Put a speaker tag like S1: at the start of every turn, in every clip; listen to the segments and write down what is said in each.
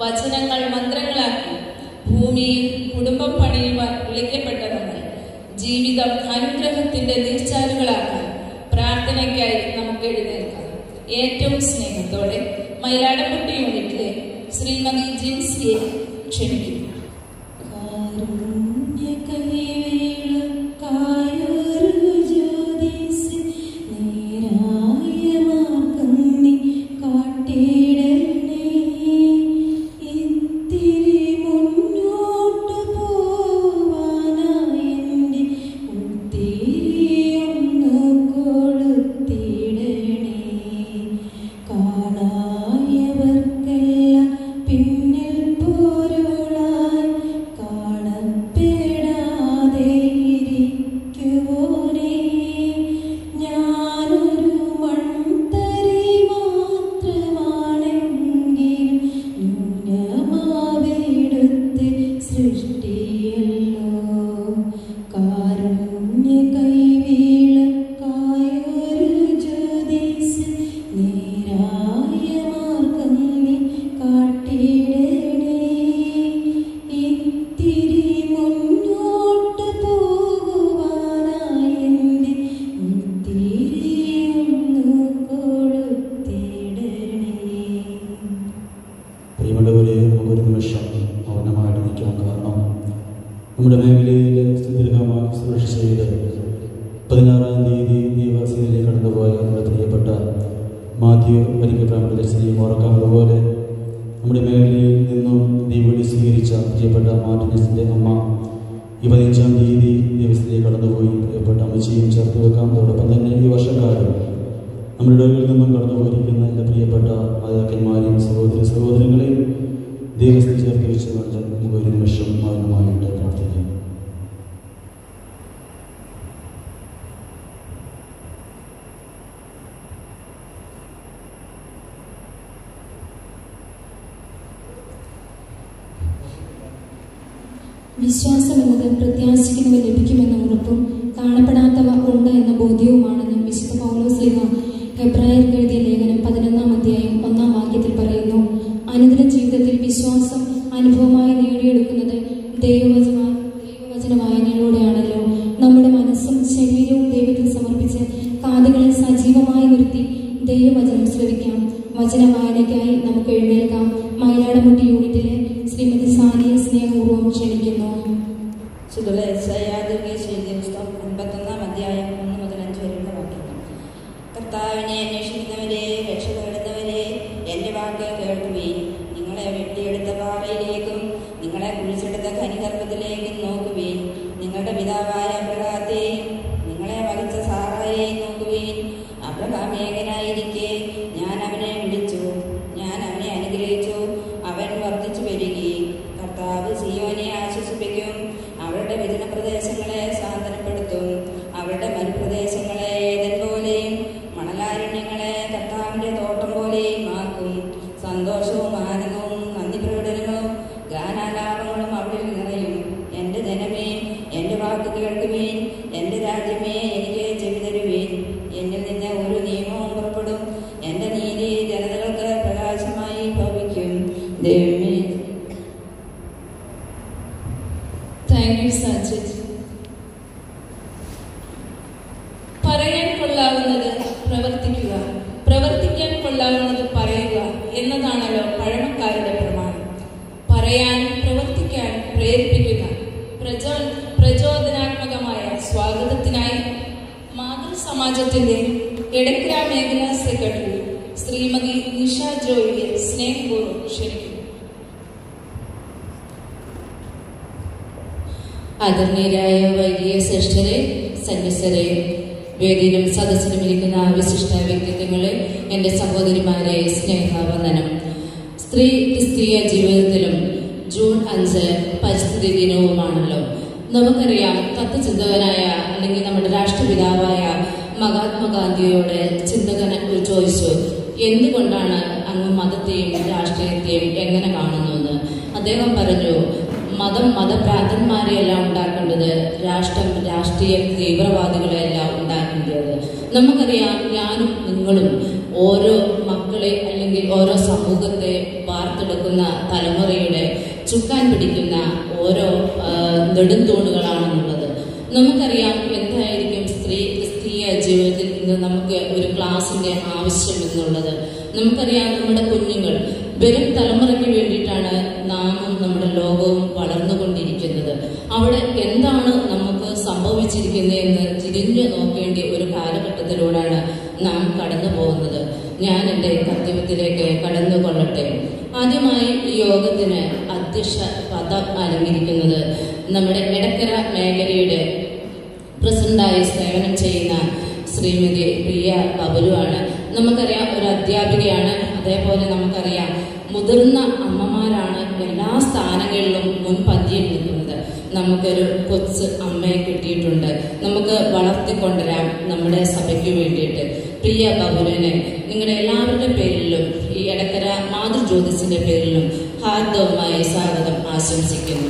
S1: വചനങ്ങൾ മന്ത്രങ്ങളാക്കി ഭൂമിയിൽ കുടുംബം പണിയുവാൻ വിളിക്കപ്പെട്ട നമ്മൾ ജീവിതം അനുഗ്രഹത്തിന്റെ നീർച്ചാലുകളാക്കാൻ പ്രാർത്ഥനയ്ക്കായി നമുക്ക് എഴുന്നേൽക്കാം ഏറ്റവും സ്നേഹത്തോടെ മയിലാടപ്പെട്ടി യൂണിറ്റിലെ ശ്രീമതി ജിൻസിയെ ക്ഷണിക്കുന്നു
S2: കാണായവർക്കെല്ലാം പിന്നിൽ പോരുളായി കാണപ്പെടാതെ ഇരിക്കുവോനേ ഞാനൊരു മൺതരി മാത്രമാണെങ്കിലും ന്യൂനമാവിടുത്തെ സൃഷ്ടിയല്ലോ കാരുണ്യ കൈവീളക്കായൊരു ജ്യോതിസ് നേരായ മാർഗം നീ കാട്ടിടണേ ഇത്തിരി മുന്നോട്ട് പോകുവാനായി എൻ്റെ തിരിയൊന്നു കൊടുത്തിടണേ
S3: പ്രിയമുള്ളവരെ നമുക്കൊരു നിമിഷം മൗനമായിട്ട് നിൽക്കണം കാരണം നമ്മുടെ മേഖലയിൽ സുദീർഘമായി സുരക്ഷ ചെയ്ത് പതിനാറാം തീയതി ദേവാസിയിലേക്ക് കടന്നുപോയ നമ്മുടെ പ്രിയപ്പെട്ട മാത്യു വരിക്കപ്രാമയുടെ ദർശനയും ഓർക്കാം അതുപോലെ നമ്മുടെ മേഖലയിൽ നിന്നും ദൈവവിളി സ്വീകരിച്ച പ്രിയപ്പെട്ട മാർട്ടിനസിൻ്റെ അമ്മ ഈ പതിനഞ്ചാം തീയതി ദേവസ്ഥയിലേക്ക് കടന്നുപോയി പ്രിയപ്പെട്ട അമ്മച്ചിയും ചേർത്ത് വെക്കാം അതോടൊപ്പം തന്നെ ഈ വർഷക്കാലം നമ്മുടെ ഇടങ്ങളിൽ നിന്നും കടന്നു പോയിരിക്കുന്ന എല്ലാ പ്രിയപ്പെട്ട മാതാക്കന്മാരെയും സഹോദരി സഹോദരങ്ങളെയും ദൈവത്തിൽ ചേർത്ത് വെച്ചുകൊണ്ട് നമുക്ക് ഒരു നിമിഷം മൗനമായിട്ട് പ്രാർത്ഥിക്കാം
S2: വിശ്വാസം എന്നത് പ്രത്യാശിക്കുന്നവ ലഭിക്കുമെന്ന ഉറപ്പും കാണപ്പെടാത്തവ ഉണ്ട് എന്ന ബോധ്യവുമാണെന്ന് വിശുദ്ധ പൗലോസ്ലിഹ ഹെബ്രായർക്ക് എഴുതിയ ലേഖനം പതിനൊന്നാം അധ്യായം ഒന്നാം വാക്യത്തിൽ പറയുന്നു അനുദിന ജീവിതത്തിൽ വിശ്വാസം അനുഭവമായി നേടിയെടുക്കുന്നത് ദൈവവചന ദൈവവചന വായനയിലൂടെയാണല്ലോ നമ്മുടെ മനസ്സും ശരീരവും ദൈവത്തിൽ സമർപ്പിച്ച് കാതുകളെ സജീവമായി നിർത്തി ദൈവവചനം ശ്രവിക്കാം വചന വായനയ്ക്കായി നമുക്ക് എഴുന്നേൽക്കാം മയിലാടമുട്ടി യൂണിറ്റിലെ ശ്രീമതി സാനിയെ സ്നേഹപൂർവ്വം ക്ഷണിക്കുന്നു
S4: സുതുല എഴുതിയ പുസ്തകം അൻപത്തൊന്നാം അധ്യായം ഒന്ന് മുതൽ അഞ്ച് വരെയുള്ള വാക്യങ്ങൾ കർത്താവിനെ അന്വേഷിക്കുന്നവരെ രക്ഷ തേടുന്നവരെ എൻ്റെ വാക്ക് കേൾക്കുവീൻ നിങ്ങളെ വെട്ടിയെടുത്ത പാറയിലേക്കും നിങ്ങളെ കുഴിച്ചെടുത്ത ഖനിഗർഭത്തിലേക്കും നോക്കുവീൻ നിങ്ങളുടെ പിതാവായ അബ്രഹാത്തെയും നിങ്ങളെ വഹിച്ച സാറായെയും നോക്കുവീൻ അബ്രഹാം ഏകനായിരിക്കെ ഞാൻ അവനെ വിളിച്ചു ഞാൻ അവനെ അനുഗ്രഹിച്ചു അവൻ വർദ്ധിച്ചു വരികയും കർത്താവ് സിയോനെ ആശ്വസിപ്പിക്കും അവരുടെ വിജന പ്രദേശങ്ങളെ സാന്ത്വനപ്പെടുത്തും അവരുടെ മരുപ്രദേശങ്ങളെ ഏതൻ പോലെയും മണലാരണ്യങ്ങളെ കർത്താവിന്റെ തോട്ടം പോലെയും ആക്കും സന്തോഷവും ആനന്ദവും നന്ദി പ്രകടനങ്ങളും ഗാനാലാപങ്ങളും അവിടെ നിറയും എൻ്റെ ജനമേ എൻ്റെ വാക്ക് കേൾക്കുവീൻ എൻ്റെ രാജ്യമേ എനിക്ക് ചെവി തരുവീൻ എന്നിൽ നിന്ന് ഒരു നിയമവും പുറപ്പെടും എൻ്റെ നീതി ജനതകൾക്ക് പ്രകാശമായി ഭവിക്കും ദൈവമേ
S1: താങ്ക് യു സജിത് പറയാൻ കൊള്ളാവുന്നത് പ്രവർത്തിക്കുക പ്രവർത്തിക്കാൻ കൊള്ളാവുന്നത് പറയുക എന്നതാണല്ലോ പഴമക്കാരുടെ പ്രമാണം പറയാനും പ്രവർത്തിക്കാനും പ്രേരിപ്പിക്കുന്ന പ്രചോ പ്രചോദനാത്മകമായ സ്വാഗതത്തിനായി മാതൃസമാജത്തിന്റെ എടക്കര മേഖലാ സെക്രട്ടറി ശ്രീമതി നിഷ ജോയിയെ സ്നേഹപൂർവ്വം ക്ഷണിക്കുന്നു
S5: ആദരണീയരായ വൈദിക ശ്രേഷ്ഠരെ സന്യസ്തരെ വേദിയിലും സദസ്സിലും ഇരിക്കുന്ന വിശിഷ്ട വ്യക്തിത്വങ്ങളെ എൻ്റെ സഹോദരിമാരെ സ്നേഹവന്ദനം സ്ത്രീ ക്രിസ്തീയ ജീവിതത്തിലും ജൂൺ അഞ്ച് പരിസ്ഥിതി ദിനവുമാണല്ലോ നമുക്കറിയാം തത്വചിന്തകനായ അല്ലെങ്കിൽ നമ്മുടെ രാഷ്ട്രപിതാവായ മഹാത്മാഗാന്ധിയോട് ചിന്തകൻ ചോദിച്ചു എന്തുകൊണ്ടാണ് അങ്ങ് മതത്തെയും രാഷ്ട്രീയത്തെയും എങ്ങനെ കാണുന്നു എന്ന് അദ്ദേഹം പറഞ്ഞു മതം മതഭ്രാന്തന്മാരെയല്ല ഉണ്ടാക്കേണ്ടത് രാഷ്ട്രം രാഷ്ട്രീയ തീവ്രവാദികളെയല്ല ഉണ്ടാക്കേണ്ടത് നമുക്കറിയാം ഞാനും നിങ്ങളും ഓരോ മക്കൾ കുട്ടികളെ അല്ലെങ്കിൽ ഓരോ സമൂഹത്തെ വാർത്തെടുക്കുന്ന തലമുറയുടെ ചുക്കാൻ പിടിക്കുന്ന ഓരോ ആ, നെടുന്തൂണുകളാണെന്നുള്ളത് നമുക്കറിയാം എന്തായിരിക്കും സ്ത്രീ ക്രിസ്തീയ ജീവിതത്തിൽ ഇന്ന് നമുക്ക് ഒരു ക്ലാസിന്റെ ആവശ്യം എന്നുള്ളത് നമുക്കറിയാം നമ്മുടെ കുഞ്ഞുങ്ങൾ വരും തലമുറയ്ക്ക് വേണ്ടിയിട്ടാണ് നാമും നമ്മുടെ ലോകവും വളർന്നുകൊണ്ടിരിക്കുന്നത് അവിടെ എന്താണ് നമുക്ക് സംഭവിച്ചിരിക്കുന്നത് എന്ന് തിരിഞ്ഞു നോക്കേണ്ട ഒരു കാലഘട്ടത്തിലൂടെയാണ് നാം കടന്നു പോകുന്നത് ഞാൻ എൻ്റെ കർത്തവ്യത്തിലേക്ക് കടന്നുകൊള്ളട്ടെ ആദ്യമായി ഈ യോഗത്തിന് അധ്യക്ഷ പദം അലങ്കരിക്കുന്നത് നമ്മുടെ എടക്കര മേഖലയുടെ പ്രസിഡന്റായി സേവനം ചെയ്യുന്ന ശ്രീമതി പ്രിയ ബബലുവാണ് നമുക്കറിയാം ഒരു അധ്യാപികയാണ് അതേപോലെ നമുക്കറിയാം മുതിർന്ന അമ്മമാരാണ് എല്ലാ സ്ഥാനങ്ങളിലും മുൻപന്തിയിൽ നിൽക്കുന്നത് നമുക്കൊരു കൊച്ച് അമ്മയെ കിട്ടിയിട്ടുണ്ട് നമുക്ക് വളർത്തിക്കൊണ്ടുവരാം നമ്മുടെ സഭയ്ക്ക് വേണ്ടിയിട്ട് പ്രിയ ബബുലിനെ നിങ്ങളുടെ എല്ലാവരുടെ പേരിലും ഈ എടക്കര മാതൃജ്യോതിസിന്റെ പേരിലും ഹാർദവമായി സ്വാഗതം ആശംസിക്കുന്നു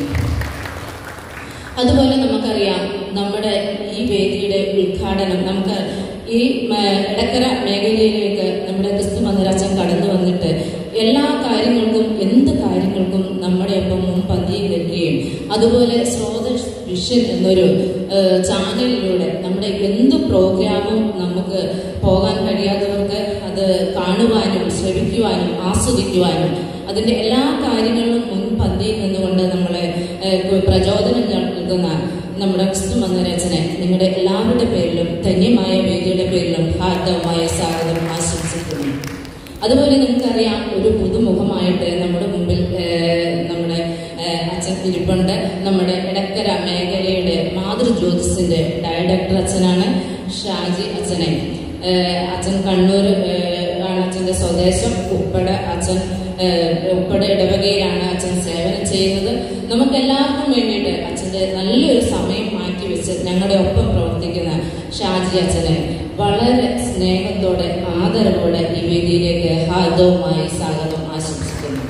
S5: അതുപോലെ നമുക്കറിയാം നമ്മുടെ ഈ വേദിയുടെ ഉദ്ഘാടനം നമുക്ക് ഈ മ- എടക്കര മേഖലയിലേക്ക് നമ്മുടെ ക്രിസ്തു മന്ദിരാച്ചൻ കടന്നു വന്നിട്ട് എല്ലാ കാര്യങ്ങൾക്കും എന്ത് കാര്യങ്ങൾക്കും നമ്മുടെ ഒപ്പം മുൻപന്തിയിൽ നിൽക്കുകയും അതുപോലെ സ്രോതസ് വിഷൻ എന്നൊരു ഏഹ്, ചാനലിലൂടെ നമ്മുടെ എന്ത് പ്രോഗ്രാമും നമുക്ക് പോകാൻ കഴിയാത്തവർക്ക് അത് കാണുവാനും ശ്രവിക്കുവാനും ആസ്വദിക്കുവാനും അതിന്റെ എല്ലാ കാര്യങ്ങളിലും മുൻപന്തിയിൽ നിന്നുകൊണ്ട് നമ്മളെ ഏഹ്, പ്രചോദനം നൽകുന്ന നമ്മുടെ ക്രിസ്തു മന്ദിരച്ചനെ നിങ്ങളുടെ എല്ലാവരുടെ പേരിലും ധന്യമായ വേദിയുടെ പേരിലും ഹാർദവമായ സ്വാഗതം ആശംസിക്കുന്നു അതുപോലെ നിങ്ങൾക്കറിയാം ഒരു പുതുമുഖമായിട്ട് നമ്മുടെ മുമ്പിൽ ഏഹ്, നമ്മുടെ ഏഹ്, അച്ഛൻ ഇരിപ്പുണ്ട് നമ്മുടെ ഇടക്കര മേഖലയുടെ മാതൃജ്യോതിസിന്റെ ഡയറക്ടർ അച്ഛനാണ് ഷാജി അച്ഛനെ ഏഹ്, അച്ഛൻ കണ്ണൂർ ഏഹ്, ആണ് അച്ഛന്റെ സ്വദേശം ഉപ്പട അച്ഛൻ ഏഹ്, ഉപ്പട ഇടവകയിലാണ് അച്ഛൻ സേവനം ചെയ്യുന്നത് നമുക്ക് എല്ലാവർക്കും വേണ്ടിയിട്ട് അച്ഛന്റെ നല്ലൊരു സമയം മാറ്റി വെച്ച് ഞങ്ങളുടെ ഒപ്പം പ്രവർത്തിക്കുന്ന ഷാജി അച്ഛനെ വളരെ സ്നേഹത്തോടെ ആദരവോടെ ഈ വേദിയിലേക്ക് ഹാർദവുമായി സ്വാഗതം ആശംസിക്കുന്നു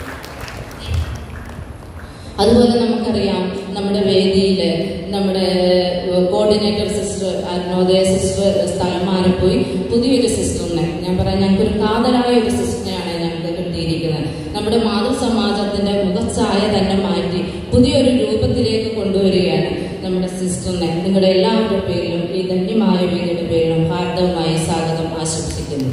S5: അതുപോലെ നമുക്കറിയാം നമ്മുടെ വേദിയിൽ നമ്മുടെ കോർഡിനേറ്റർ സിസ്റ്റർ നോദയ സിസ്റ്റർ സ്ഥലം മാറിപ്പോയി പുതിയൊരു സിസ്റ്ററിനെ ഞാൻ പറയാം ഞങ്ങൾക്കൊരു കാതലായ ഒരു സിസ്റ്ററിനെയാണ് ഞങ്ങൾക്ക് കിട്ടിയിരിക്കുന്നത് നമ്മുടെ മാതൃസമാജത്തിന്റെ മുഖച്ഛായ തന്നെ മാറ്റി പുതിയൊരു രൂപത്തിലേക്ക് കൊണ്ടുവരികയാണ് നമ്മുടെ സിസ്റ്ററിനെ നിങ്ങളുടെ എല്ലാവരുടെ പേരിലും ഈ ധന്യമായ വേദിയുടെ പേരിലും ഹാർദവമായി സ്വാഗതം ആശംസിക്കുന്നു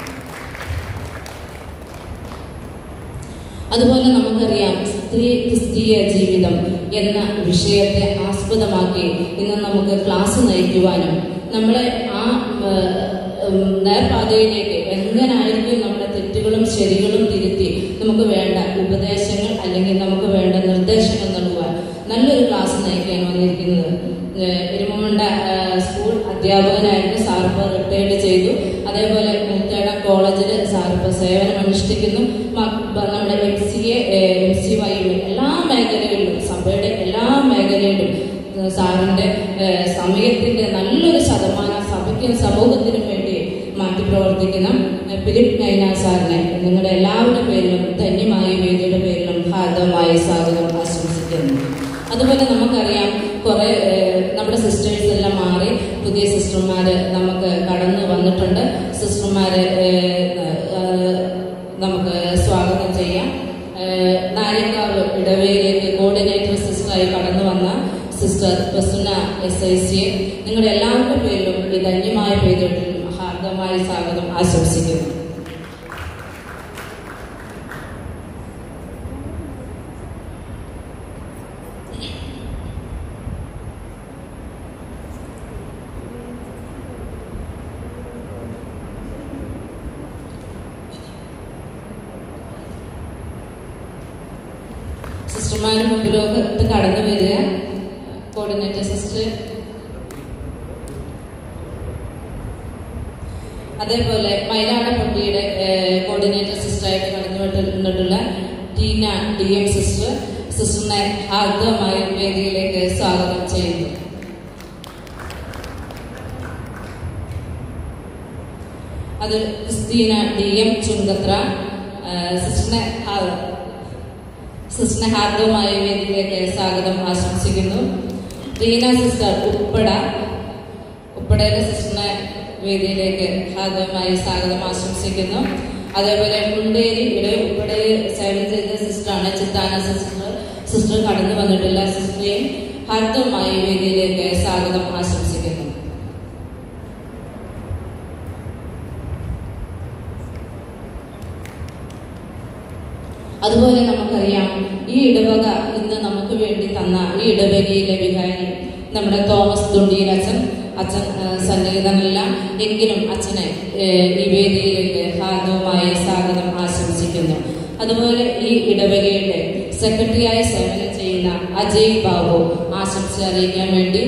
S5: അതുപോലെ നമുക്കറിയാം സ്ത്രീ ക്രിസ്തീയ ജീവിതം എന്ന വിഷയത്തെ ആസ്പദമാക്കി ഇന്ന് നമുക്ക് ക്ലാസ് നയിക്കുവാനും നമ്മളെ ആ ഉം, നേർപാതയിലേക്ക് എങ്ങനായിരിക്കും നമ്മുടെ തെറ്റുകളും ശരികളും തിരുത്തി നമുക്ക് വേണ്ട ഉപദേശങ്ങൾ അല്ലെങ്കിൽ നമുക്ക് വേണ്ട നിർദ്ദേശങ്ങൾ നൽകുവാൻ നല്ലൊരു ക്ലാസ് നയിക്കാൻ വന്നിരിക്കുന്നത് ഏഹ്, എരുമമുണ്ട ഏഹ്, സ്കൂൾ അധ്യാപകനായിട്ട് സാറിപ്പ് റിട്ടയർഡ് ചെയ്തു അതേപോലെ മുത്തേട കോളേജിൽ സാറിപ്പ് സേവനം അനുഷ്ഠിക്കുന്നു മ- ബ- നമ്മുടെ M C A M C വൈയുടെ എല്ലാ മേഖലകളിലും സഭയുടെ എല്ലാ മേഖലയിലും ഏഹ്, സാറിന്റെ ഏഹ്, സമയത്തിന്റെ നല്ലൊരു ശതമാനം സഭയ്ക്കും സമൂഹത്തിനും വേണ്ടി മാറ്റി പ്രവർത്തിക്കുന്ന ഏഹ്, ഫിലിപ്പ് നൈന സാറിനെ നിങ്ങളുടെ എല്ലാവരുടെ പേരിലും ധന്യമായ വേദിയുടെ പേരിലും ഹാർദവമായി സ്വാഗതം ആശംസിക്കുന്നു അതുപോലെ നമുക്കറിയാം കുറെ ഏഹ്, നമ്മുടെ സിസ്റ്റേഴ്സ് എല്ലാം മാറി പുതിയ സിസ്റ്റർമാര് നമുക്ക് കടന്നു വന്നിട്ടുണ്ട് സിസ്റ്റർമാരെ ഏഹ്, ഏഹ്, നമുക്ക് സ്വാഗതം ചെയ്യാം ഏഹ്, നാര്യക്കാവ് ഇടവയിലേക്ക് കോർഡിനേറ്റർ സിസ്റ്ററായി കടന്നു വന്ന sister Prasuna S I C നിങ്ങളുടെ എല്ലാവരുടെ പേരിലും ഈ ധന്യമായ പേരിലും ഹാർദമായ സ്വാഗതം ആശംസിക്കുന്നു സിസ്റ്റർമാരുടെ മുമ്പിലോട്ട് കടന്നു വരിക കോർഡിനേറ്റർ സിസ്റ്റർ അതേപോലെ മൈലാടപ്പള്ളിയുടെ കോർഡിനേറ്റർ സിസ്റ്ററായിട്ട് കടന്നു വന്നിട്ടുള്ള ടീന ഡി എം സിസ്റ്റർ സിസ്റ്ററിനെ ഹാർദവമായി വേദിയിലേക്ക് സ്വാഗതം ചെയ്യുന്നു അത് ക്രിസ്റ്റീന ഡി എം ചുങ്കത്ര ഏഹ് സിസ്റ്ററിനെ ഹാ- സിസ്റ്ററിനെ ഹാർദവമായ വേദിയിലേക്ക് സ്വാഗതം ആശംസിക്കുന്നു റീന സിസ്റ്റർ ഉപ്പട ഉപ്പടയിലെ സിസ്റ്ററിനെ വേദിയിലേക്ക് ഹാർദവമായി സ്വാഗതം ആശംസിക്കുന്നു അതേപോലെ മുണ്ടേരി ഇവിടെ ഇവിടെ സേവനം ചെയ്ത സിസ്റ്ററാണ് ചിത്താന സിസ്റ്റർ സിസ്റ്റർ കടന്നു വന്നിട്ടില്ല സിസ്റ്ററെയും ഹാർദവുമായി വേദിയിലേക്ക് സ്വാഗതം ആശംസിക്കുന്നു അതുപോലെ നമുക്കറിയാം ഈ ഇടവക ഇന്ന് നമുക്ക് വേണ്ടി തന്ന ഈ ഇടവകയിലെ വികാരി നമ്മുടെ തോമസ് ദുണ്ടിയിൽ അച്ഛൻ അച്ഛൻ ആ, സന്നിഹിതനല്ല എങ്കിലും അച്ഛനെ ഏ, ഈ വേദിയിലേക്ക് ഹാർദവുമായി സ്വാഗതം ആശംസിക്കുന്നു അതുപോലെ ഈ ഇടവകയുടെ സെക്രട്ടറിയായി സേവനം ചെയ്യുന്ന അജയ് ബാബു ആശംസ അറിയിക്കാൻ വേണ്ടി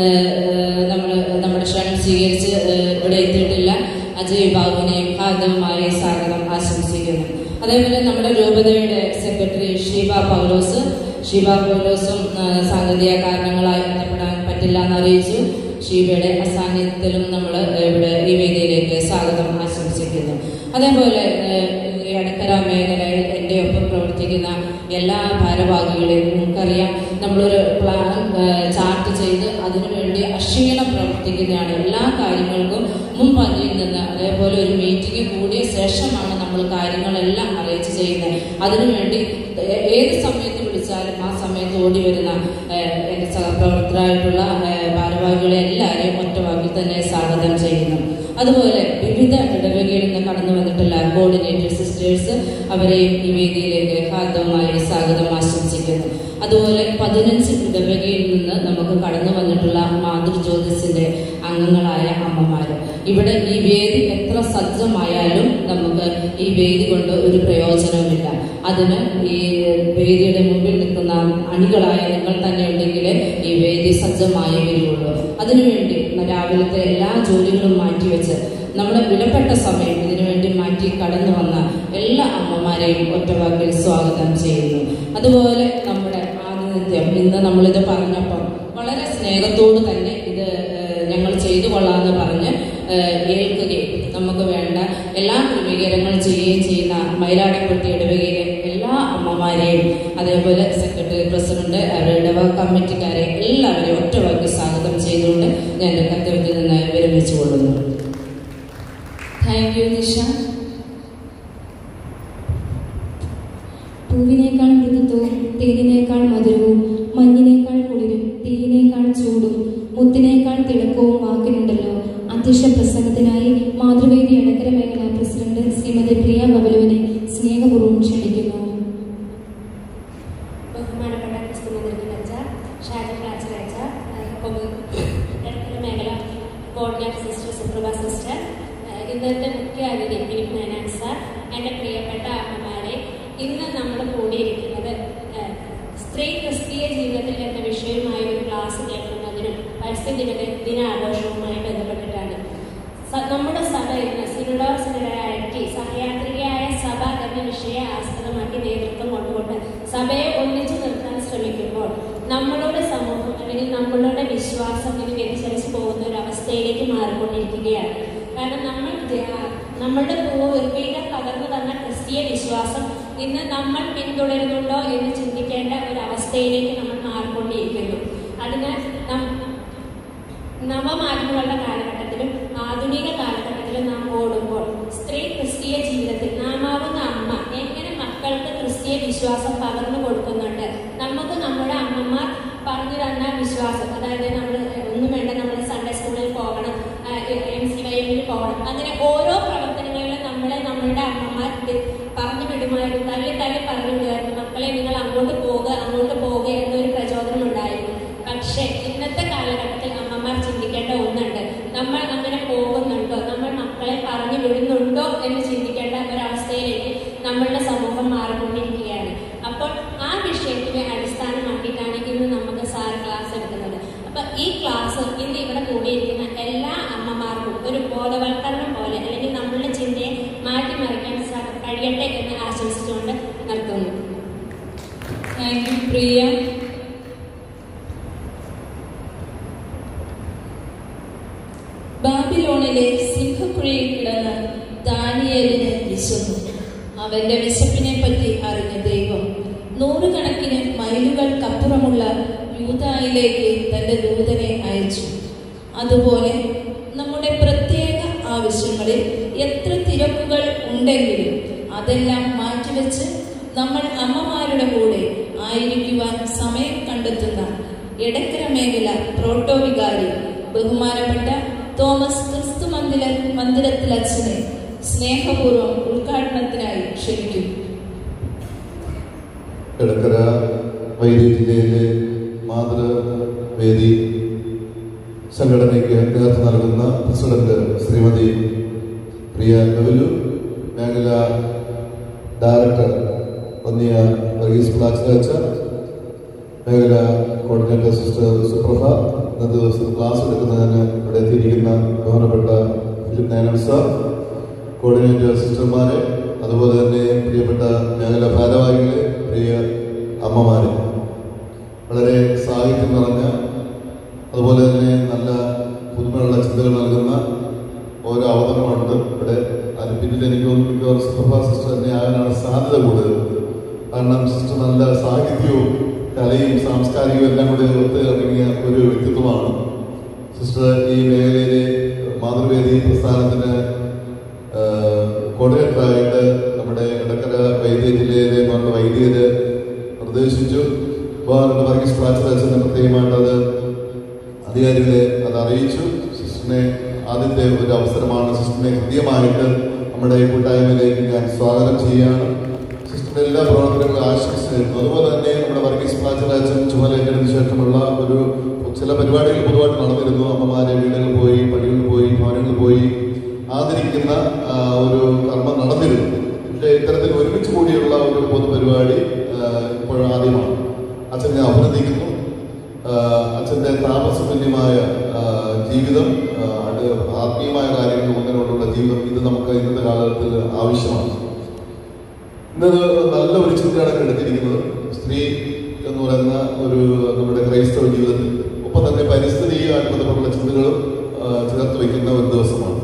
S5: നമ്മൾ നമ്മുടെ ക്ഷണം സ്വീകരിച്ച് ഏ, ഇവിടെ എത്തിയിട്ടില്ല അജയ് ബാബുവിനെ ഹാർദവുമായി സ്വാഗതം ആശംസിക്കുന്നു അതേപോലെ നമ്മുടെ രൂപതയുടെ സെക്രട്ടറി ഷീബ പൗലോസ് ഷീബ പൗലോസും ആ, സാങ്കേതിക കാരണങ്ങളാൽ ബന്ധപ്പെടാൻ പറ്റില്ല എന്ന് അറിയിച്ചു ഷീബയുടെ അസാന്നിധ്യത്തിലും നമ്മൾ ഇവിടെ ഈ വേദിയിലേക്ക് സ്വാഗതം ആശംസിക്കുന്നു അതേപോലെ ഏഹ്, ഈ അടിക്കര മേഖലയിൽ എൻ്റെ ഒപ്പം പ്രവർത്തിക്കുന്ന എല്ലാ ഭാരവാഹികളെയും നമുക്കറിയാം നമ്മളൊരു പ്ലാൻ ഏഹ്, ചാർട്ട് ചെയ്ത് അതിനുവേണ്ടി അക്ഷീണം പ്രവർത്തിക്കുന്നതാണ് എല്ലാ കാര്യങ്ങൾക്കും മുൻപന്തിയിൽ നിന്ന് അതേപോലെ ഒരു മീറ്റിംഗ് കൂടിയ ശേഷമാണ് നമ്മൾ കാര്യങ്ങളെല്ലാം അറിയിച്ച് ചെയ്യുന്നത് അതിനുവേണ്ടി ഏ- ഏത് സമയത്ത് വിളിച്ചാലും ആ സമയത്ത് ഓടി വരുന്ന ഏഹ്, എൻ്റെ സഹപ്രവർത്തകരായിട്ടുള്ള ഏഹ്, ഭാരവാഹികളെ എല്ലാവരെയും ഒറ്റവാക്കിൽ തന്നെ സ്വാഗതം ചെയ്യുന്നു അതുപോലെ വിവിധ ഇടവകയിൽ നിന്ന് കടന്നു വന്നിട്ടുള്ള കോർഡിനേറ്റർ സിസ്റ്റേഴ്സ് അവരെയും ഈ വേദിയിലേക്ക് ഹാർദവമായി സ്വാഗതം ആശംസിക്കുന്നു അതുപോലെ പതിനഞ്ച് ഇടവകയിൽ നിന്ന് നമുക്ക് കടന്നു വന്നിട്ടുള്ള മാതൃജ്യോതിസിന്റെ അംഗങ്ങളായ അമ്മമാർ ഇവിടെ ഈ വേദി എത്ര സജ്ജമായാലും നമുക്ക് ഈ വേദി കൊണ്ട് ഒരു പ്രയോജനവുമില്ല അതിന് ഈ വേദിയുടെ മുമ്പിൽ നിൽക്കുന്ന അണികളായ നിങ്ങൾ തന്നെ ഉണ്ടെങ്കിൽ ഈ വേദി സജ്ജമായി വരികയുള്ളൂ അതിനുവേണ്ടി രാവിലത്തെ എല്ലാ ജോലികളും മാറ്റിവെച്ച് നമ്മുടെ വിലപ്പെട്ട സമയം ഇതിനുവേണ്ടി മാറ്റി കടന്നു വന്ന എല്ലാ അമ്മമാരെയും ഒറ്റവാക്കിൽ സ്വാഗതം ചെയ്യുന്നു അതുപോലെ നമ്മുടെ ആതിഥ്യം ഇന്ന് നമ്മളിത് പറഞ്ഞപ്പം വളരെ സ്നേഹത്തോട് തന്നെ ഇത് ഏഹ്, ഞങ്ങൾ ചെയ്തു കൊള്ളാമെന്ന് പറഞ്ഞ് ഏഹ്, ഏൽക്കുകയും നമുക്ക് വേണ്ട എല്ലാ ക്രമീകരണങ്ങളും ചെയ്യുകയും ചെയ്യുന്ന മൈലാടിപ്പെട്ടി ഇടവകയിലെ എല്ലാ അമ്മമാരെയും അതേപോലെ സെക്രട്ടറി പ്രസിഡന്റ് അവരുടെ ഇടവക കമ്മിറ്റിക്കാരെ എല്ലാവരെയും ഒറ്റവാക്കി സ്വാഗതം ചെയ്തുകൊണ്ട് ഞാൻ എൻ്റെ കർത്തവ്യത്തിൽ നിന്ന് വിരമിച്ചു കൊള്ളുന്നു
S2: താങ്ക് യു നിഷ പൂവിനേക്കാൾ മൃദുത്വവും തേനിനേക്കാൾ മധുരവും മഞ്ഞിനേക്കാൾ കുളിരും തീയിനേക്കാൾ ചൂടും മുത്തിനേക്കാൾ തിളക്കവും വാക്കിനുണ്ടല്ലോ അധ്യക്ഷ പ്രസംഗത്തിനായി മാതൃവേദി അടക്കര മേഖല പ്രസിഡന്റ് ശ്രീമതി പ്രിയ ബബലുവിനെ സ്നേഹപൂർവ്വം ക്ഷണിക്കുന്നു
S6: ബഹുമാനപ്പെട്ട ക്രിസ്തു മന്ത്രി അച്ഛ ഷാജ ക്ലാച്ചർ അച്ഛ ഒപ്പം ഇടയ്ക്കര മേഖല കോർഡിനേറ്റർ സിസ്റ്റർ സുപ്രഭ സിസ്റ്റർ ഏഹ് ഇന്നത്തെ മുഖ്യ അതിഥി ഫിലിപ്പ് മേനാൻ സാർ എൻ്റെ പ്രിയപ്പെട്ട അമ്മമാരെ ഇന്ന് നമ്മൾ കൂടിയിരിക്കുന്നത് ഏഹ് സ്ത്രീ ക്രിസ്തീയ ജീവിതത്തിൽ എന്ന വിഷയവുമായി ഒരു ക്ലാസ് കേൾക്കുന്നതിനും പരിസ്ഥിതി ദിന ദിനാഘോഷവുമായി ബന്ധപ്പെട്ടിട്ടാണ് സ- നമ്മുടെ സഭ ഇന്ന് സിനിഡോ സിനിഡാലിറ്റി സഹയാത്രികയായ സഭ എന്ന വിഷയെ ആസ്പദമാക്കി നേതൃത്വം കൊണ്ടുകൊണ്ട് സഭയെ ഒന്നിച്ചു നിർത്താൻ ശ്രമിക്കുമ്പോൾ നമ്മളുടെ സമൂഹം അല്ലെങ്കിൽ നമ്മളുടെ വിശ്വാസം ഇത് വ്യതിചലിച്ചു പോകുന്ന ഒരു അവസ്ഥയിലേക്ക് മാറിക്കൊണ്ടിരിക്കുകയാണ് കാരണം നമ്മൾ ജ- നമ്മളുടെ പൂർവികർ പകർന്നു തന്ന ക്രിസ്തീയ വിശ്വാസം ഇന്ന് നമ്മൾ പിന്തുടരുന്നുണ്ടോ എന്ന് ചിന്തിക്കേണ്ട ഒരു അവസ്ഥയിലേക്ക് നമ്മൾ മാറിക്കൊണ്ടിരിക്കുന്നു അതിനാൽ നം- നവമാധ്യമങ്ങളുടെ കാലഘട്ടത്തിലും ആധുനിക കാലഘട്ടത്തിലും നാം ഓടുമ്പോൾ സ്ത്രീ ക്രിസ്തീയ ജീവിതത്തിൽ നാമാവുന്ന അമ്മ എങ്ങനെ മക്കൾക്ക് ക്രിസ്തീയ വിശ്വാസം പകർന്നു കൊടുക്കുന്നുണ്ട് നമുക്ക് നമ്മുടെ അമ്മമാർ പറഞ്ഞു തന്ന വിശ്വാസം അതായത് നമ്മൾ ഒന്നും വേണ്ട നമ്മൾ സൺഡേ സ്കൂളിൽ പോകണം എം സി വൈഎമ്മിൽ പോകണം അങ്ങനെ ഓരോ പ്രവർത്തനങ്ങളിലും നമ്മളെ നമ്മളുടെ അമ്മമാർ ഇത് പറഞ്ഞു വിടുമായിരുന്നു തള്ളി തള്ളി പറഞ്ഞു വിടുമായിരുന്നു മക്കളെ നിങ്ങൾ അങ്ങോട്ട് പോകുക അങ്ങോട്ട് പോകുക എന്നൊരു പ്രചോദനം ഉണ്ടായിരുന്നു പക്ഷേ ഇന്നത്തെ കാലഘട്ടത്തിൽ അമ്മമാർ ചിന്തിക്കേണ്ട ഒന്നുണ്ട് നമ്മൾ അങ്ങനെ പോകുന്നുണ്ടോ നമ്മൾ മക്കളെ പറഞ്ഞു വിടുന്നുണ്ടോ എന്ന് ചിന്തിക്കേണ്ട ഒരവസ്ഥയിലേക്ക് നമ്മളുടെ സമൂഹം മാറിക്കൊണ്ടിരിക്കുകയാണ് അപ്പോൾ ആ വിഷയത്തിനെ അടിസ്ഥാനമാക്കിയിട്ടാണ് ഇന്ന് നമുക്ക് സാർ ക്ലാസ് എടുക്കുന്നത് അപ്പൊ ഈ ക്ലാസ് ഇന്ന് ഇവിടെ കൂടിയിരിക്കുന്ന എല്ലാ അമ്മമാർക്കും ഒരു ബോധവൽക്കരണം പോലെ അല്ലെങ്കിൽ നമ്മളുടെ ചിന്തയെ മാറ്റിമറിക്കാൻ സാ- കഴിയട്ടെ എന്ന് ആശംസിച്ചുകൊണ്ട് നിർത്തുന്നു
S1: താങ്ക് യു പ്രിയ ബാബിലോണിലെ സിംഹക്കുഴിയിൽ കിടന്ന് ദാനിയേലിന് വിശന്നു അവന്റെ വിശപ്പിനെ പറ്റി അറിഞ്ഞ ദൈവം നൂറുകണക്കിന് മൈലുകൾക്കപ്പുറമുള്ള യൂതായിലേക്ക് തന്റെ ദൂതനെ അയച്ചു അതുപോലെ നമ്മുടെ പ്രത്യേക ആവശ്യങ്ങളിൽ എത്ര തിരക്കുകൾ ഉണ്ടെങ്കിലും അതെല്ലാം മാറ്റിവെച്ച് നമ്മൾ അമ്മമാരുടെ കൂടെ ആയിരിക്കുവാൻ സമയം കണ്ടെത്തുന്ന എടക്കര മേഖല പ്രോട്ടോ വികാരി ബഹുമാനപ്പെട്ട തോമസ് ക്രിസ്തു മന്ദിര മന്ദിരത്തിൽ അച്ഛനെ സ്നേഹപൂർവ്വം ഉദ്ഘാടനത്തിനായി ക്ഷണിക്കുന്നു
S7: എടക്കര വൈദ്യുതി ജില്ലയിലെ മാതൃവേദി സംഘടനയ്ക്ക് നേതൃത്വം നൽകുന്ന പ്രസിഡന്റ് ശ്രീമതി പ്രിയ ഗൗലു മേഖല ഡയറക്ടർ വന്നിയ വർഗീസ് പ്ലാച്ചരാച്ച മേഖല കോർഡിനേറ്റർ സിസ്റ്റർ സുപ്രഭ ഇന്നത്തെ ദിവസം ക്ലാസ് എടുക്കുന്നതിന് ഇവിടെ എത്തിയിരിക്കുന്ന ബഹുമാനപ്പെട്ട ഫിലിപ്പ് നായനൻ സാർ കോർഡിനേറ്റർ സിസ്റ്റർമാരെ അതുപോലെ തന്നെ പ്രിയപ്പെട്ട മേഖല ഭാരവാഹികളെ പ്രിയ അമ്മമാരെ വളരെ സാഹിത്യം നിറഞ്ഞ അതുപോലെ തന്നെ നല്ല പുതുമയുള്ള ചിന്തകൾ നൽകുന്ന ഓരോ അവതരണമുണ്ട് ഇവിടെ അതിന് പിന്നിൽ എനിക്ക് തോന്നുന്നു മിക്കവാറും സുപ്രഭ സിസ്റ്റർ തന്നെ ആകാനാണ് സാധ്യത കൂടുതൽ കാരണം സിസ്റ്റർ നല്ല സാഹിത്യവും കലയും സാംസ്കാരികവും എല്ലാം കൂടി ഒത്ത് ഇറങ്ങിയ ഒരു വ്യക്തിത്വമാണ് സിസ്റ്റർ ഈ മേഖലയിലെ മാതൃവേദി പ്രസ്ഥാനത്തിന് കോർഡിനേറ്ററായിട്ട് നമ്മുടെ ഇടക്കര വൈദ്യ ജില്ലയിലെ നമ്മുടെ വൈദ്യര് നിർദ്ദേശിച്ചു ബഹുമാനപ്പെട്ട വർഗീസ് പ്രാച്ചരാജനെ പ്രത്യേകമായിട്ട് അത് അധികാരികളെ അത് അറിയിച്ചു സിസ്റ്ററിനെ ആദ്യത്തെ ഒരു അവസരമാണ് സിസ്റ്ററിനെ ഹൃദ്യമായിട്ട് നമ്മുടെ ഈ കൂട്ടായ്മയിലേക്ക് ഞാൻ സ്വാഗതം ചെയ്യുകയാണ് സിസ്റ്ററിന്റെ എല്ലാ പ്രവർത്തനങ്ങളും ആശംസിച്ചിരുന്നു അതുപോലെ തന്നെ നമ്മുടെ വർഗീസ് പ്രാച്ചരാജൻ ചുമതലയേറ്റതിനു ശേഷമുള്ള ഒരു ചില പരിപാടികൾ പൊതുവായിട്ട് നടന്നിരുന്നു അമ്മമാരെ വീടുകളിൽ പോയി പള്ളികളിൽ പോയി ഭവനങ്ങളിൽ പോയി ആദരിക്കുന്ന ആ, ഒരു കർമ്മം നടന്നിരുന്നു പക്ഷേ ഇത്തരത്തിൽ ഒരുമിച്ച് കൂടിയുള്ള ഒരു പൊതുപരിപാടി ആ, ഇപ്പോൾ ആദ്യമാണ് അച്ഛൻ ഞാൻ അഭിനന്ദിക്കുന്നു ആ, അച്ഛൻ്റെ താമസതുല്യമായ ആ, ജീവിതം ആ, അത് ആത്മീയമായ കാര്യങ്ങൾ മുന്നിലോട്ടുള്ള ജീവിതം ഇത് നമുക്ക് ഇന്നത്തെ കാലഘട്ടത്തിൽ ആവശ്യമാണ് ഇന്നത് നല്ല ഒരു ചിന്തയാണ് എടുത്തിരിക്കുന്നത് സ്ത്രീ എന്ന് പറയുന്ന ഒരു നമ്മുടെ ക്രൈസ്തവ ജീവിതത്തിൽ ഒപ്പം തന്നെ പരിസ്ഥിതിയുമായിട്ട് ബന്ധപ്പെട്ടുള്ള ചിന്തകളും ആ, ചേർത്ത് വയ്ക്കുന്ന ഒരു ദിവസമാണ്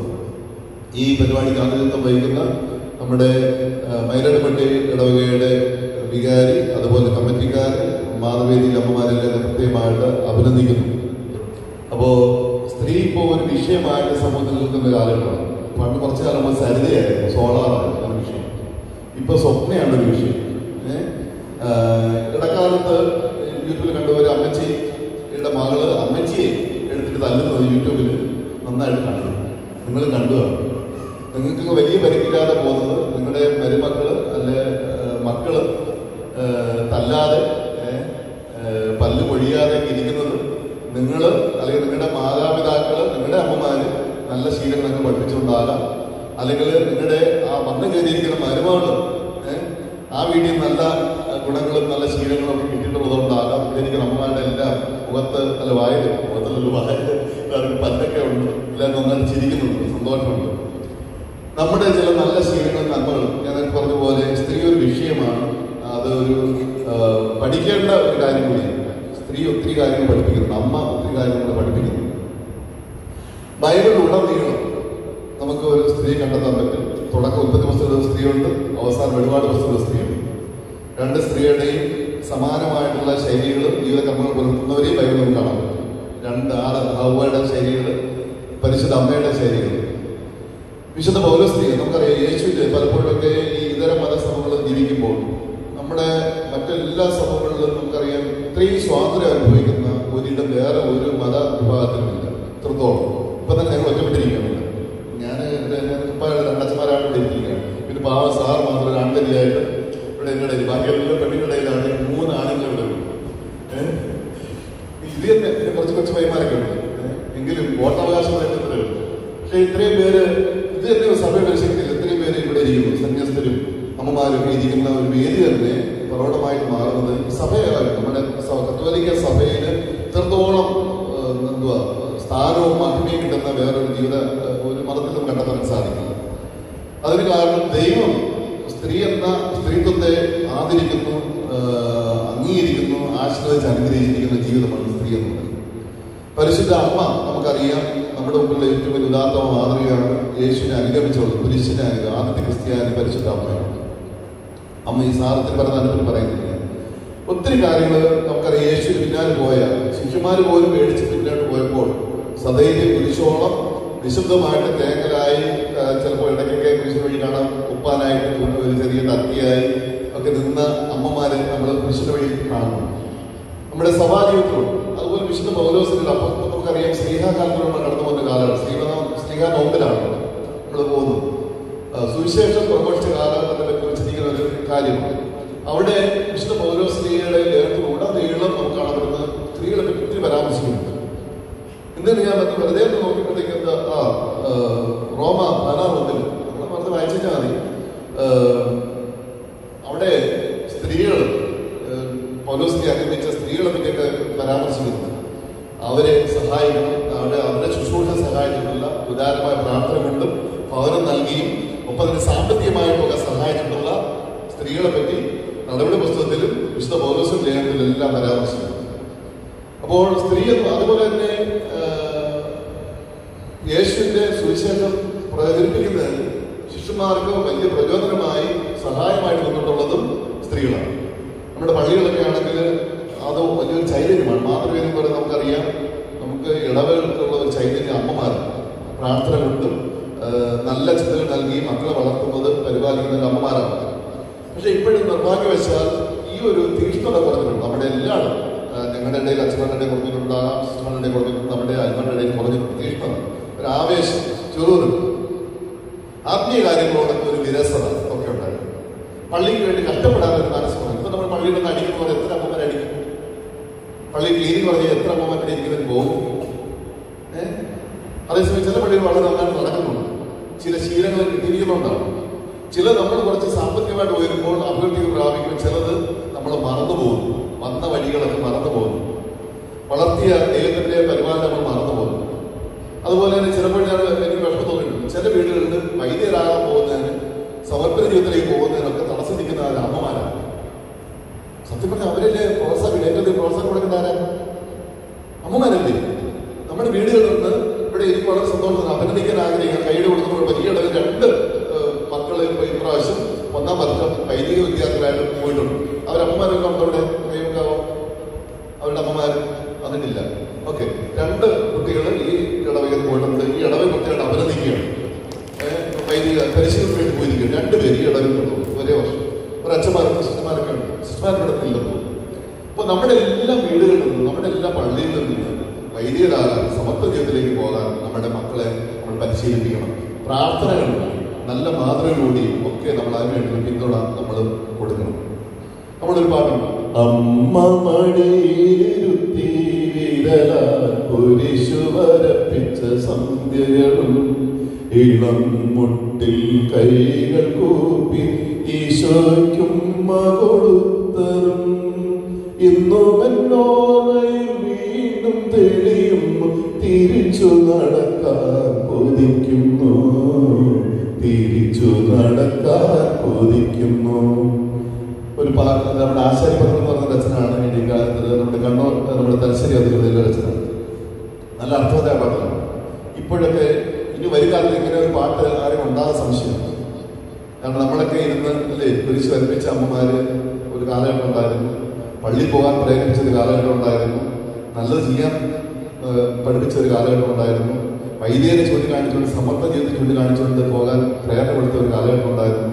S7: ഈ പരിപാടിക്ക് ആതിഥ്യം വഹിക്കുന്ന നമ്മുടെ ആ, മൈലടുപട്ടി ഇടവകയുടെ വികാരി അതുപോലെ കമ്മിറ്റിക്കാർ മാതൃവേദി അമ്മമാരെല്ലാം പ്രത്യേകമായിട്ട് അഭിനന്ദിക്കുന്നു അപ്പോ സ്ത്രീ ഇപ്പോൾ ഒരു വിഷയമായിട്ട് സമൂഹത്തിൽ നിൽക്കുന്ന കാലഘട്ടമാണ് പണ്ട് കുറച്ചു കാലം മുമ്പ് സരിതയായിരുന്നു സോളാറായിരുന്നു ഒരു വിഷയം ഇപ്പൊ സ്വപ്നയാണ് ഒരു വിഷയം ഏഹ് ഇടക്കാലത്ത് യൂട്യൂബിൽ കണ്ട ഒരു അമ്മച്ചിയുടെ മകള് അമ്മച്ചിയെ എടുത്തിട്ട് തല്ലുന്നത് യൂട്യൂബിൽ നന്നായിട്ട് കണ്ടു നിങ്ങൾ കണ്ടു കാണും. നിങ്ങൾക്ക് വലിയ പരിക്കില്ലാതെ പോകുന്നത് നിങ്ങളുടെ മരുമക്കള് അല്ലെ ഏഹ്, മക്കള് ഏഹ്, തല്ലാതെ ഏഹ്, ഏഹ്, പല്ല് പൊഴിയാതെ ഇരിക്കുന്നത് നിങ്ങൾ അല്ലെങ്കിൽ നിങ്ങളുടെ മാതാപിതാക്കള് നിങ്ങളുടെ അമ്മമാര് നല്ല ശീലങ്ങൾ നിങ്ങൾ പഠിപ്പിച്ചുകൊണ്ടാകാം അല്ലെങ്കിൽ നിങ്ങളുടെ ആ വന്നു കയറിയിരിക്കുന്ന മരുമകള് ഏഹ്, ആ വീട്ടിൽ നല്ല ഏഹ്, ഗുണങ്ങളും നല്ല ശീലങ്ങളും ഒക്കെ കിട്ടിയിട്ടുള്ളതുകൊണ്ടാകാം ഇതെനിക്ക് അമ്മമാരുടെ എല്ലാം മുഖത്ത് അല്ല വായിൽ മുഖത്തുള്ള വായിൽ എല്ലാവർക്കും പല്ലൊക്കെ ഉണ്ട് എല്ലാം നന്നായിട്ട് ചിരിക്കുന്നുണ്ട് സന്തോഷമുണ്ട് നമ്മുടെ ചില നല്ല ശീലങ്ങളും നന്മകളും ഞാൻ നേരത്തെ പറഞ്ഞ പോലെ സ്ത്രീ ഒരു വിഷയമാണ് അത് ഒരു ആ, പഠിക്കേണ്ട ഒരു കാര്യം കൂടിയാണ് സ്ത്രീ ഒത്തിരി കാര്യങ്ങൾ പഠിപ്പിക്കുന്നു അമ്മ ഒത്തിരി കാര്യങ്ങൾ പഠിപ്പിക്കുന്നു ബൈബിൾ ഉടനീളം നമുക്ക് ഒരു സ്ത്രീ കണ്ടെത്താൻ പറ്റും തുടക്കം ഉൽപ്പത്തി പുസ്തകത്തിൽ സ്ത്രീയുണ്ട് അവസാനം ഒരുപാട് പുസ്തകത്തിൽ സ്ത്രീയുണ്ട് രണ്ട് സ്ത്രീയുടെയും സമാനമായിട്ടുള്ള ശൈലികളും ജീവിതകർമ്മങ്ങൾ പുലർത്തുന്നവരെയും ബൈബിൾ നമുക്ക് കാണാൻ പറ്റും രണ്ട് ആറ് ഹൗവയുടെ ശൈലികൾ പരിശുദ്ധ അമ്മയുടെ ശൈലികൾ വിശുദ്ധ പൗരസ്ത്രീ നമുക്കറിയാം യേശുവിന്റെ പലപ്പോഴൊക്കെ ഈ ഇതര മതസഭകളിൽ ജീവിക്കുമ്പോൾ നമ്മുടെ മറ്റെല്ലാ സഭകളിലും നമുക്കറിയാം ഇത്രയും സ്വാതന്ത്ര്യം അനുഭവിക്കുന്ന ഒരിടം വേറെ ഒരു മത വിഭാഗത്തിലുമില്ല ഇത്രത്തോളം ഇപ്പൊ തന്നെ ഞങ്ങൾ ഒറ്റപ്പെട്ടിരിക്കുകയാണ് ഞാൻ ഇപ്പൊ രണ്ടച്ഛന്മാരാണ് ഇവിടെ ഇരിക്കുകയാണ് പിന്നെ പാവ സാർ മാത്രം ഒരു ആൺതരിയായിട്ട് ഇവിടെ എൻ്റെ ഇടയിൽ ബാക്കി എല്ലാ പെണ്ണിൻ്റെ ഇടയിലാണ് മൂന്ന് ആണുങ്ങൾ ഇവിടെ ഉള്ളത്. ഏഹ്? ഇത് തന്നെ പിന്നെ കുറച്ച് കുറച്ച് പൈമാരൊക്കെ ഉണ്ട് ഏഹ്? എങ്കിലും വോട്ടവകാശം നേട്ടത്തിലേ ഉള്ളൂ പക്ഷെ ഇത്രയും പേര് ഇത് തന്നെ ഒരു സഭയുടെ ഒരു ശക്തിയിൽ ഇത്രയും പേര് ഇവിടെ ഇരിക്കുന്നു സന്യസ്തരും അമ്മമാരും ഒക്കെ ഇരിക്കുന്ന ഒരു വേദി തന്നെ പ്രൗഢമായിട്ട് മാറുന്നത് സഭയാണ് നമ്മുടെ സ- കത്തോലിക്ക സഭയിൽ ഇത്രത്തോളം ഏഹ്, എന്തുവാ സ്ഥാനവും മഹിമയും കിട്ടുന്ന വേറൊരു ജീവിത ഏഹ്, ഒരു മതത്തിൽ നമുക്ക് കണ്ടെത്താൻ സാധിക്കില്ല അതിന് കാരണം ദൈവം സ്ത്രീ എന്ന സ്ത്രീത്വത്തെ ആദരിക്കുന്നു ആഹ് അംഗീകരിക്കുന്നു ആശ്രയിച്ച് അനുഗ്രഹിച്ചിരിക്കുന്ന ജീവിതമാണ് സ്ത്രീ എന്ന് പറയുന്നത് പരിശുദ്ധ അമ്മ നമുക്കറിയാം നമ്മുടെ മുമ്പിലുള്ള ഏറ്റവും വലിയ ഉദാത്തമ മാതൃകയാണ് യേശുവിനെ അനുഗമിച്ചുള്ളത് പുരുഷനെ അനുഗ- ആദ്യത്തെ ക്രിസ്ത്യാനി പരിശുദ്ധ അമ്മയാണ് അമ്മ ഈ സാറത്തിൽ പറഞ്ഞതിനെ പറയുന്നില്ല ഒത്തിരി കാര്യങ്ങൾ നമുക്കറിയാം യേശുവിന് പിന്നാലെ പോയ ശിശുമാർ പോലും മേടിച്ച് പിന്നോട്ട് പോയപ്പോൾ സദൈര്യം കുരിശോളം വിശുദ്ധമായിട്ട് തേങ്ങലായി ആ, ചിലപ്പോൾ ഇടയ്ക്കൊക്കെ കുരിശ് വഴി കാണാൻ ഉപ്പാനായിട്ട് ഒരു ചെറിയ ടർക്കിയായി ഒക്കെ നിന്ന അമ്മമാരെ നമ്മൾ വിശുദ്ധ വഴിയിൽ കാണുന്നു നമ്മുടെ സഭാജീവിതത്തിലും അതുപോലെ വിശുദ്ധ പൗലോസിന്റെ അപ്പം നമുക്കറിയാം സ്നേഹാകാലത്തിലൂടെ കടന്നു പോകുന്ന കാലമാണ് സ്നേഹ സ്നേഹ നോമ്പിലാണ് നമ്മൾ പോകുന്നത് ആ, സുവിശേഷം പ്രഘോഷിച്ച കാലഘട്ടത്തെ പറ്റി ചിന്തിക്കുന്ന ഒരു കാര്യമാണ് അവിടെ വിശുദ്ധ പൗലോസ്ത്രീയുടെ ലേഖനത്തിലൂടെ നീളം നമുക്ക് കാണപ്പെടുന്ന സ്ത്രീകളെ പറ്റി ഒത്തിരി പരാമർശിക്കുന്നുണ്ട് ഇന്നലെ ഞാൻ മറ്റു വെറുതെ ഒന്ന് നോക്കിയപ്പോഴത്തേക്ക് എന്താ ആ ആ, റോമ പതിനാറൊന്നിൽ നമ്മൾ പറഞ്ഞ് വായിച്ചാൽ മതി ആ, അവിടെ സ്ത്രീകൾ പൗലോസ്ത്രീ ആക്രമിച്ച സ്ത്രീകളെ പറ്റിയൊക്കെ പരാമർശിക്കുന്നുണ്ട് അവരെ സഹായിക്കണം അവരെ അവരെ ശുശ്രൂഷ സഹായിച്ചിട്ടുള്ള ഉദാരമായ പ്രാർത്ഥന കൊണ്ടും ഭവനം നൽകിയും ഒപ്പം തന്നെ സാമ്പത്തികമായിട്ടൊക്കെ സഹായിച്ചിട്ടുള്ള സ്ത്രീകളെ പറ്റി നടപടി പുസ്തകത്തിലും വിശുദ്ധ പൗലോസും ലേഖനത്തിലും എല്ലാം പരാമർശിക്കുന്നു അപ്പോൾ സ്ത്രീ എന്ന് അതുപോലെ തന്നെ ആ, യേശുവിന്റെ സുവിശേഷം പ്രചരിപ്പിക്കുന്നതിന് ശിശുമാർക്ക് വലിയ പ്രചോദനമായി സഹായമായിട്ട് നിന്നിട്ടുള്ളതും സ്ത്രീകളാണ് നമ്മുടെ പള്ളികളൊക്കെ ആണെങ്കിൽ അത് വലിയൊരു ചൈതന്യമാണ് മാതൃവേദി എന്ന് പറയുന്നത് നമുക്കറിയാം നമുക്ക് ഇടവേൾക്കുള്ള ഒരു ചൈതന്യം അമ്മമാരാണ് പ്രാർത്ഥന കൊണ്ടും ആ, നല്ല ചിന്തകൾ നൽകി മക്കളെ വളർത്തുന്നത് പരിപാലിക്കുന്നത് അമ്മമാരാണ് പക്ഷെ ഇപ്പോഴും നിർഭാഗ്യവശാൽ ഈ ഒരു തീഷ്ണത കുറഞ്ഞിട്ടുണ്ട് നമ്മുടെ എല്ലാവരും ആ, ഞങ്ങളുടെ ഇടയിൽ അച്ഛനുടെ ഇടയിൽ കുറഞ്ഞിട്ടുണ്ടാകാം സിസ്റ്ററുടെ ഇടയിൽ കുറഞ്ഞിട്ടുണ്ട് നമ്മുടെ അച്ഛനുടെ ഇടയിൽ കുറഞ്ഞിട്ടുണ്ട് തീഷ്ണത ഒരു ആവേശം ചെറുതുണ്ട് ആത്മീയ കാര്യങ്ങളോടൊക്കെ ഒരു വിരസത ഒക്കെ ഉണ്ടായിരുന്നു പള്ളിക്ക് വേണ്ടി കഷ്ടപ്പെടാൻ ഒരു മനസ്സുണ്ട് ഇപ്പൊ നമ്മൾ പള്ളിയിൽ നിന്ന് അടിക്കുമ്പോൾ എത്ര അമ്മമാർ അടിക്കും പള്ളി ക്ലീനിങ് പറഞ്ഞാൽ എത്ര അമ്മമാരുടെ ഇരിക്കുന്നതിന് പോകും ഏഹ് അതേസമയം ചില പള്ളികൾ വളരെ നന്നായിട്ട് നടക്കുന്നുണ്ട് ചില ശീലങ്ങൾ കിട്ടിയിരിക്കുന്നുണ്ടാവും ചില നമ്മൾ കുറച്ച് സാമ്പത്തികമായിട്ട് ഉയരുമ്പോൾ അഭിവൃദ്ധി പ്രാപിക്കും ചിലത് നമ്മൾ മറന്നു പോകുന്നു വന്ന വഴികളൊക്കെ മറന്നു പോകുന്നു വളർത്തിയ ദൈവത്തിന്റെ പരിപാലനം നമ്മൾ മറന്നു പോകുന്നു അതുപോലെ തന്നെ ചിലപ്പോൾ ഞാൻ എനിക്ക് വിഷമം തോന്നിയിട്ടുണ്ട് ചില വീടുകളിൽ വൈദ്യരാകാൻ പോകുന്നതിന് സമർപ്പണ ജീവിതത്തിലേക്ക് പോകുന്നതിനൊക്കെ തടസ്സം നിൽക്കുന്ന ആര് അമ്മമാരാണ് സത്യം പറഞ്ഞാൽ അവരല്ലേ പ്രോത്സാഹനം ഏറ്റവും അധികം പ്രോത്സാഹനം കൊടുക്കുന്ന ആരാ അമ്മമാരല്ലേ നമ്മുടെ വീടുകളിൽ നിന്ന് ഇവിടെ എനിക്ക് വളരെ സന്തോഷം അഭിനന്ദിക്കാൻ ആഗ്രഹിക്കാം കൈയുടെ കൊടുക്കുമ്പോൾ വലിയ അളവിൽ രണ്ട് ഏഹ്, മക്കള് ഇപ്പൊ ഇപ്രാവശ്യം ഒന്നാം വർഷം വൈദിക വിദ്യാർത്ഥികളായിട്ട് പോയിട്ടുണ്ട് അവരമ്മമാരൊക്കെ ഉണ്ട് അവിടെ കൈവക്കാവോ അവരുടെ അമ്മമാർ അതിനില്ല ഓക്കെ രണ്ട് കുട്ടികൾ ഈ ഇടവകയിൽ പോയിട്ടുണ്ട് ഈ ഇടവക കുട്ടികളുടെ അഭിനന്ദിക്കുകയാണ് ഏഹ്, വൈദിക പരിശീലനത്തിന് വേണ്ടി പോയിരിക്കുകയാണ് രണ്ടുപേര് ഈ ഇടവകയിലുള്ളൂ ഒരേ വർഷം ഒരു അച്ഛന്മാർക്ക് സിസ്റ്റർമാരൊക്കെ ഉണ്ട് സിസ്റ്റർമാരുടെ ഇല്ലെന്ന് അപ്പൊ നമ്മുടെ എല്ലാ വീടുകളിൽ നിന്നും നമ്മുടെ എല്ലാ പള്ളിയിൽ നിന്നും വൈദികരാകാൻ സമത്വ ജീവിതത്തിലേക്ക് പോകാൻ നമ്മുടെ മക്കളെ നമ്മൾ പരിശീലിപ്പിക്കണം പ്രാർത്ഥനകൾ നല്ല മാതൃകയിലൂടെ ഒക്കെ നമ്മൾ അതിനുവേണ്ടി പിന്തുണ നമ്മൾ കൊടുക്കണം നമ്മളൊരു പാട്ടുണ്ട് അമ്മ മടിയിരുത്തി വിരലാൽ കുരിശു വരപ്പിച്ച സന്ധ്യകളും ഇളം മുട്ടിൽ കൈകൾ കൂപ്പി ഈശോയ്ക്കുമ്മ കൊടുത്തതും ഇന്നും എന്നോർമ്മയിൽ വീണ്ടും തെളിയുന്നു തിരിച്ചു നടക്കാൻ കൊതിക്കുന്നു തിരിച്ചു നടക്കാൻ കൊതിക്കുന്നു ഒരു പാട്ട് നമ്മുടെ ആശാരിപത്രം എന്ന് പറഞ്ഞ രചനയാണ് ഈ കാലത്ത് നമ്മുടെ കണ്ണൂർ നമ്മുടെ തലശ്ശേരി അതിർത്തിയിലെ രചന നല്ല അർത്ഥവത്തായ പാട്ടാണ് ഇപ്പോഴൊക്കെ ഇനി വരും കാലത്ത് ഇങ്ങനെ ഒരു പാട്ട് ആരും ഉണ്ടാകാൻ സംശയമാണ് കാരണം നമ്മളൊക്കെ ഇരുന്ന് അല്ലേ കുരിശ് വരപ്പിച്ച അമ്മമാര് ഒരു കാലഘട്ടം ഉണ്ടായിരുന്നു പള്ളി പോകാൻ പ്രേരിപ്പിച്ച ഒരു കാലഘട്ടം ഉണ്ടായിരുന്നു നല്ലത് ചെയ്യാൻ ഏഹ്, പഠിപ്പിച്ച ഒരു കാലഘട്ടം ഉണ്ടായിരുന്നു വൈദ്യരെ ചൂണ്ടിക്കാണിച്ചുകൊണ്ട് സമർത്ഥ ജീവിതം ചൂണ്ടിക്കാണിച്ചുകൊണ്ട് പോകാൻ പ്രേരണപ്പെടുത്തിയ ഒരു കാലഘട്ടം ഉണ്ടായിരുന്നു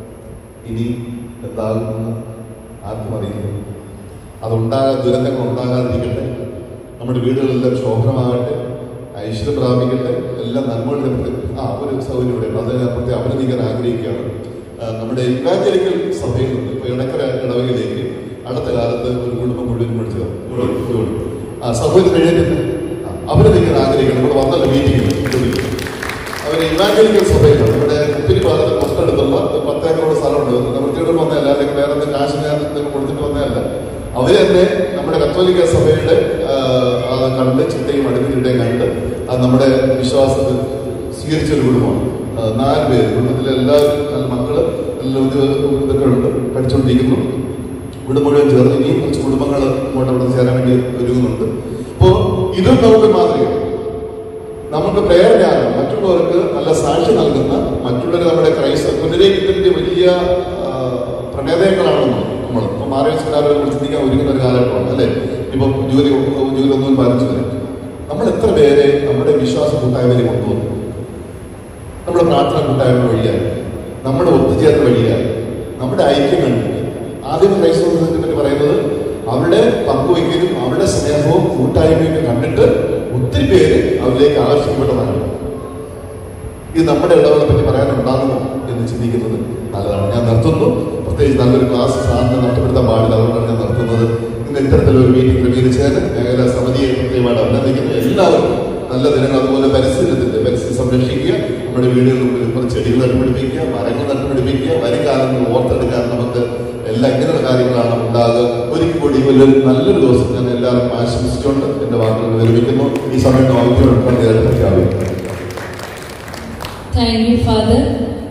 S7: ഇനി എന്താകുമെന്ന് ആർക്കും അറിയില്ല അതുണ്ടാകാൻ ദുരന്തങ്ങൾ ഉണ്ടാകാതിരിക്കട്ടെ നമ്മുടെ വീടുകളെല്ലാം ശോഭനമാകട്ടെ ഐശ്വര്യം പ്രാപിക്കട്ടെ എല്ലാം നന്മകൾ ലഭിക്കട്ടെ ആ ഒരു സൗകര്യം ഇവിടെ ഉണ്ട്. അത് ഞാൻ പ്രത്യേകം അഭിനന്ദിക്കാൻ ആഗ്രഹിക്കുകയാണ് ആ, നമ്മുടെ ഇവാഞ്ചലിക്കൽ സഭയിൽ നിന്ന് ഇപ്പോൾ ഇടക്കര ഇടവകയിലേക്ക് അടുത്ത കാലത്ത് ഒരു കുടുംബം മുഴുവൻ വിളിച്ചു മുഴുവൻ ആ സഭയിൽ എഴുതിട്ട് അഭിനന്ദിക്കാൻ ആഗ്രഹിക്കണം നമ്മൾ വന്നല്ലോ മീറ്റിംഗിൽ അവർ ഇവാഞ്ചലിക്കൽ സഭയിലാണ് ഇവിടെ ഒത്തിരി ഭാഗത്ത് തൊട്ടടുത്തുള്ള പത്തേക്കറോട് സ്ഥലമുണ്ട് നമ്മൾ തീർന്നു വന്നതല്ല അല്ലെങ്കിൽ വേറെ എന്തെങ്കിലും കാശ് ഞാൻ എന്തെങ്കിലും കൊടുത്തിട്ട് വന്നതല്ല അവര് തന്നെ നമ്മുടെ കത്തോലിക്ക സഭയുടെ ആ, അത് കണ്ട് ചിട്ടയും അടുത്ത ചിട്ടയും കണ്ട് അത് നമ്മുടെ വിശ്വാസത്തിൽ സ്വീകരിച്ച ഒരു കുടുംബമാണ് ആ, നാല് പേര് കുടുംബത്തിലെ എല്ലാവരും നല്ല മക്കള് എല്ലാ ഉദ്യോഗ ഇതൊക്കെ ഉണ്ട് പഠിച്ചുകൊണ്ടിരിക്കുന്നു ഇവിടെ മുഴുവൻ ചേർന്ന് ഇനിയും കുറച്ച് കുടുംബങ്ങൾ ഇങ്ങോട്ട് അവിടെ ചേരാൻ വേണ്ടി ഒരുങ്ങുന്നുണ്ട് അപ്പോൾ ഇതും നമുക്ക് മാതൃകയാണ് നമുക്ക് പ്രേരണയാകും മറ്റുള്ളവർക്ക് നല്ല സാക്ഷി നൽകുന്ന മറ്റുള്ളവർ നമ്മുടെ ക്രൈസ്തവ പുനരേക്കത്തിന്റെ വലിയ ആ, പ്രണേതാക്കളാണ് നമ്മൾ നമ്മൾ ഇപ്പൊ മാറിയ ചിന്തിക്കാൻ ഒരുങ്ങുന്ന ഒരു കാലഘട്ടമാണ് അല്ലെ ഇപ്പം ജോലി ജോലി ഒന്നും പാലിച്ചു വരും നമ്മൾ എത്ര പേരെ നമ്മുടെ വിശ്വാസ കൂട്ടായ്മയിൽ കൊണ്ടുവന്നു നമ്മുടെ പ്രാർത്ഥന കൂട്ടായ്മ വഴിയായി നമ്മുടെ ഒത്തുചേർന്ന വഴിയാണ് നമ്മുടെ ഐക്യം കണ്ടിട്ട് ആദ്യം ക്രൈസ്തവ മതത്തെ പറ്റി പറയുന്നത് അവരുടെ പങ്കുവയ്ക്കലും അവരുടെ സ്നേഹവും കൂട്ടായ്മയും കണ്ടിട്ട് ഒത്തിരി പേര് അവരിലേക്ക് ആകർഷിക്കപ്പെട്ടതാണ് ഇത് നമ്മുടെ ഇടവേളെ പറ്റി പറയാനുണ്ടാകുമോ എന്ന് ചിന്തിക്കുന്നത് നല്ലതാണ് ഞാൻ നിർത്തുന്നു പ്രത്യേകിച്ച് നല്ലൊരു ക്ലാസ് സാറിന് നഷ്ടപ്പെടുത്താൻ പാടില്ല അതുകൊണ്ടാണ് ഞാൻ നിർത്തുന്നത് ഇന്ന് ഇത്തരത്തിലൊരു മീറ്റിംഗ് ക്രമീകരിച്ചതിന് മേഖലാ സമിതിയെ പ്രത്യേകമായിട്ട് അഭിനന്ദിക്കുന്നു എല്ലാവർക്കും നല്ല ദിനങ്ങൾ അതുപോലെ പരിസ്ഥിതിത്തിന്റെ പരിസ്ഥിതി സംരക്ഷിക്കുക നമ്മുടെ വീടുകളിൽ മുമ്പിൽ കുറച്ച് ചെടികൾ നട്ടുപിടിപ്പിക്കുക മരങ്ങൾ നട്ടുപിടിപ്പിക്കുക വരും കാലങ്ങളിൽ ഓർത്തെടുക്കാൻ നമുക്ക് എല്ലാം ഇങ്ങനെയുള്ള കാര്യങ്ങളാണ് ഉണ്ടാകുക ഒരിക്കൽ കൂടി ഒരു നല്ലൊരു ദിവസം ഞാൻ എല്ലാവർക്കും ആശംസിച്ചുകൊണ്ട് എന്റെ വാക്കുകൾ വിരമിക്കുന്നു ഈ സമയത്ത് ഔദ്യോഗിക പ്രഖ്യാപിക്കുന്നു
S1: താങ്ക് യു ഫാദർ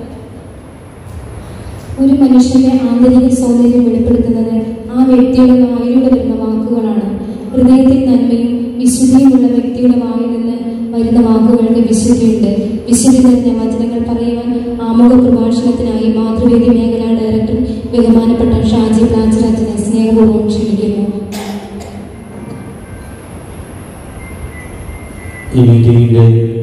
S2: ഒരു മനുഷ്യന്റെ ആന്തരിക സൗന്ദര്യം വെളിപ്പെടുത്തുന്നത് ആ വ്യക്തിയുടെ വായിലൂടെ വരുന്ന വാക്കുകളാണ് ഹൃദയത്തിൽ നന്മയും വിശുദ്ധിയുമുള്ള വ്യക്തിയുടെ വായിൽ നിന്ന് വരുന്ന വാക്കുകൾക്ക് വിശുദ്ധിയുണ്ട് വിശുദ്ധി നിറഞ്ഞ വചനങ്ങൾ പറയുവാൻ ആമുഖ പ്രഭാഷണത്തിനായി മാതൃവേദി മേഖലാ ഡയറക്ടർ ബഹുമാനപ്പെട്ട ഷാജി പ്ലാച്ചറാജിനെ സ്നേഹപൂർവ്വം ക്ഷണിക്കുന്നു
S3: ഈ മീറ്റിംഗിന്റെ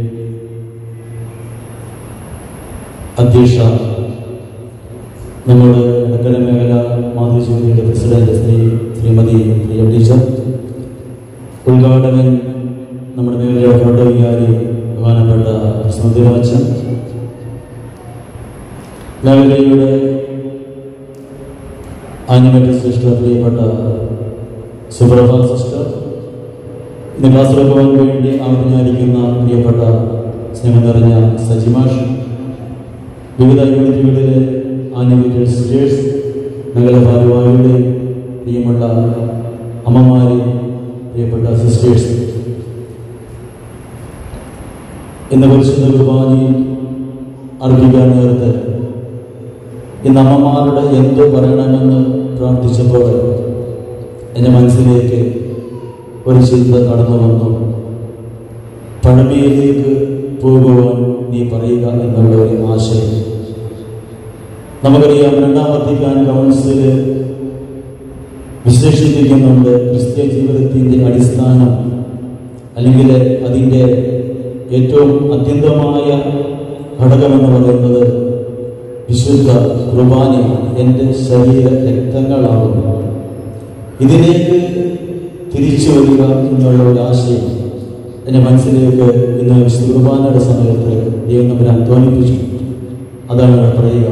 S3: അധ്യക്ഷ നമ്മുടെ നഗര മേഖല മാതൃശൂരിയുടെ പ്രസിഡന്റ് ശ്രീ ശ്രീമതി പ്രിയ ടീച്ചർ ഉദ്ഘാടകൻ നമ്മുടെ മേഖലയുടെ ഫോട്ടോവികാരി ബഹുമാനപ്പെട്ട സ്മൃതിരാജൻ മേഖലയുടെ ആനിമേറ്റഡ് സിസ്റ്റർ പ്രിയപ്പെട്ട സുബ്രഭ സിസ്റ്റർ ഇന്ന് ക്ലാസ് എടുക്കുവാൻ വേണ്ടി ആജ്ഞാനിക്കുന്ന പ്രിയപ്പെട്ട സ്നേഹം നിറഞ്ഞ സജിമാഷ് വിവിധ യൂണിറ്റുകളിലെ ആനിമേറ്റഡ് സിസ്റ്റേഴ്സ് നഗര ഭാരവാഹികളുടെ പ്രിയമുള്ള അമ്മമാരെ പ്രിയപ്പെട്ട സിസ്റ്റേഴ്സ് ഇന്ന് പരിശുദ്ധ കുർബാനയിൽ അർപ്പിക്കാൻ നേരത്തെ ഇന്ന് അമ്മമാരുടെ എന്ത് പറയണമെന്ന് പ്രാർത്ഥിച്ചപ്പോൾ എൻ്റെ മനസ്സിലേക്ക് ഒരു ചിന്ത കടന്നു വന്നു പഴമയിലേക്ക് പോകുവാൻ നീ പറയുക എന്നുള്ള ഒരു ആശയം നമുക്കറിയാം രണ്ടാം വത്തിക്കാൻ കൗൺസില് വിശേഷിപ്പിക്കുന്നുണ്ട് ക്രിസ്ത്യൻ ജീവിതത്തിൻ്റെ അടിസ്ഥാനം അല്ലെങ്കിൽ അതിൻ്റെ ഏറ്റവും അത്യന്തമായ ഘടകമെന്ന് പറയുന്നത് വിശുദ്ധ കുർബാനയാണ് എൻ്റെ ശരീര രക്തങ്ങളാകുന്നു ഇതിലേക്ക് തിരിച്ചു വരിക എന്നുള്ള ഒരു ആശയം എൻ്റെ മനസ്സിലേക്ക് ഇന്ന് വിശുദ്ധ കുർബാനയുടെ സമയത്ത് ദൈവം നമ്മളെ അധ്വാനിപ്പിച്ചു അതാണ് ഇവിടെ പറയുക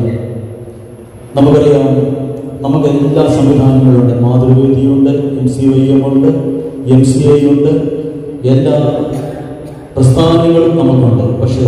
S3: നമുക്കറിയാം നമുക്ക് എല്ലാ സംവിധാനങ്ങളുണ്ട് മാതൃവേദിയുണ്ട് എം സി വൈ എം ഉണ്ട് എം സി ഐ ഉണ്ട് എല്ലാ പ്രസ്ഥാനങ്ങളും നമുക്കുണ്ട് പക്ഷേ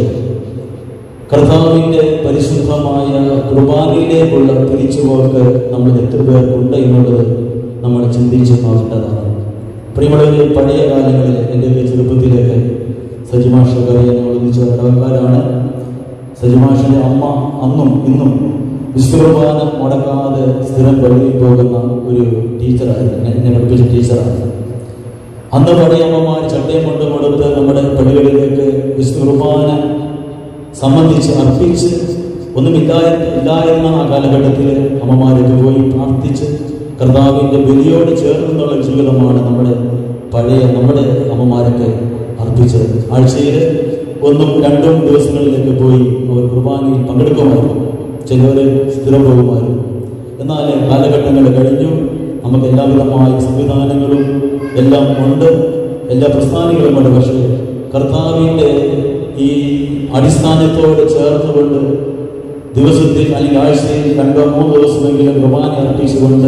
S3: കർത്താവിൻ്റെ പരിശുദ്ധമായ കുർബാനയിലേക്കുള്ള തിരിച്ചുപോക്ക് നമ്മൾ എത്ര പേർക്കുണ്ട് എന്നുള്ളത് നമ്മൾ ചിന്തിച്ച് നോക്കേണ്ടതാണ് പ്രിയമുള്ളവരെ പഴയ കാലങ്ങളിൽ എൻ്റെ ചെറുപ്പത്തിലേക്ക് സജിമാഷൊക്കെ ഞങ്ങൾ ഒന്നിച്ച ഇടവക്കാരാണ് സജിമാഷിന്റെ അമ്മ അന്നും ഇന്നും വിശ്വകുർബാന മുടക്കാതെ സ്ഥിരം പള്ളിയിൽ പോകുന്ന ഒരു ടീച്ചറായിരുന്നു എന്നെ- എന്നെ പഠിപ്പിച്ച ടീച്ചറാണ് അന്ന് പഴയമ്മമാർ ചട്ടയും കൊണ്ട് കൊടുത്ത് നമ്മുടെ പള്ളികളിലേക്ക് വിശ്വകുർബാന സംബന്ധിച്ച് അർപ്പിച്ച് ഒന്നുമില്ലായ ഇല്ലായിരുന്ന ആ കാലഘട്ടത്തിൽ അമ്മമാരൊക്കെ പോയി പ്രാർത്ഥിച്ച് കർത്താവിൻ്റെ ബലിയോട് ചേർന്നുള്ള ജീവിതമാണ് നമ്മുടെ പഴയ നമ്മുടെ അമ്മമാരൊക്കെ അർപ്പിച്ചത് ആഴ്ചയിൽ ഒന്നും രണ്ടും ദിവസങ്ങളിലേക്ക് പോയി അവർ കുർബാനയിൽ പങ്കെടുക്കുമായിരുന്നു ചിലവർ സ്ഥിരം പോകുമായിരുന്നു എന്നാൽ കാലഘട്ടങ്ങൾ കഴിഞ്ഞു നമുക്ക് എല്ലാവിധമായ സംവിധാനങ്ങളും എല്ലാം ഉണ്ട് എല്ലാ പ്രസ്ഥാനങ്ങളുമുണ്ട് പക്ഷേ കർത്താവിൻ്റെ ഈ അടിസ്ഥാനത്തോട് ചേർന്നുകൊണ്ട് ദിവസത്തിൽ അല്ലെങ്കിൽ ആഴ്ചയിൽ രണ്ടോ മൂന്നോ ദിവസമെങ്കിലും കുർബാന അർപ്പിച്ചുകൊണ്ട്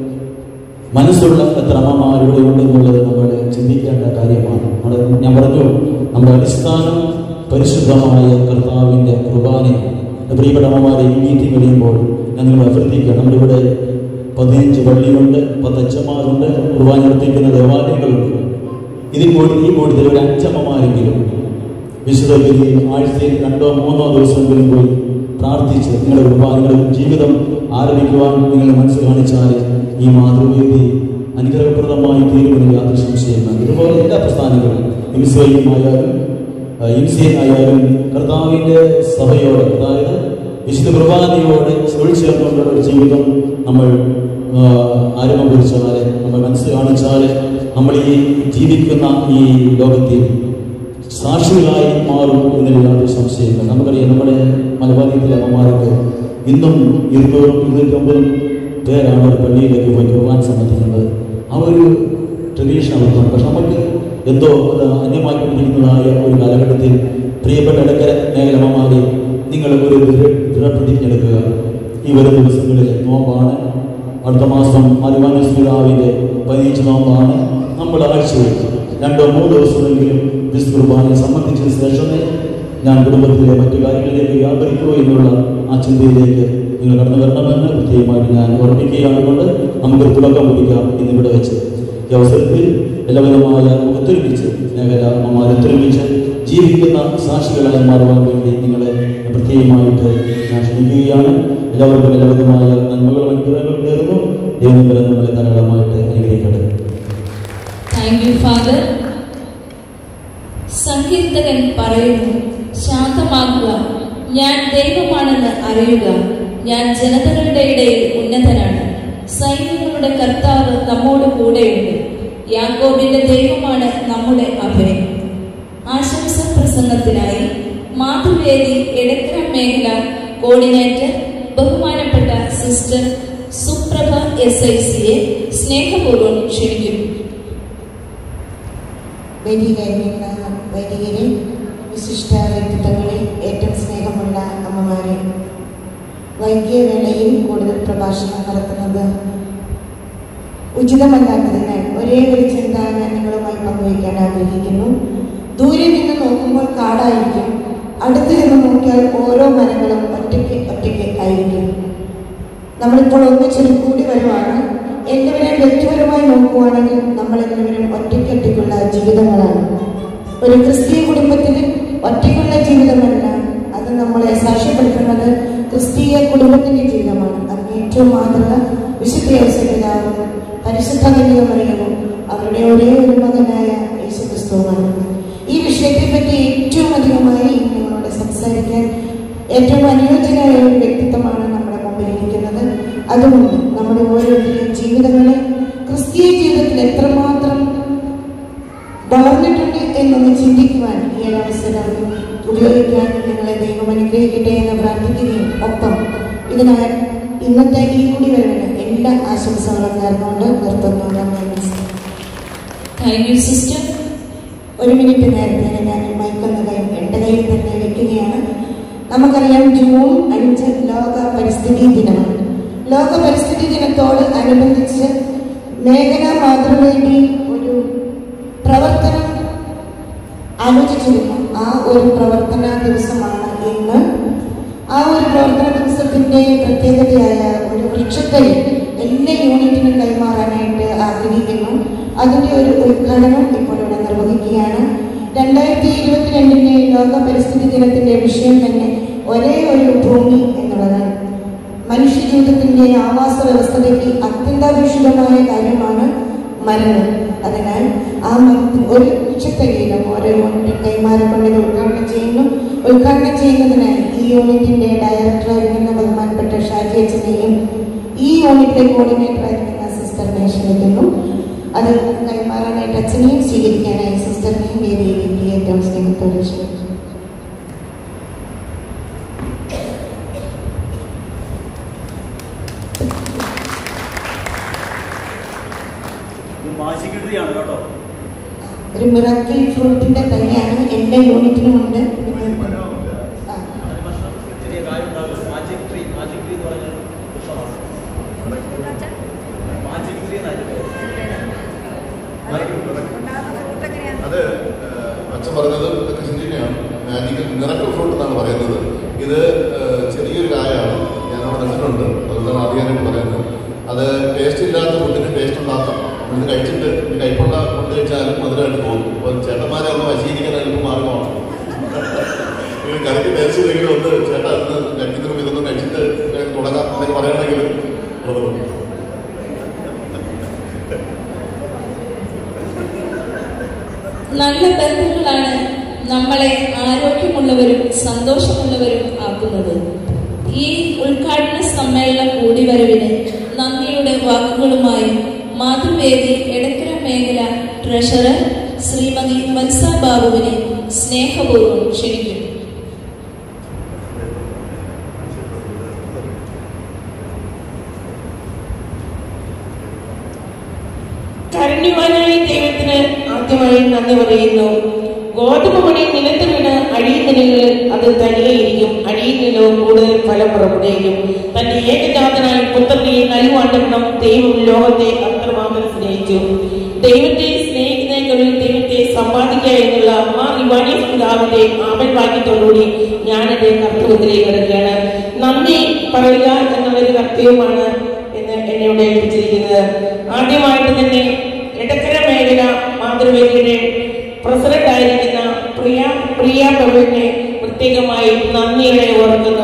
S3: മനസ്സുള്ള എത്ര അമ്മമാരിവിടെ ഉണ്ടെന്നുള്ളത് നമ്മൾ ചിന്തിക്കേണ്ട കാര്യമാണ് നമ്മുടെ ഞാൻ പറഞ്ഞു നമ്മുടെ അടിസ്ഥാനം പരിശുദ്ധമായ കർത്താവിൻ്റെ കുർബാനയാണ് പ്രിയപ്പെട്ട അമ്മമാരെ ഈ മീറ്റിംഗ് കഴിയുമ്പോൾ ഞാൻ നിങ്ങൾ അഭ്യർത്ഥിക്കുക നമ്മുടെ ഇവിടെ പതിനഞ്ച് പള്ളിയുണ്ട് പത്തച്ഛന്മാരുണ്ട് കുർബാന അർപ്പിക്കുന്ന ദേവാലയങ്ങളുണ്ട് ഇതിൽ കൂടി ഈ കൂട്ടത്തിൽ ഒരു അഞ്ചമ്മമാരെങ്കിലും വിശുദ്ധ ബലിയിൽ ആഴ്ചയിൽ രണ്ടോ മൂന്നോ ദിവസമെങ്കിലും പോയി പ്രാർത്ഥിച്ച് നിങ്ങളുടെ കുർബാന നിങ്ങളുടെ ജീവിതം ആരംഭിക്കുവാൻ നിങ്ങൾ മനസ്സ് കാണിച്ചാൽ ഈ മാതൃവേദി അനുഗ്രഹപ്രദമായി തീരുമെന്ന് യാതൊരു സംശയമില്ല ഇതുപോലെ എല്ലാ പ്രസ്ഥാനങ്ങളും ഹിംസയും ആയാലും ഹിംസയും ആയാലും കർത്താവിൻ്റെ സഭയോട് അതായത് വിശുദ്ധ കുർബാനയോട് ചേർന്നുകൊണ്ടുള്ള ഒരു ജീവിതം നമ്മൾ ആ, ആരംഭം കുറിച്ചാൽ നമ്മൾ മനസ്സ് കാണിച്ചാൽ നമ്മൾ ഈ ജീവിക്കുന്ന ഈ ലോകത്തിൽ സാക്ഷികളായി മാറും എന്നതിൽ യാതൊരു സംശയമില്ല നമുക്കറിയാം നമ്മുടെ മലബാറിയത്തിലെ അമ്മമാർക്ക് ഇന്നും ഇരുന്നൂറും ഇരുന്നൂറ്റമ്പതും പേരാണ് ഒരു പള്ളിയിലേക്ക് പോയി കുർബാൻ സംബന്ധിക്കുന്നത് ആ ഒരു ട്രഡീഷൻ അവർക്കുണ്ട് പക്ഷെ നമുക്ക് എന്തോ അത് അന്യമായിക്കൊണ്ടിരിക്കുന്നതായ ഒരു കാലഘട്ടത്തിൽ പ്രിയപ്പെട്ട ഇടക്കര മേഖലമ്മമാരെ നിങ്ങൾ ഒരു ദൃഢ- ദൃഢപ്രതിജ്ഞ എടുക്കുക ഈ വരും ദിവസങ്ങളിൽ നോമ്പാണ് അടുത്ത മാസം മരുവാനസ്മിതാവിൻ്റെ പതിനഞ്ച് നോമ്പാണ് നമ്മൾ ആഴ്ചയിൽ രണ്ടോ മൂന്നോ ദിവസമെങ്കിലും വിശുദ്ധ കുർബാനയെ സംബന്ധിച്ചതിന് ശേഷമേ ഞാൻ കുടുംബത്തിലെ മറ്റു കാര്യങ്ങളിലേക്ക് വ്യാപരിക്കുമോ എന്നുള്ള ആ ചിന്തയിലേക്ക് നിങ്ങൾ കടന്നു വരണമെന്ന് പ്രത്യേകമായിട്ട് ഞാൻ ഓർമ്മിക്കുകയാണ് കൊണ്ട് നമുക്കൊരു തുടക്കം കുറിക്കാം ഇന്നിവിടെ വെച്ച് ഈ അവസരത്തിൽ എല്ലാവിധമായ ഒത്തൊരുമിച്ച് മേഖല അമ്മമാർ ഒത്തൊരുമിച്ച് ജീവിക്കുന്ന സാക്ഷികളായി മാറുവാൻ വേണ്ടി നിങ്ങളെ പ്രത്യേകമായിട്ട് ഞാൻ ക്ഷണിക്കുകയാണ് എല്ലാവർക്കും എല്ലാവിധമായ നന്മകളും അനുഗ്രഹങ്ങളും നേർന്നു ദൈവം നമ്മളെ ധാരാളമായിട്ട് അനുഗ്രഹിക്കട്ടെ
S1: താങ്ക് യു ഫാദർ സങ്കീർത്തകൻ പറയുന്നു ശാന്തമാക്കുക ഞാൻ ദൈവമാണെന്ന് അറിയുക ഞാൻ ജനതകളുടെ ഇടയിൽ ഉന്നതനാണ് സൈന്യങ്ങളുടെ കർത്താവ് നമ്മോട് കൂടെയുണ്ട് യാക്കോബിന്റെ ദൈവമാണ് നമ്മുടെ അഭയം ആശംസ പ്രസംഗത്തിനായി മാതൃവേദി എടക്കര മേഖല കോർഡിനേറ്റർ ബഹുമാനപ്പെട്ട സിസ്റ്റർ സുപ്രഭ എസ് ഐ സിയെ സ്നേഹപൂർവ്വം ക്ഷണിക്കുന്നു
S8: വേദിയിലായിരിക്കുന്ന വൈദികരിൽ വിശിഷ്ട വ്യക്തിത്വങ്ങളിൽ ഏറ്റവും സ്നേഹമുള്ള അമ്മമാരെ വൈകിയ വേളയിൽ കൂടുതൽ പ്രഭാഷണം നടത്തുന്നത് ഉചിതമല്ലാത്തതിനാൽ ഒരേ ഒരു ചിന്ത ഞാൻ നിങ്ങളുമായി പങ്കുവയ്ക്കാൻ ആഗ്രഹിക്കുന്നു ദൂരെ നിന്ന് നോക്കുമ്പോൾ കാടായിരിക്കും അടുത്ത് നിന്ന് നോക്കിയാൽ ഓരോ മരങ്ങളും ഒറ്റയ്ക്ക് ഒറ്റയ്ക്ക് ആയിരിക്കും നമ്മളിപ്പോൾ ഒന്നിച്ചൊരു കൂടി വരുവാണ് എല്ലാവരെയും വ്യക്തിപരമായി നോക്കുവാണെങ്കിൽ നമ്മൾ എല്ലാവരും ഒറ്റയ്ക്കൊറ്റയ്ക്കുള്ള ജീവിതങ്ങളാണ് ഒരു ക്രിസ്തീയ കുടുംബത്തിൽ ഒറ്റയ്ക്കുള്ള ജീവിതമല്ല അത് നമ്മളെ സാക്ഷ്യപ്പെടുത്തുന്നത് ക്രിസ്തീയ കുടുംബത്തിന്റെ ജീവിതമാണ് അതിന് ഏറ്റവും മാതൃക വിശുദ്ധ ഔസപിതാവും പരിശുദ്ധ കന്യകമറിയവും അവരുടെ ഒരേ ഒരു മകനായ യേശു ക്രിസ്തുവുമാണ് ഈ വിഷയത്തെ പറ്റി ഏറ്റവും അധികമായി ഇന്ന് നിങ്ങളോട് സംസാരിക്കാൻ ഏറ്റവും അനുയോജ്യനായ ഒരു വ്യക്തിത്വമാണ് നമ്മുടെ മുമ്പിൽ ഇരിക്കുന്നത് അതുകൊണ്ട് നമ്മുടെ ഓരോരുത്തരുടെയും ജീവിതങ്ങളെ ക്രിസ്തീയ ജീവിതത്തിൽ എത്രമാത്രം വളർന്നിട്ടുണ്ട് എന്നൊന്ന് ചിന്തിക്കുവാൻ ഈ ഒരു അവസരം ഉപയോഗിക്കാൻ നിങ്ങളെ ദൈവം അനുഗ്രഹിക്കട്ടെ എന്ന് പ്രാർത്ഥിക്കുകയും ഒപ്പം ഇതിനായി ഇന്നത്തെ ഈ കൂടി വരവിന് എല്ലാ ആശംസകളും നേർന്നുകൊണ്ട് നിർത്തുന്നു നമസ്കാരം
S1: താങ്ക് യു സിസ്റ്റർ
S8: ഒരു മിനിറ്റ് നേരത്തെ ഞാൻ മൈക്കൊന്ന് കൈ എൻ്റെ കയ്യിൽ തന്നെ വെക്കുകയാണ് നമുക്കറിയാം ജൂൺ അഞ്ച് ലോക പരിസ്ഥിതി ദിനമാണ് ലോക പരിസ്ഥിതി ദിനത്തോട് അനുബന്ധിച്ച് മേഖല മാതൃവേദി ഒരു പ്രവർത്തനം ആലോചിച്ചിരുന്നു ആ ഒരു പ്രവർത്തന ദിവസമാണ് ഇന്ന് ആ ഒരു പ്രവർത്തന ദിവസത്തിന്റെ പ്രത്യേകതയായ ഒരു വൃക്ഷത്തൈ എല്ലാ യൂണിറ്റിനും കൈമാറാനായിട്ട് ആഗ്രഹിക്കുന്നു അതിന്റെ ഒരു ഉദ്ഘാടനം ഇപ്പോൾ ഇവിടെ നിർവഹിക്കുകയാണ് രണ്ടായിരത്തി ഇരുപത്തിരണ്ടിലെ ലോക പരിസ്ഥിതി ദിനത്തിന്റെ വിഷയം തന്നെ ഒരേ ഒരു ഭൂമി എന്നുള്ളതാണ് മനുഷ്യ ജീവിതത്തിന്റെ ആവാസ വ്യവസ്ഥതയ്ക്ക് അത്യന്താപേക്ഷിതമായ കാര്യമാണ് മരങ്ങൾ അതിനാൽ ആ മരത്തിൽ ഒരു വൃക്ഷത്തൈയിലും ഓരോ യൂണിറ്റും കൈമാറിക്കൊണ്ട് ഇത് ഉദ്ഘാടനം ചെയ്യുന്നു ഉദ്ഘാടനം ചെയ്യുന്നതിനായി ഈ യൂണിറ്റിന്റെ ഡയറക്ടറായിരിക്കുന്ന ബഹുമാനപ്പെട്ട ഷാജി അച്ഛനെയും ഈ യൂണിറ്റിലെ കോർഡിനേറ്ററായിരിക്കുന്ന സിസ്റ്ററിനെ ക്ഷണിക്കുന്നു അത് കൈമാറാനായിട്ട് അച്ഛനെയും സ്വീകരിക്കാനായി സിസ്റ്ററിനെയും വേദിയിലേക്ക് ഏറ്റവും സ്നേഹത്തോടെ ക്ഷണിക്കുന്നു
S3: മാജിക്കിടുകയാണ് കേട്ടോ
S8: ഒരു മിറക്കിൾ ഫ്രൂട്ടിന്റെ തന്നെയാണ് എല്ലാ യൂണിറ്റിനും ഉണ്ട് ആ.
S3: ചെറിയ കാര്യം ഉണ്ടാകും മാജിക് ട്രീ മാജിക് ട്രീ എന്ന് പറഞ്ഞാൽ പുഷ്പമാണ് മാജിക് ട്രീ എന്നായിരുന്നു
S7: അത് ഏഹ്, അച്ഛൻ പറഞ്ഞത് ഇതൊക്കെ ശരിയാണ് മാജിക്കൽ മിറക്കിൾ ഫ്രൂട്ട് എന്നാണ് പറയുന്നത് ഇത് ഏഹ്, ചെറിയൊരു കായാണ് ഞാനവിടെ നിന്നിട്ടുണ്ട് അതുകൊണ്ടാണ് ആദ്യമായിട്ട് പറയുന്നത് അത് ടേസ്റ്റ് ഇല്ലാത്ത ഫുഡിന് ടേസ്റ്റ് ഉണ്ടാക്കാം ഇത് കഴിച്ചിട്ട് ഈ കൈപ്പുള്ള ഫുഡ് കഴിച്ചാലും മധുരമായിട്ട് തോന്നും അപ്പോൾ ചേട്ടന്മാരെ ഒന്ന് വശീകരിക്കാൻ എളുപ്പം മാർഗമാണ് ഇത് കറിക്ക് ടേസ്റ്റ് ഇല്ലെങ്കിലും ഒന്ന് ചേട്ടാ ഇന്ന് കഴിക്കുന്നതിനും ഇതൊന്നും കഴിച്ചിട്ട് തുടങ്ങാം എന്നൊക്കെ പറയണമെങ്കിൽ തുടങ്ങും
S1: നല്ല ബന്ധങ്ങളാണ് നമ്മളെ ആരോഗ്യമുള്ളവരും സന്തോഷമുള്ളവരും ആക്കുന്നത് ഈ ഉദ്ഘാടന സമ്മേളനം കൂടിവരവിന് നന്ദിയുടെ വാക്കുകളുമായി മാതൃവേദി എടക്കര മേഖല ട്രഷറർ ശ്രീമതി വത്സ ബാബുവിനെ സ്നേഹപൂർവ്വം ക്ഷണിക്കുന്നു
S9: കരുണ്യവാനായ ദൈവത്തിന് ആദ്യമായി നന്ദി പറയുന്നു ഗോതമ്പ് മണി നിലത്ത് വീണ് അഴിയുന്നില്ലെങ്കിൽ അത് തനിയെയിരിക്കും അഴിയുന്നില്ലോ കൂടുതൽ ഫലം പുറപ്പെടുകയും തന്റെ ഏകജാതനായ പുത്രനെ നൽകുവാണ്ടെണ്ണം ദൈവം ലോകത്തെ അത്രമാത്രം സ്നേഹിച്ചു ദൈവത്തെ സ്നേഹിക്കുന്നതിനുള്ളിൽ ദൈവത്തെ സമ്പാദിക്കുക എന്നുള്ള മാ ഇവാനി പിതാവിന്റെ ആമൽ വാക്യത്തോടുകൂടി ഞാൻ എന്റെ കർത്തവ്യത്തിലേക്ക് കിടക്കുകയാണ് നന്ദി പറയുക എന്നുള്ളൊരു കർത്തവ്യമാണ് എന്ന് എന്നെ ഇവിടെ ഏൽപ്പിച്ചിരിക്കുന്നത് ആദ്യമായിട്ട് തന്നെ എടക്കര മേഖല മാതൃവേദിയുടെ പ്രസിഡന്റ് ആയിരിക്കുന്ന പ്രിയ പ്രിയ പ്രഭുവിനെ പ്രത്യേകമായി നന്ദിയോടെ ഓർക്കുന്നു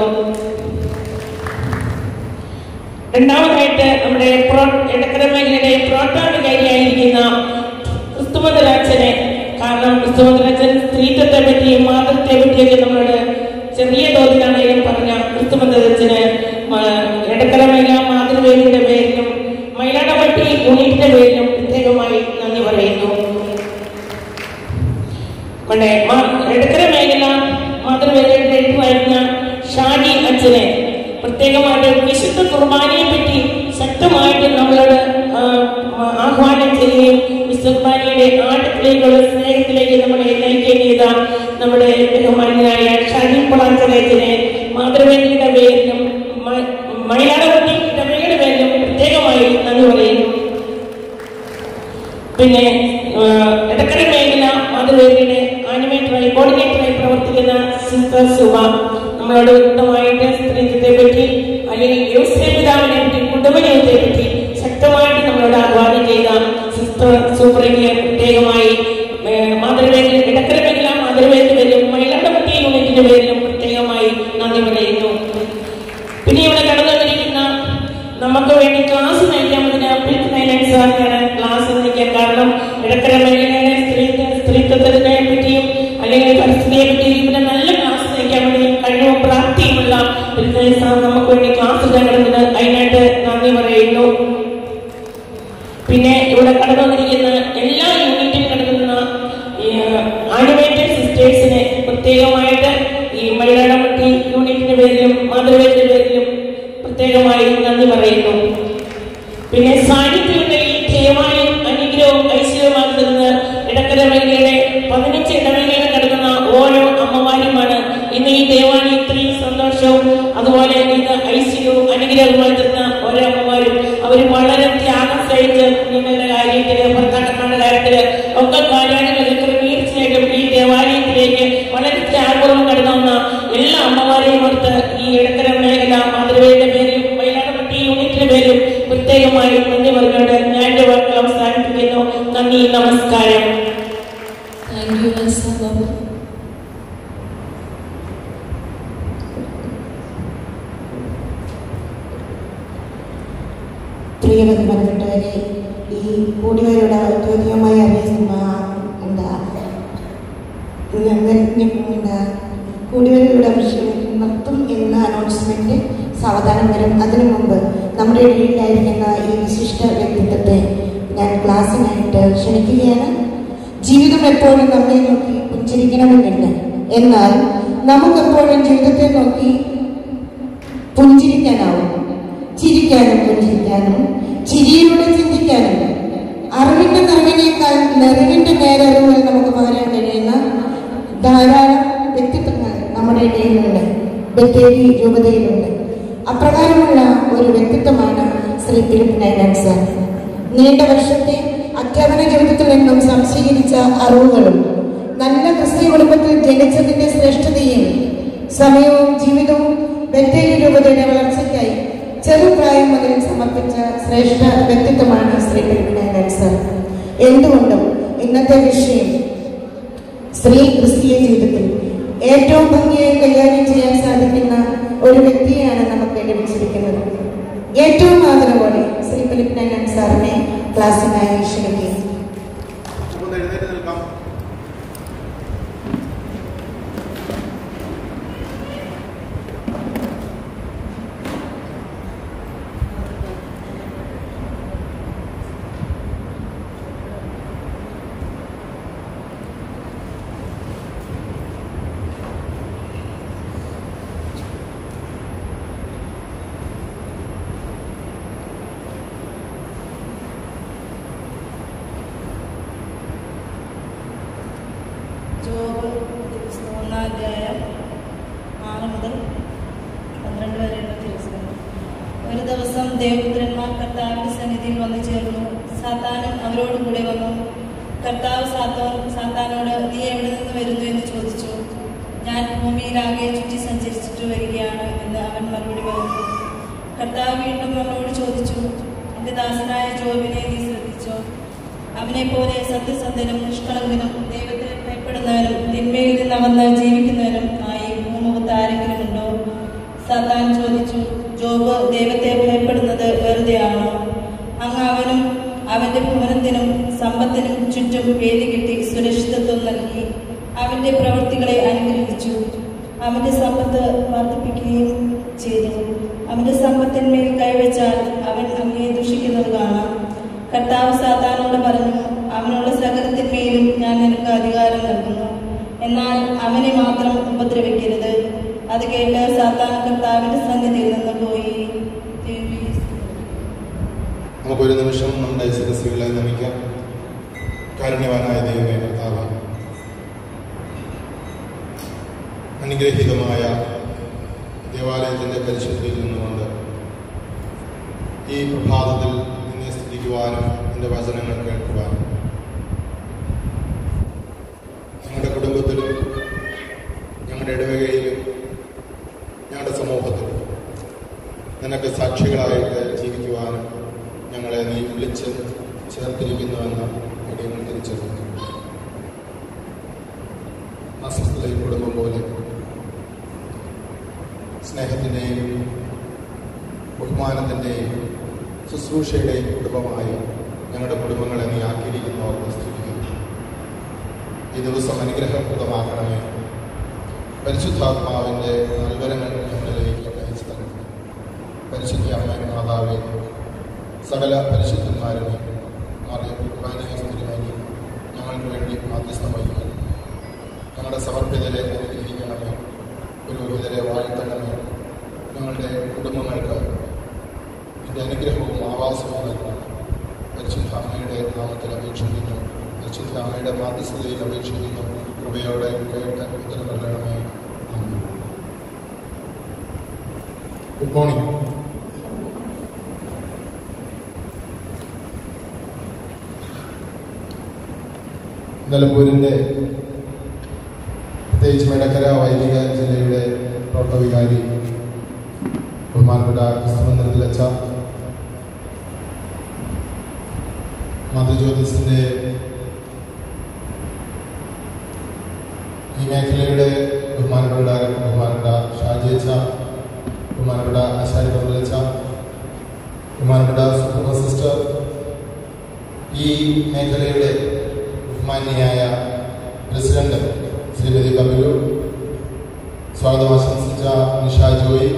S9: രണ്ടാമതായിട്ട് നമ്മുടെ പ്രോ- എടക്കര മേഖലയുടെ പ്രോട്ടാധികാരിയായിരിക്കുന്ന ക്രിസ്തുമതരാച്ചനെ കാരണം ക്രിസ്തുമതരാച്ചൻ സ്ത്രീത്വത്തെ പറ്റിയും മാതൃത്വത്തെ പറ്റിയൊക്കെ നമ്മളോട് ചെറിയ തോതിലാണെങ്കിലും പറഞ്ഞ ക്രിസ്തുമതരാച്ചന് എടക്കര മേഖല മാതൃവേദിയുടെ പേരിലും മയിലാടപ്പട്ടി യൂണിറ്റിന്റെ പേരിലും പ്രത്യേകമായി നന്ദി പറയുന്നു നമ്മുടെ മാ- എടക്കര മേഖല മാതൃവേദിയുടെ എഴുത്തുമായിരുന്ന ഷാജി അച്ഛനെ പ്രത്യേകമായിട്ട് വിശുദ്ധ കുർബാനയെ പറ്റി ശക്തമായിട്ട് നമ്മളോട് ആ, ആഹ്വാനം ചെയ്യുകയും വിശുദ്ധ കുർബാനയുടെ ആഴത്തിലേക്കുള്ള സ്നേഹത്തിലേക്ക് നമ്മളെ നയിക്കുകയും ചെയ്ത നമ്മുടെ ബഹുമാനായ ഷാജി പൊളാച്ചനെ മാതൃവേദിയുടെ പേരിലും മ- മയിലാടവട്ടി ഇടവകയുടെ പേരിലും പ്രത്യേകമായി നന്ദി പറയുന്നു പിന്നെ ആ, എടക്കര മേഖല മാതൃവേദിയുടെ ആനിമേറ്ററായി കോർഡിനേറ്ററായി പ്രവർത്തിക്കുന്ന സിസ്റ്റർ സുമ നമ്മളോട് വ്യക്തമായിട്ട് സ്ത്രീത്വത്തെ പറ്റി അല്ലെങ്കിൽ വ്യവസായ പിതാവിനെ പറ്റി കുടുംബജീവിതത്തെ പറ്റി ശക്തമായിട്ട് നമ്മളോട് ആഹ്വാനം ചെയ്ത സിസ്റ്റർ സൂപ്പറിനെ പ്രത്യേകമായി ഏ, മാതൃവേദി എടക്കര മേഖല മാതൃവേദിയുടെ പേരിലും മയിലാട്ടപ്പട്ടി യൂണിറ്റിന്റെ പേരിലും പ്രത്യേകമായി നന്ദി പറയുന്നു പിന്നെ ഇവിടെ കടന്നു വന്നിരിക്കുന്ന നമുക്ക് വേണ്ടി ക്ലാസ് നയിക്കാൻ പറ്റുന്ന അബ്ദുൽ നൈലൻ സാറിനാണ് ക്ലാസ് നയിക്കാൻ കാരണം ഇടക്കര മേഖലയിലെ സ്ത്രീത്വ സ്ത്രീത്വത്തിനെ പറ്റിയും അല്ലെങ്കിൽ പരിസ്ഥിതിയെ പറ്റിയും ഇവിടെ നല്ല ക്ലാസ് നയിക്കാൻ വേണ്ടി കഴിവും പ്രാപ്തിയുമുള്ള അബ്ദുൽ സാർ നമുക്ക് വേണ്ടി ക്ലാസ് എടുക്കാൻ കിടന്നത് അതിനായിട്ട് നന്ദി പറയുന്നു പിന്നെ ഇവിടെ കടന്നു വന്നിരിക്കുന്ന എല്ലാ യൂണിറ്റും കടന്നുവന്ന ആനിമേറ്റഡ് സിസ്റ്റേഴ്സിനെ പ്രത്യേകമായിട്ട് ഈ മലയാളമട്ടി യൂണിറ്റിന്റെ പേരിലും മാതൃവേദിന്റെ പേരിലും പ്രത്യേകമായി നന്ദി പറയുന്നു പിന്നെ സാന്നിധ്യങ്ങളുടെ ഈ ക്ഷേമായും അനുഗ്രഹവും ഐശ്വര്യമായി നിന്ന് ഇടക്കര മേഖലയുടെ പതിനഞ്ച് ഇടവകകൾ കിടക്കുന്ന ഓരോ അമ്മമാരുമാണ് ഇന്ന് ഈ ദേവാലയം ഇത്രയും സന്തോഷവും അതുപോലെ ഇന്ന് ഐശ്വര്യവും അനുഗ്രഹവുമായി തരുന്ന ഓരോ അമ്മമാരും അവർ വളരെ ത്യാഗം സഹിച്ച് കുഞ്ഞുങ്ങളുടെ കാര്യത്തില് ഭർത്താക്കന്മാരുടെ കാര്യത്തില് ഒക്കെ കാര്യങ്ങളിൽ ക്രമീകരിച്ചായിട്ടും ഈ ദേവാലയത്തിലേക്ക് വളരെ ത്യാഗവും കടന്നു വന്ന എല്ലാ അമ്മമാരെയും ഓർത്ത് ഈ ഇടത്തര മേഖല മാതൃവേദിയുടെ പേരിലും വയനാടുപട്ടി യൂണിറ്റിന്റെ പേരിലും പ്രത്യേകമായി നന്ദി പറഞ്ഞുകൊണ്ട് ഞാൻ എന്റെ വാക്കുകൾ അവസാനിപ്പിക്കുന്നു നന്ദി നമസ്കാരം
S1: താങ്ക് യു എസ് ബാബു
S8: പ്രിയബന്ധപ്പെട്ടവരെ ഈ കൂടിവരുടെ ഔദ്യോഗികമായ അറിയിക്കുന്ന എന്താ എന്താ കൂടിവരയുടെ വിഷയം നിർത്തും എന്ന അനൗൺസ്മെന്റ് സാവധാനം വരും അതിനു മുമ്പ് നമ്മുടെ ഇടയിലായിരിക്കുന്ന ഈ വിശിഷ്ട വ്യക്തിത്വത്തെ ഞാൻ ക്ലാസ്സിനായിട്ട് ക്ഷണിക്കുകയാണ് ജീവിതം എപ്പോഴും നമ്മെ നോക്കി പുഞ്ചിരിക്കണമെന്നില്ല എന്നാൽ നമുക്കെപ്പോഴും ജീവിതത്തെ നോക്കി പുഞ്ചിരിക്കാനാവും ചിരിക്കാനും പുഞ്ചിരിക്കാനും ചിരിയിലൂടെ ചിന്തിക്കാനും അറിവിന്റെ നിറവിനേക്കാൾ നിറവിന്റെ നേരറിവ് നമുക്ക് പകരാൻ കഴിയുന്ന ധാരാളം വ്യക്തിത്വങ്ങൾ നമ്മുടെ ഇടയിലുണ്ട് ബത്തേരി രൂപതയിലുണ്ട് അപ്രകാരമുള്ള ഒരു വ്യക്തിത്വമാണ് ശ്രീ ഫിലിപ്പ് നൈനാൻ സാർ നീണ്ട വർഷത്തെ അധ്യാപന ജീവിതത്തിൽ നിന്നും സംശീകരിച്ച അറിവുകളും നല്ല ക്രിസ്ത്യ കുടുംബത്തിൽ ജനിച്ചതിന്റെ ശ്രേഷ്ഠതയും സമയവും ജീവിതവും ബത്തേരി രൂപതയുടെ വളർച്ചയ്ക്കായി ചെറുപ്രായം മുതൽ സമർപ്പിച്ച ശ്രേഷ്ഠ വ്യക്തിത്വമാണ് ശ്രീ ഫിലിപ്പ് സർ എന്തുകൊണ്ടും ഇന്നത്തെ വിഷയം സ്ത്രീ ക്രിസ്തീയ ജീവിതത്തിൽ ഏറ്റവും ഭംഗിയായി കൈകാര്യം ചെയ്യാൻ സാധിക്കുന്ന ഒരു വ്യക്തിയാണ് നമുക്ക് ലഭിച്ചിരിക്കുന്നത് ഏറ്റവും ആദരവോടെ ശ്രീ ഫിലിപ്പ് നയൻ സാറിനെ ക്ലാസ്സിനായി ക്ഷണിക്കുക
S7: ഒന്ന് എഴുന്നേറ്റ് നിൽക്കാം
S10: ഒന്നാം അധ്യായം ആറ് മുതൽ പന്ത്രണ്ട് വരെയുള്ള ദിവസങ്ങൾ ഒരു ദിവസം ദേവപുത്രന്മാർ കർത്താവിന്റെ സന്നിധിയിൽ വന്നു ചേർന്നു സാത്താനും അവരോട് കൂടെ വന്നു കർത്താവ് സാത്തോ സാത്താനോട് നീ എവിടെ നിന്ന് വരുന്നു എന്ന് ചോദിച്ചു ഞാൻ ഭൂമിയിലാകെ ചുറ്റി സഞ്ചരിച്ചിട്ട് വരികയാണ് എന്ന് അവൻ മറുപടി പറഞ്ഞു കർത്താവ് വീണ്ടും അവനോട് ചോദിച്ചു എന്റെ ദാസനായ ജോബിനെ നീ ശ്രദ്ധിച്ചോ അവനെ പോലെ സത്യസന്ധനും നിഷ്കളങ്കനും ദൈവത്തെ ഭയപ്പെടുന്നവനും തിന്മയിൽ നിന്നകന്ന് ജീവിക്കുന്നവനും ആയി ഭൂമുഖത്ത് ആരെങ്കിലും ഉണ്ടോ സത്താൻ ചോദിച്ചു ജോബ് ദൈവത്തെ ഭയപ്പെടുന്നത് വെറുതെയാണോ അങ്ങ് അവനും അവന്റെ ഭവനത്തിനും സമ്പത്തിനും ചുറ്റും വേലി കെട്ടി സുരക്ഷിതത്വം നൽകി അവന്റെ പ്രവൃത്തികളെ അനുഗ്രഹിച്ചു അവന്റെ സമ്പത്ത് വർദ്ധിപ്പിക്കുകയും ചെയ്തു അവന്റെ സമ്പത്തിന്മേൽ കൈവച്ചാൽ അവൻ അങ്ങയെ ദുഷിക്കുന്നത് കാണാം കർത്താവ് സാത്താനോട് പറഞ്ഞു അവനുള്ള സകലത്തിന്മേലും ഞാൻ നിനക്ക് അധികാരം നൽകുന്നു എന്നാൽ അവനെ മാത്രം ഉപദ്രവിക്കരുത് അത് കേട്ട് സാത്താൻ കർത്താവിന്റെ സന്നിധിയിൽ നിന്ന് പോയി ദേവി
S11: നമുക്കൊരു നിമിഷം നമ്മുടെ സദസ്സുകളെ നമിക്കാം കാരുണ്യവാനായ ദൈവമേ കർത്താവ് അനുഗ്രഹീതമായ ദേവാലയത്തിൻ്റെ പരിശുദ്ധിയിൽ നിന്നുകൊണ്ട് ഈ പ്രഭാതത്തിൽ നിന്നെ സ്തുതിക്കുവാനും എൻ്റെ വചനങ്ങൾ കേൾക്കുവാനും ഞങ്ങളുടെ കുടുംബത്തിലും ഞങ്ങളുടെ ഇടവകയിലും ഞങ്ങളുടെ സമൂഹത്തിലും നിനക്ക് സാക്ഷികളായിട്ട് ജീവിക്കുവാനും ഞങ്ങളെ നീ വിളിച്ച് ചേർത്തിരിക്കുന്നുവെന്ന് അടിയങ്ങൾ തിരിച്ചറിഞ്ഞു അസ്വസ്ഥതയിൽ കുടുംബം പോലെ സ്നേഹത്തിൻ്റെയും ബഹുമാനത്തിൻ്റെയും ശുശ്രൂഷയുടെയും കുടുംബമായി ഞങ്ങളുടെ കുടുംബങ്ങളെ നീ ആക്കിയിരിക്കുന്നു ഓർമ്മ സ്തുതിക്കുന്നു ഈ ദിവസം അനുഗ്രഹപ്രദമാക്കണമേ പരിശുദ്ധാത്മാവിൻ്റെ നൽവരങ്ങൾ ഞങ്ങളിലേക്ക് അയച്ചു തരണം പരിശുദ്ധ അമ്മ മാതാവേ സകല പരിശുദ്ധന്മാരും മാറിയ കുർബാനയെ സ്ഥിരമായി ഞങ്ങൾക്ക് വേണ്ടി മാധ്യസ്ഥം വഹിക്കുന്നു ഞങ്ങളുടെ സമർപ്പിതരെ അനുഗ്രഹിക്കണമേ പുരോഹിതരെ വാഴ്ത്തണമേ ഞങ്ങളുടെ കുടുംബങ്ങൾക്ക് ഇതിൻ്റെ അനുഗ്രഹവും ആവാസവും നൽകണം പരിശുദ്ധ അമ്മയുടെ നാമത്തിൽ അപേക്ഷിക്കുന്നു പരിശുദ്ധ അമ്മയുടെ മാധ്യസ്ഥതയിൽ അപേക്ഷിക്കുന്നു കൃപയോടെ കേട്ട് ഉത്തരം നൽകണമേ ഗുഡ് മോർണിംഗ് നിലമ്പൂരിൻ്റെ പ്രത്യേകിച്ച് മെടക്കര വൈദിക ജില്ലയുടെ പ്രോട്ടോവികാരി ബഹുമാനപ്പെട്ട ക്രിസ്തുമന്ദിരത്തിലച്ച മാതൃജ്യോതിസിൻ്റെ ഈ മേഖലയുടെ ബഹുമാനപ്പെട്ട ഡയറക്ടർ ബഹുമാനപ്പെട്ട ഷാജിയച്ച ബഹുമാനപ്പെട്ട ആശാരി പന്തലച്ച ബഹുമാനപ്പെട്ട സുപ്രഭ സിസ്റ്റർ ഈ മേഖലയുടെ ബഹുമാന്യയായ പ്രസിഡന്റ് ശ്രീമതി ബബലു സ്വാഗതം ആശംസിച്ച നിഷ ജോയി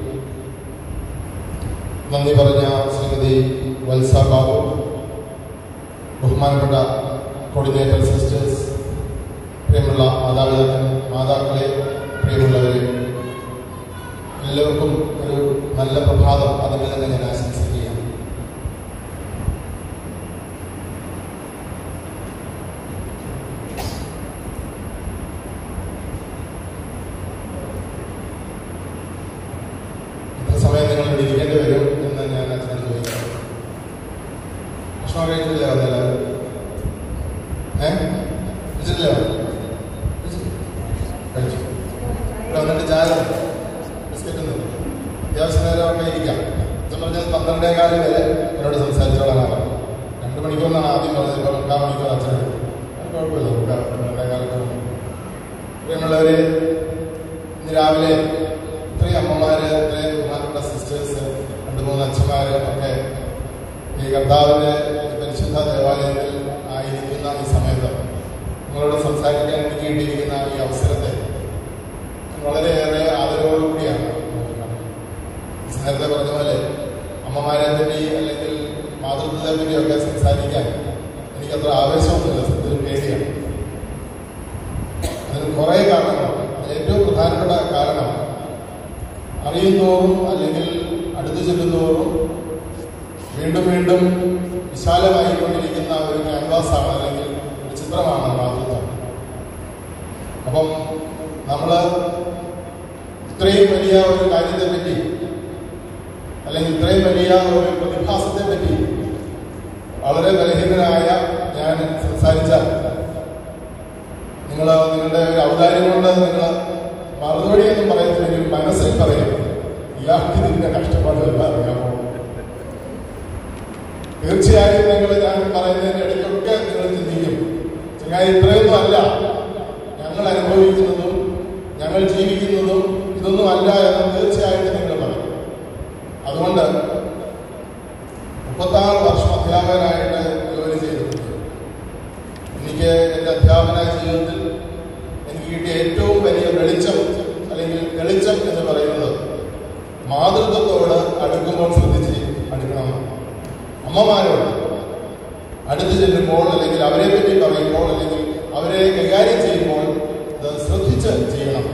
S11: നന്ദി പറഞ്ഞ ശ്രീമതി വത്സ ബാബു ബഹുമാനപ്പെട്ട കോർഡിനേറ്റർ സിസ്റ്റേഴ്സ് പ്രിയമുള്ള മാതാപിതാക്കൾ മാതാക്കളെ പ്രിയമുള്ളവരെ എല്ലാവർക്കും ഒരു നല്ല പ്രഭാതം അതിന് തന്നെ ഞാൻ ആശംസിക്കുകയാണ് ഇത്ര സമയം നിങ്ങൾ ഇവിടെ ഇരിക്കേണ്ടി വരും എന്ന് ഞാൻ അച്ഛനോട് ചോദിക്കാം ഭക്ഷണം കഴിച്ചില്ല വന്നില്ല ഏ കഴിച്ചില്ല കഴിച്ചു ഇവിടെ വന്നിട്ട് ചായ ബിസ്ക്കറ്റ് ഒന്നും അത്യാവശ്യം നേരമൊക്കെ ഇരിക്കാം അച്ഛൻ പറഞ്ഞത് പന്ത്രണ്ടേ കാലം വരെ എന്നോട് സംസാരിച്ചോളാനാണ് പറഞ്ഞത് രണ്ട് മണിക്കൂറിനാണ് ആദ്യം പറഞ്ഞത് ഇപ്പോൾ മുക്കാൽ മണിക്കൂർ അച്ഛൻ അത് കുഴപ്പമില്ല മുക്കാൽ പന്ത്രണ്ടേ കാലൊക്കെ പ്രിയമുള്ളവര് ഇന്ന് രാവിലെ ഇത്രയും അമ്മമാര് ഇത്രയും ബഹുമാനപ്പെട്ട സിസ്റ്റേഴ്സ് രണ്ട് മൂന്ന് അച്ഛന്മാര് ഒക്കെ ഈ കർത്താവിന്റെ പരിശുദ്ധ ദേവാലയത്തിൽ ആയിരിക്കുന്ന ഈ സമയത്ത് നിങ്ങളോട് സംസാരിക്കാൻ എനിക്ക് കിട്ടിയിരിക്കുന്ന ഈ അവസരത്തെ വളരെയേറെ ആദരവോടുകൂടിയാണ് നേരത്തെ പറഞ്ഞ പോലെ അമ്മമാരെ പറ്റി അല്ലെങ്കിൽ മാതൃത്വത്തെ പറ്റിയൊക്കെ സംസാരിക്കാൻ എനിക്കത്ര ആവേശമൊന്നുമില്ല സത്യത്തിൽ പേടിയാണ് അതിന് കുറേ കാരണങ്ങളുണ്ട് അതിൽ ഏറ്റവും പ്രധാനപ്പെട്ട കാരണം അറിയുന്നോറും അല്ലെങ്കിൽ അടുത്തു ചെല്ലുന്നോറും വീണ്ടും വീണ്ടും വിശാലമായിക്കൊണ്ടിരിക്കുന്ന ഒരു ക്യാൻവാസാണ് അല്ലെങ്കിൽ ഒരു ചിത്രമാണ് മാതൃത്വം അപ്പം നമ്മൾ ഇത്രയും വലിയ ഒരു കാര്യത്തെ പറ്റി അല്ലെങ്കിൽ ഇത്രയും വലിയ ഒരു പ്രതിഭാസത്തെ പറ്റി വളരെ ബലഹീനനായ ഞാൻ സംസാരിച്ചാൽ നിങ്ങൾ നിങ്ങളുടെ ഒരു ഔദാര്യം കൊണ്ട് നിങ്ങൾ മറുപടി എന്നും പറയുന്നില്ലെങ്കിൽ മനസ്സിൽ പറയും ഇയാൾക്ക് ഇതിന്റെ കഷ്ടപ്പാടുകൾ അറിയാമോ തീർച്ചയായും നിങ്ങൾ ഞാൻ പറയുന്നതിന്റെ ഇടയ്ക്കൊക്കെ നിങ്ങൾ ചിന്തിക്കും ചങ്ങായി ഇത്രയൊന്നും അല്ല ഞങ്ങൾ അനുഭവിക്കുന്നതും ഞങ്ങൾ ജീവിക്കുന്നതും ഇതൊന്നും അല്ല എന്ന് തീർച്ചയായിട്ടും നിങ്ങൾ പറയും അതുകൊണ്ട് മുപ്പത്താറ് വർഷം അധ്യാപകനായിട്ട് ജോലി ചെയ്തിട്ടുണ്ട് എനിക്ക് എൻ്റെ അധ്യാപന ജീവിതത്തിൽ എനിക്ക് കിട്ടിയ ഏറ്റവും വലിയ വെളിച്ചം അല്ലെങ്കിൽ വെളിച്ചം എന്ന് പറയുന്നത് മാതൃത്വത്തോട് അടുക്കുമ്പോൾ ശ്രദ്ധിച്ച് അടുക്കണം അമ്മമാരോട് അടുത്ത് ചെല്ലുമ്പോൾ അല്ലെങ്കിൽ അവരെ പറ്റി പറയുമ്പോൾ അല്ലെങ്കിൽ അവരെ കൈകാര്യം ചെയ്യുമ്പോൾ അത് ശ്രദ്ധിച്ച് ചെയ്യണം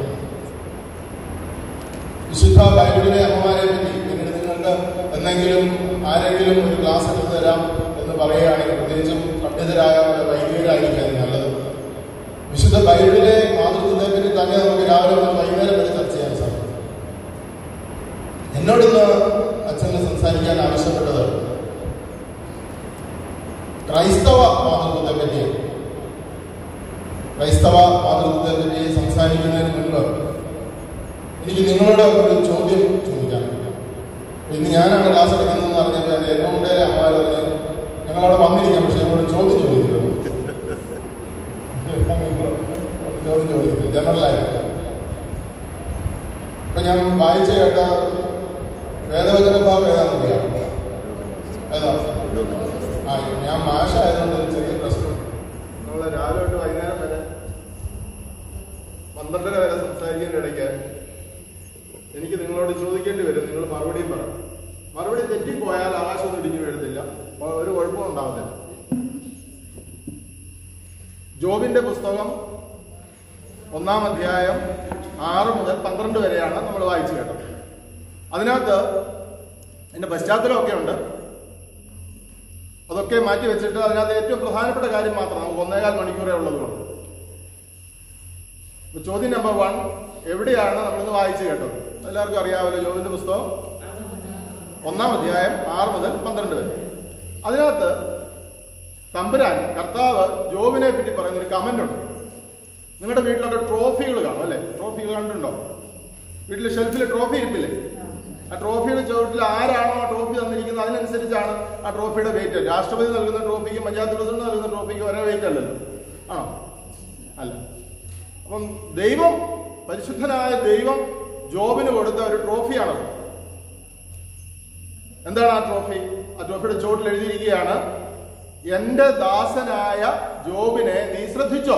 S11: വിശുദ്ധ ബൈബിളിലെ അമ്മമാരെ പറ്റി പിന്നീട് നിങ്ങൾക്ക് എന്തെങ്കിലും ആരെങ്കിലും ഒരു ക്ലാസ് എടുത്തു തരാം എന്ന് പറയുകയാണെങ്കിൽ പ്രത്യേകിച്ചും പണ്ഡിതരായ ഒരു വൈദികരായിരിക്കും നല്ലത് വിശുദ്ധ ബൈബിളിലെ മാതൃത്വത്തെ പറ്റി തന്നെ നമുക്ക് രാവിലെ മുതൽ വൈകുന്നേരം വരെ ചർച്ച ചെയ്യാൻ സാധിക്കും എന്നോടിന്ന് അച്ഛന് സംസാരിക്കാൻ ആവശ്യപ്പെട്ടത് ക്രൈസ്തവ മാതൃത്വത്തെ പറ്റി ക്രൈസ്തവ മാതൃത്വത്തെ പറ്റി സംസാരിക്കുന്നതിന് മുൻപ് എനിക്ക് നിങ്ങളോട് ഒരു ചോദ്യം ചോദിക്കാനുണ്ട് ഇന്ന് ഞാനാണ് ക്ലാസ് എടുക്കുന്നതെന്ന് അറിഞ്ഞപ്പോൾ എൻ്റെ ഏറ്റവും കൂടുതൽ അമ്മമാർ പറഞ്ഞ് ഞങ്ങളവിടെ വന്നിരിക്കാം പക്ഷെ എന്നോട് ചോദ്യം ചോദിക്കുന്നത് ചോദ്യം ചോദിക്കുന്നത് ജനറലായിട്ട് ഇപ്പൊ ഞാൻ വായിച്ച കേട്ട വേദവചന ഭാഗം ഏതാണെന്ന് അറിയാം ഏതാ ആ ഞാൻ മാഷായതുകൊണ്ട് ഒരു ചെറിയ പ്രശ്നം നമ്മൾ രാവിലെ തൊട്ട് വൈകുന്നേരം വരെ പന്ത്രണ്ടര വരെ സംസാരിക്കുന്നതിന്റെ ഇടയ്ക്ക് എനിക്ക് നിങ്ങളോട് ചോദിക്കേണ്ടി വരും നിങ്ങൾ മറുപടിയും പറയണം മറുപടി തെറ്റിപ്പോയാൽ ആകാശം ഇടിഞ്ഞു വീഴത്തില്ല അപ്പോൾ ഒരു കുഴപ്പവും ഉണ്ടാവത്തില്ല ജോബിന്റെ പുസ്തകം ഒന്നാം അധ്യായം ആറ് മുതൽ പന്ത്രണ്ട് വരെയാണ് നമ്മൾ വായിച്ചു കേട്ടത് അതിനകത്ത് അതിന്റെ പശ്ചാത്തലമൊക്കെ ഉണ്ട് അതൊക്കെ മാറ്റി വെച്ചിട്ട് അതിനകത്ത് ഏറ്റവും പ്രധാനപ്പെട്ട കാര്യം മാത്രം നമുക്ക് ഒന്നേകാൽ മണിക്കൂറേ ഉള്ളതുകൊണ്ട് അപ്പൊ ചോദ്യം നമ്പർ വൺ എവിടെയാണ് നമ്മളിന്ന് വായിച്ചു കേട്ടത് എല്ലാവർക്കും അറിയാമല്ലോ ജോബിന്റെ പുസ്തകം ഒന്നാം അധ്യായം ആറ് മുതൽ പന്ത്രണ്ട് വരെ അതിനകത്ത് തമ്പുരാൻ കർത്താവ് ജോബിനെ പറ്റി പറയുന്ന ഒരു കമന്റ് ഉണ്ട് നിങ്ങളുടെ വീട്ടിലൊക്കെ ട്രോഫികൾ കാണും അല്ലേ ട്രോഫികൾ കണ്ടിട്ടുണ്ടോ വീട്ടിലെ ഷെൽഫിൽ ട്രോഫി ഇരിപ്പില്ലേ ആ ട്രോഫിയുടെ ചുവട്ടിൽ ആരാണോ ആ ട്രോഫി തന്നിരിക്കുന്നത് അതിനനുസരിച്ചാണ് ആ ട്രോഫിയുടെ വെയിറ്റ് രാഷ്ട്രപതി നൽകുന്ന ട്രോഫിക്കും പഞ്ചായത്ത് പ്രസിഡന്റ് നൽകുന്ന ട്രോഫിക്കും ഒരേ വെയിറ്റ് അല്ലല്ലോ ആണോ അല്ല അപ്പം ദൈവം പരിശുദ്ധനായ ദൈവം ജോബിന് കൊടുത്ത ഒരു ട്രോഫിയാണത് എന്താണ് ആ ട്രോഫി ആ ട്രോഫിയുടെ ചുവട്ടിൽ എഴുതിയിരിക്കുകയാണ് എന്റെ ദാസനായ ജോബിനെ നീ ശ്രദ്ധിച്ചോ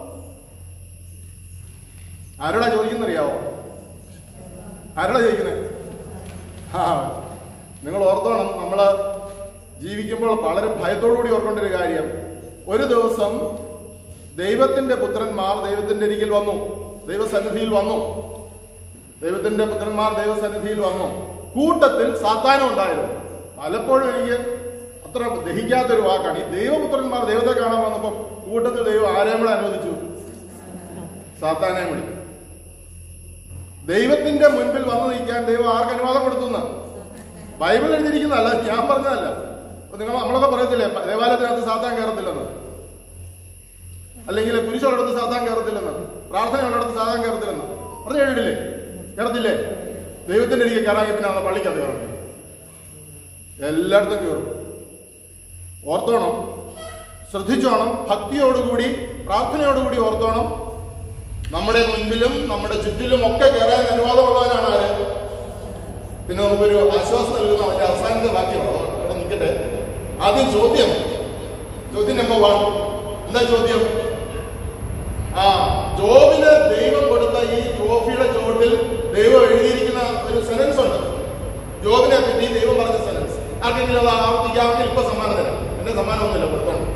S11: ആരോടാ ചോദിക്കുന്നറിയാവോ ആരോടാ ചോദിക്കുന്നത് ആ നിങ്ങൾ ഓർത്തോണം നമ്മൾ ജീവിക്കുമ്പോൾ വളരെ ഭയത്തോടുകൂടി ഓർക്കേണ്ട ഒരു കാര്യം ഒരു ദിവസം ദൈവത്തിന്റെ പുത്രന്മാർ ദൈവത്തിന്റെ അരികിൽ വന്നു ദൈവസന്നിധിയിൽ വന്നു ദൈവത്തിന്റെ പുത്രന്മാർ ദൈവസന്നിധിയിൽ വന്നു കൂട്ടത്തിൽ സാത്താനം ഉണ്ടായിരുന്നു പലപ്പോഴും എനിക്ക് അത്ര ദഹിക്കാത്തൊരു വാക്കാണ് ഈ ദൈവപുത്രന്മാർ ദൈവത്തെ കാണാൻ വന്നപ്പോൾ കൂട്ടത്തിൽ ദൈവം ആരെയും കൂടെ അനുവദിച്ചു സാത്താനെ വിളി ദൈവത്തിന്റെ മുൻപിൽ വന്നു നിൽക്കാൻ ദൈവം ആർക്ക് അനുവാദം കൊടുത്തുന്ന ബൈബിൾ എഴുതിയിരിക്കുന്നതല്ല ഞാൻ പറഞ്ഞതല്ല അപ്പൊ നിങ്ങൾ നമ്മളൊക്കെ പറയത്തില്ലേ ദേവാലയത്തിനകത്ത് സാത്താൻ കയറത്തില്ലെന്ന് അല്ലെങ്കിൽ കുരിശുള്ളിടത്ത് സാത്താൻ കയറത്തില്ലെന്ന് പ്രാർത്ഥനയുള്ളിടത്ത് സാത്താൻ കയറത്തില്ലെന്ന് പറഞ്ഞു കേട്ടിട്ടില്ലേ കയറത്തില്ലേ ദൈവത്തിന്റെ അരികെ കയറാൻ പിന്നെ പള്ളിക്കകത്ത് കയറണം എല്ലായിടത്തും കയറും ഓർത്തോണം ശ്രദ്ധിച്ചോണം ഭക്തിയോടുകൂടി പ്രാർത്ഥനയോടുകൂടി ഓർത്തോണം നമ്മുടെ മുൻപിലും നമ്മുടെ ചുറ്റിലും ഒക്കെ കയറാൻ അനുവാദമുള്ളവനാണ് ആര് പിന്നെ നമുക്കൊരു ആശ്വാസം നൽകുന്ന അവന്റെ അവസാനത്തെ വാക്യമാണ് അവിടെ നിൽക്കട്ടെ ആദ്യം ചോദ്യം ചോദ്യം നമ്പർ വൺ എന്താ ചോദ്യം ആ ജോബിന് ദൈവം കൊടുത്ത ഈ ട്രോഫിയുടെ ചുവട്ടിൽ ദൈവം എഴുതിയിരിക്കുന്ന ഒരു സെനൻസ് ഉണ്ട് ജോബിനെ പറ്റി ദൈവം പറഞ്ഞ സെനൻസ് ആർക്കെങ്കിലും അത് ആവർത്തിക്കാമെങ്കിൽ ഇപ്പൊ സമ്മാനം തരാം എന്റെ സമ്മാനമൊന്നുമില്ല കൊടുത്തോണ്ട്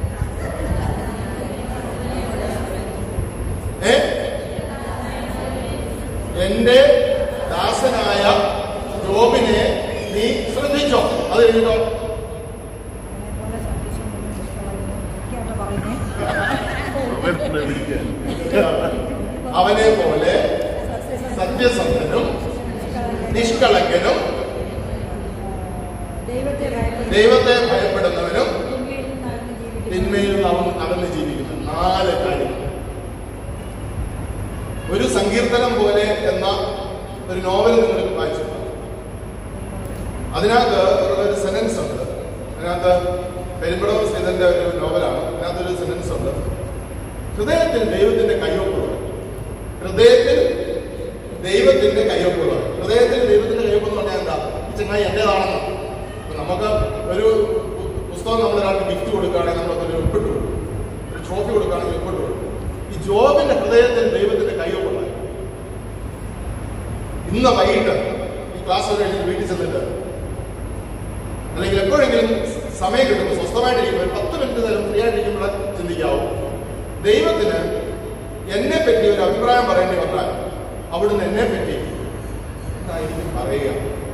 S11: ഏ എന്റെ ദാസനായ ജോബിനെ നീ ശ്രദ്ധിച്ചോ അത് എഴുതിട്ടോ അവനെ പോലെ സത്യസന്ധനും നിഷ്കളങ്കനും ദൈവത്തെ ഭയപ്പെടുന്നവനും തിന്മയിൽ നിന്ന് അവൻ അകന്ന് ജീവിക്കുന്നു നാല് കാര്യങ്ങൾ ഒരു സങ്കീർത്തനം പോലെ എന്ന ഒരു നോവൽ നിങ്ങൾ വായിച്ചു അതിനകത്ത് ഒരു സെനൻസ് ഉണ്ട് അതിനകത്ത് പെരുമ്പടവ ശ്രീധന്റെ ഒരു നോവലാണ് അതിനകത്തൊരു സെനൻസ് ഉണ്ട് ഹൃദയത്തിൽ ദൈവത്തിന്റെ കയ്യൊപ്പുകൾ ഹൃദയത്തിൽ ദൈവത്തിന്റെ കയ്യൊപ്പുകൾ ഹൃദയത്തിൽ ദൈവത്തിന്റെ കയ്യൊപ്പ് എന്ന് പറഞ്ഞാൽ എന്താ ഈ ചങ്ങായി എന്റേതാണെന്ന് ഇപ്പൊ നമുക്ക് ഒരു പു- പുസ്തകം നമ്മൾ ഒരാൾക്ക് ഗിഫ്റ്റ് കൊടുക്കുകയാണെങ്കിൽ നമ്മളൊരു ഒപ്പിട്ട് കൊടുക്കും ഒരു ട്രോഫി കൊടുക്കുകയാണെങ്കിൽ ഒപ്പിട്ട് കൊടുക്കും ഈ ജോബിന്റെ ഹൃദയത്തിൽ ദൈവത്തിന്റെ കയ്യൊപ്പുണ്ടായി ഇന്ന് വൈകിട്ട് ഈ ക്ലാസ് കഴിഞ്ഞ് വീട്ടിൽ ചെന്നിട്ട് അല്ലെങ്കിൽ എപ്പോഴെങ്കിലും സമയം കിട്ടുമ്പോൾ സ്വസ്ഥമായിട്ടിരിക്കുമ്പോൾ ഒരു പത്ത് മിനിറ്റ് നേരം ഫ്രീ ആയിട്ടിരിക്കുമ്പോൾ ചിന്തിക്കാവും ദൈവത്തിന് എന്നെ പറ്റി ഒരു അഭിപ്രായം പറയേണ്ടി വന്നാൽ അവിടുന്ന് എന്നെ പറ്റി എന്തായിരിക്കും പറയുക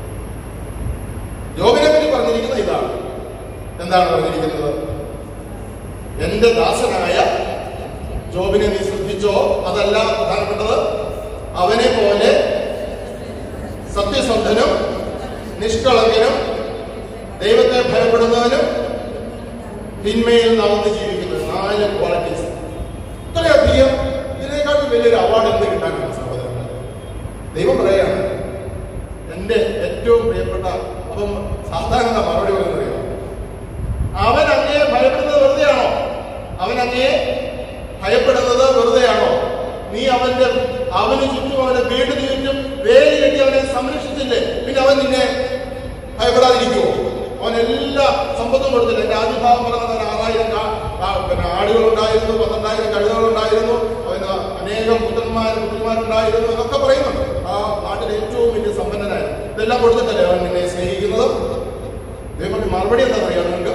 S11: ജോബിനെ പറ്റി പറഞ്ഞിരിക്കുന്ന ഇതാണ് എന്താണ് പറഞ്ഞിരിക്കുന്നത് എന്റെ ദാസനായ ജോബിനെ നീ ശ്രദ്ധിച്ചോ അതല്ല പ്രധാനപ്പെട്ടത് അവനെ പോലെ സത്യസന്ധനും നിഷ്കളങ്കനും ദൈവത്തെ ഭയപ്പെടുന്നവനും തിന്മയിൽ നടന്ന് ജീവിക്കുന്നത് നാല് ക്വാളിറ്റീസ് ഇത്രയധികം ഇതിനേക്കാളും വലിയൊരു അവാർഡ് എന്ത് കിട്ടാനാണ് സഹോദരങ്ങൾ ദൈവം പറയാണ് എന്റെ ഏറ്റവും പ്രിയപ്പെട്ട അപ്പം സാധാരണ മറുപടി പറയുന്നത് അവൻ അങ്ങയെ ഭയപ്പെടുന്നത് വെറുതെയാണോ അവൻ അങ്ങയെ ഭയപ്പെടുന്നത് വെറുതെയാണോ നീ അവന്റെ അവന് ചുറ്റും അവന്റെ വീടിന് ചുറ്റും വേലി കെട്ടി അവനെ സംരക്ഷിച്ചില്ലേ പിന്നെ അവൻ നിന്നെ ഭയപ്പെടാതിരിക്കുമോ അവൻ എല്ലാ സമ്പത്തും കൊടുത്തില്ല എന്റെ ആദ്യ ഭാഗം പറഞ്ഞത് ആറായിരം കാ- ആ, പിന്നെ ആടുകളുണ്ടായിരുന്നു പന്ത്രണ്ടായിരം കഴുതകളുണ്ടായിരുന്നു അവന് അനേകം പുത്രന്മാരും പുത്രിമാരുണ്ടായിരുന്നു എന്നൊക്കെ പറയുന്നുണ്ട് ആ നാട്ടിലെ ഏറ്റവും വലിയ സമ്പന്നനായിരുന്നു ഇതെല്ലാം കൊടുത്തിട്ടല്ലേ അവൻ നിന്നെ സ്നേഹിക്കുന്നത് ദൈവം മറുപടി എന്താ പറയാ നിങ്ങൾക്ക്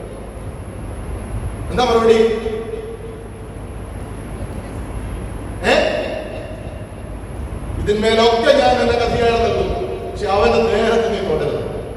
S11: എന്താ മറുപടി ഏ ഇതിന്മേലൊക്കെ ഞാൻ എന്റെ അധികാരം നൽകുന്നു പക്ഷെ അവന്റെ ദേഹത്ത് നീ തൊടരുത്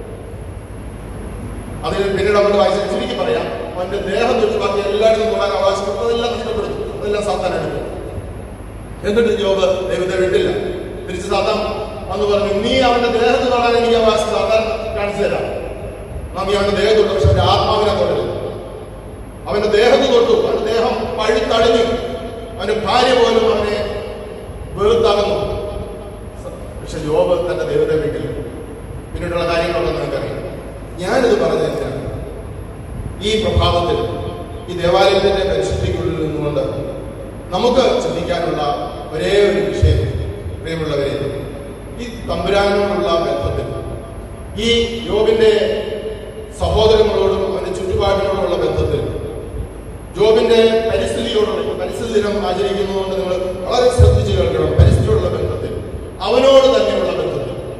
S11: അതിന് പിന്നീട് അവന്റെ വായിച്ച് ചുരുക്കി പറയാം അവന്റെ ദേഹം തൊട്ട് ബാക്കി എല്ലായിടത്തും തൊടാൻ അവകാശപ്പെട്ടു അതെല്ലാം നഷ്ടപ്പെടും അതെല്ലാം സാത്താൻ എടുക്കും എന്നിട്ട് ജോബ് ദൈവത്തെ വിട്ടില്ല തിരിച്ച് സാത്താൻ വന്ന് പറഞ്ഞു നീ അവന്റെ ദേഹത്ത് തൊടാൻ എനിക്ക് അവകാശം സാത്താൻ കാണിച്ചു തരാം നാം നീ അവന്റെ ദേഹത്ത് തൊട്ടു പക്ഷെ അവന്റെ ആത്മാവിനെ തൊടരുത് അവന്റെ ദേഹത്ത് തൊട്ടു അവന്റെ ദേഹം പഴുത്തടഞ്ഞു അവന്റെ ഭാര്യ പോലും അവനെ വെറുത്തകന്നു പക്ഷെ ജോബ് തന്റെ ദൈവത്തെ വിട്ടില്ല പിന്നീടുള്ള കാര്യങ്ങളൊക്കെ നിങ്ങൾക്കറിയാം ഞാനിത് പറഞ്ഞതിനാണ് ഈ പ്രഭാതത്തിൽ ഈ ദേവാലയത്തിന്റെ പരിശുദ്ധിക്കുള്ളിൽ നിന്നുകൊണ്ട് നമുക്ക് ചിന്തിക്കാനുള്ള ഒരേ ഒരു വിഷയം പ്രിയമുള്ളവരെ ഈ തമ്പുരാനോടുള്ള ബന്ധത്തിൽ ഈ യോബിന്റെ സഹോദരങ്ങളോടും അവന്റെ ചുറ്റുപാടിനോടുള്ള ബന്ധത്തിൽ ജോബിന്റെ പരിസ്ഥിതിയോടുള്ള ഇപ്പൊ പരിസ്ഥിതി ദിനം ആചരിക്കുന്നതുകൊണ്ട് നിങ്ങൾ വളരെ ശ്രദ്ധിച്ച് കേൾക്കണം പരിസ്ഥിതിയോടുള്ള ബന്ധത്തിൽ അവനോട് തന്നെയുള്ള ബന്ധത്തിൽ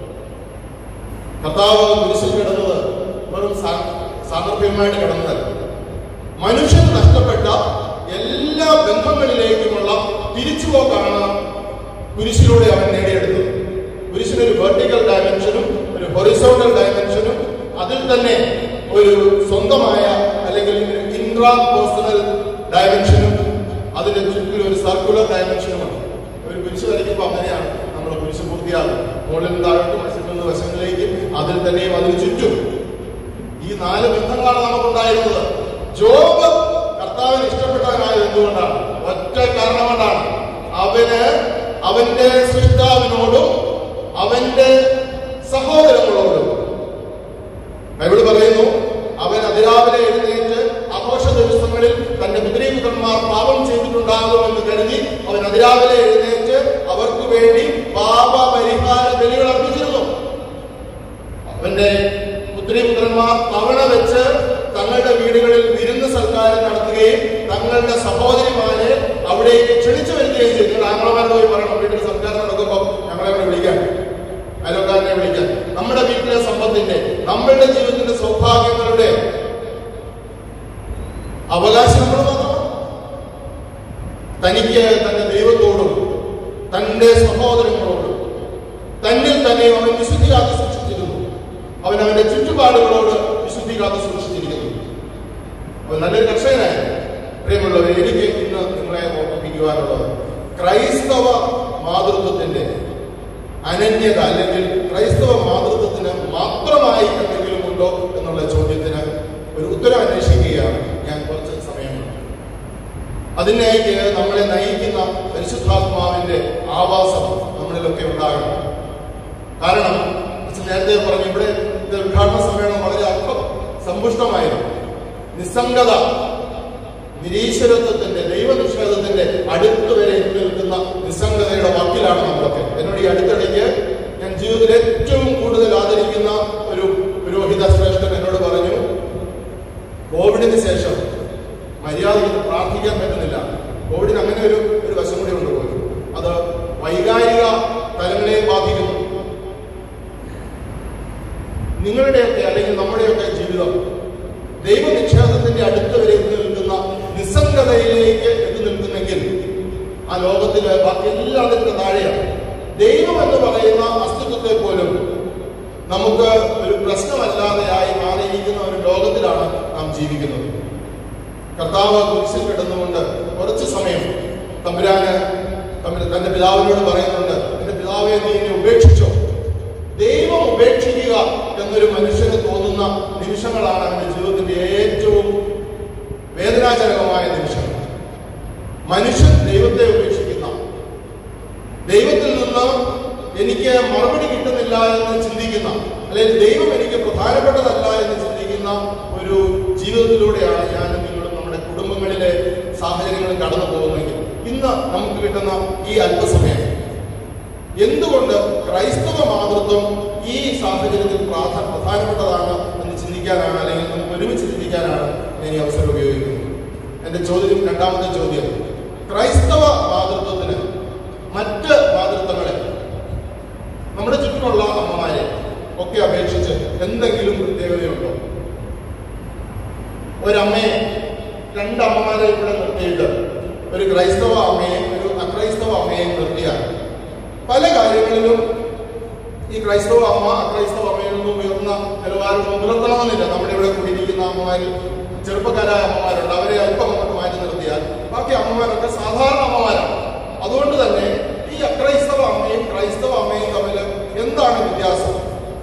S11: കർത്താവ് കുരിശിൽ കിടന്നത് വെറും സാ- സാന്ദർഭികമായിട്ട് കിടന്നതല്ല മനുഷ്യൻ നഷ്ടപ്പെട്ട എല്ലാ ബന്ധങ്ങളിലേക്കുമുള്ള തിരിച്ചുപോക്കാണ് കുരിശിലൂടെ അവൻ നേടിയെടുത്തത് കുരിശിനൊരു വെർട്ടിക്കൽ ഡയമെൻഷനും ഒരു ഹൊറിസോണ്ടൽ ഡയമെൻഷനും അതിൽ തന്നെ ഒരു സ്വന്തമായ അല്ലെങ്കിൽ ഇൻട്രാ പേഴ്സണൽ ഡയമെൻഷനും അതിന്റെ ചുറ്റിൽ ഒരു സർക്കുലർ ഡയമെൻഷനുമാണ് ഒരു കുരിശ് വരയ്ക്കുമ്പോൾ അങ്ങനെയാണ് നമ്മൾ കുരിശ് പൂർത്തിയാകും മുകളിൽ താഴോട്ടും വശത്തുനിന്ന് വശങ്ങളിലേക്ക് അതിൽ തന്നെയും അതിന് ചുറ്റും ഈ നാല് ബന്ധങ്ങളാണ് നമുക്കുണ്ടായിരുന്നത് ജോബ് കർത്താവിന് ഇഷ്ടപ്പെട്ടവനായത് എന്തുകൊണ്ടാണ് ഒറ്റ കാരണം കൊണ്ടാണ് അവന് അവന്റെ സൃഷ്ടാവിനോടും അവന്റെ സഹോദരങ്ങളോടും ബൈബിള് പറയുന്നു അവൻ അതിരാവിലെ എഴുന്നേറ്റ് ആഘോഷ ദിവസങ്ങളിൽ തന്റെ പുത്രീപുത്രന്മാർ പാപം ചെയ്തിട്ടുണ്ടാകുമെന്ന് കരുതി അവൻ അതിരാവിലെ എഴുന്നേറ്റ് അവർക്ക് വേണ്ടി പാപ പരിഹാര ബലികൾ അർപ്പിച്ചിരുന്നു അവന്റെ പുത്രീപുത്രന്മാർ തവണ വെച്ച് തങ്ങളുടെ വീടുകളിൽ വിരുന്ന് സൽക്കാരം നടത്തുകയും തങ്ങളുടെ സഹോദരിമാരെ അവിടേക്ക് ക്ഷണിച്ചു വരികയും ചെയ്തു ആംഗ്ലമാരോട് പോയി പറയണം വീട്ടിൽ സൽക്കാരം നടക്കുമ്പോൾ ഞങ്ങളെ ഇവിടെ വിളിക്കാൻ അയൽക്കാരനെ വിളിക്കാൻ നമ്മുടെ വീട്ടിലെ സമ്പത്തിന്റെ നമ്മളുടെ ജീവിതത്തിന്റെ സൗഭാഗ്യങ്ങളുടെ അവകാശം നമ്മൾ മാത്രമാണ് തനിക്ക് തന്റെ ദൈവത്തോടും തന്റെ സഹോദരങ്ങളോടും തന്നിൽ തന്നെ അവൻ വിശുദ്ധി കാത്ത് സൂക്ഷിച്ചിരുന്നു അവൻ അവന്റെ ചുറ്റുപാടുകളോട് വിശുദ്ധി കാത്ത് സൂക്ഷിച്ചിരിക്കുന്നു അവൻ നല്ലൊരു കർഷകനായിരുന്നു പ്രിയമുള്ളവർ എനിക്ക് ഇന്ന് നിങ്ങളെ ഓർമ്മിപ്പിക്കുവാനുള്ളത് ക്രൈസ്തവ മാതൃത്വത്തിന്റെ അനന്യത അല്ലെങ്കിൽ ക്രൈസ്തവ മാതൃത്വത്തിന് മാത്രമായി എന്തെങ്കിലും ഉണ്ടോ എന്നുള്ള ചോദ്യത്തിന് ഒരു ഉത്തരം അന്വേഷിക്കുകയാണ് ഞാൻ കുറച്ച് സമയം അതിനേക്ക് നമ്മളെ നയിക്കുന്ന പരിശുദ്ധാത്മാവിന്റെ ആവാസം നമ്മളിലൊക്കെ ഉണ്ടാകണം കാരണം അച്ഛൻ നേരത്തെ പറഞ്ഞു ഇവിടെ ഇത് ഉദ്ഘാടന സമ്മേളനം വളരെ അർത്ഥം സമ്പുഷ്ടമായിരുന്നു നിസ്സംഗത നിരീശ്വരത്വത്തിന്റെ ദൈവനിഷേധത്തിന്റെ അടുത്ത് വരെ എത്തി നിൽക്കുന്ന നിസ്സംഗതയുടെ വാക്കിലാണ് നമ്മളൊക്കെ എന്നോട് ഈ അടുത്തിടയ്ക്ക് ഞാൻ ജീവിതത്തിൽ ഏറ്റവും കൂടുതൽ ആദരിക്കുന്ന ഒരു പുരോഹിത ശ്രേഷ്ഠൻ എന്നോട് പറഞ്ഞു കോവിഡിന് ശേഷം മര്യാദയ്ക്ക് പ്രാർത്ഥിക്കാൻ പറ്റുന്നില്ല കോവിഡിന് അങ്ങനെ ഒരു ഒരു വശം കൂടി ഉണ്ട് പോലും അത് വൈകാരിക തലങ്ങളെ ബാധിക്കുന്നു നിങ്ങളുടെയൊക്കെ അല്ലെങ്കിൽ നമ്മുടെയൊക്കെ ജീവിതം ദൈവനിക്ഷേപത്തിന്റെ അടുത്ത് വരെ എത്തി നിൽക്കുന്ന നിസ്സംഗതയിലേക്ക് എത്തി നിൽക്കുന്നെങ്കിൽ ആ ലോകത്തില് ബാക്കി എല്ലാത്തിനും താഴെയാണ് ദൈവം എന്ന് പറയുന്ന അസ്തിത്വത്തെ പോലും നമുക്ക് ഒരു പ്രശ്നമല്ലാതെയായി മാറിയിരിക്കുന്ന ഒരു ലോകത്തിലാണ് നാം ജീവിക്കുന്നത് കർത്താവ് കുരിശിൽ കിടന്നുകൊണ്ട് കുറച്ച് സമയം തമ്പുരാന് തമ്പുരാൻ തന്റെ പിതാവിനോട് പറയുന്നുണ്ട് എന്റെ പിതാവെ നീ എന്നെ ഉപേക്ഷിച്ചോ ദൈവം ഉപേക്ഷിക്കുക എന്നൊരു മനുഷ്യന് തോന്നുന്ന നിമിഷങ്ങളാണ് അവന്റെ ജീവിതത്തിന്റെ ഏറ്റവും വേദനാജനകമായ നിമിഷങ്ങൾ മനുഷ്യൻ ദൈവത്തെ ഉപേക്ഷിക്കുന്ന ദൈവത്തിൽ നിന്ന് എനിക്ക് മറുപടി കിട്ടുന്നില്ല എന്ന് ചിന്തിക്കുന്ന അല്ലെങ്കിൽ ദൈവം എനിക്ക് പ്രധാനപ്പെട്ടതല്ല എന്ന് ചിന്തിക്കുന്ന ഒരു ജീവിതത്തിലൂടെയാണ് ഞാൻ നിങ്ങളും നമ്മുടെ കുടുംബങ്ങളിലെ സാഹചര്യങ്ങളും കടന്നു പോകുന്നെങ്കിൽ ഇന്ന് നമുക്ക് കിട്ടുന്ന ഈ അല്പസമയം എന്തുകൊണ്ട് ക്രൈസ്തവ മാതൃത്വം ഈ സാഹചര്യത്തിൽ പ്രാധാ പ്രധാനപ്പെട്ടതാണ് എന്ന് ചിന്തിക്കാനാണ് അല്ലെങ്കിൽ നമുക്ക് ഒരുമിച്ച് ചിന്തിക്കാനാണ് ഞാൻ ഈ അവസരം ഉപയോഗിക്കുന്നത് എന്റെ ചോദ്യം രണ്ടാമത്തെ ചോദ്യം ക്രൈസ്തവ മാതൃത്വത്തിന് മറ്റ് മാതൃത്വങ്ങളെ നമ്മുടെ ചുറ്റുമുള്ള അമ്മമാരെ ഒക്കെ അപേക്ഷിച്ച് എന്തെങ്കിലും പ്രത്യേകതയുണ്ടോ ഒരമ്മയെ രണ്ടമ്മമാരെ ഇവിടെ നിർത്തിയിട്ട് ഒരു ക്രൈസ്തവ അമ്മയെ ഒരു അക്രൈസ്തവ അമ്മയെ നിർത്തിയാൽ പല കാര്യങ്ങളിലും ഈ ക്രൈസ്തവ അമ്മ അക്രൈസ്തവ അമ്മയിൽ നിന്നും ഉയർന്ന നിലവാരം പുലർത്തണമെന്നില്ല നമ്മുടെ ഇവിടെ കൂടിയിരിക്കുന്ന അമ്മമാരിൽ ചെറുപ്പക്കാരായ അമ്മമാരുണ്ട് അവരെ അല്പം അങ്ങോട്ട് മാറ്റി നിർത്തിയാൽ ബാക്കി അമ്മമാരൊക്കെ സാധാരണ അമ്മമാരാണ് അതുകൊണ്ട് തന്നെ ഈ അക്രൈസ്തവ അമ്മയും ക്രൈസ്തവ അമ്മയും തമ്മിൽ എന്താണ് വ്യത്യാസം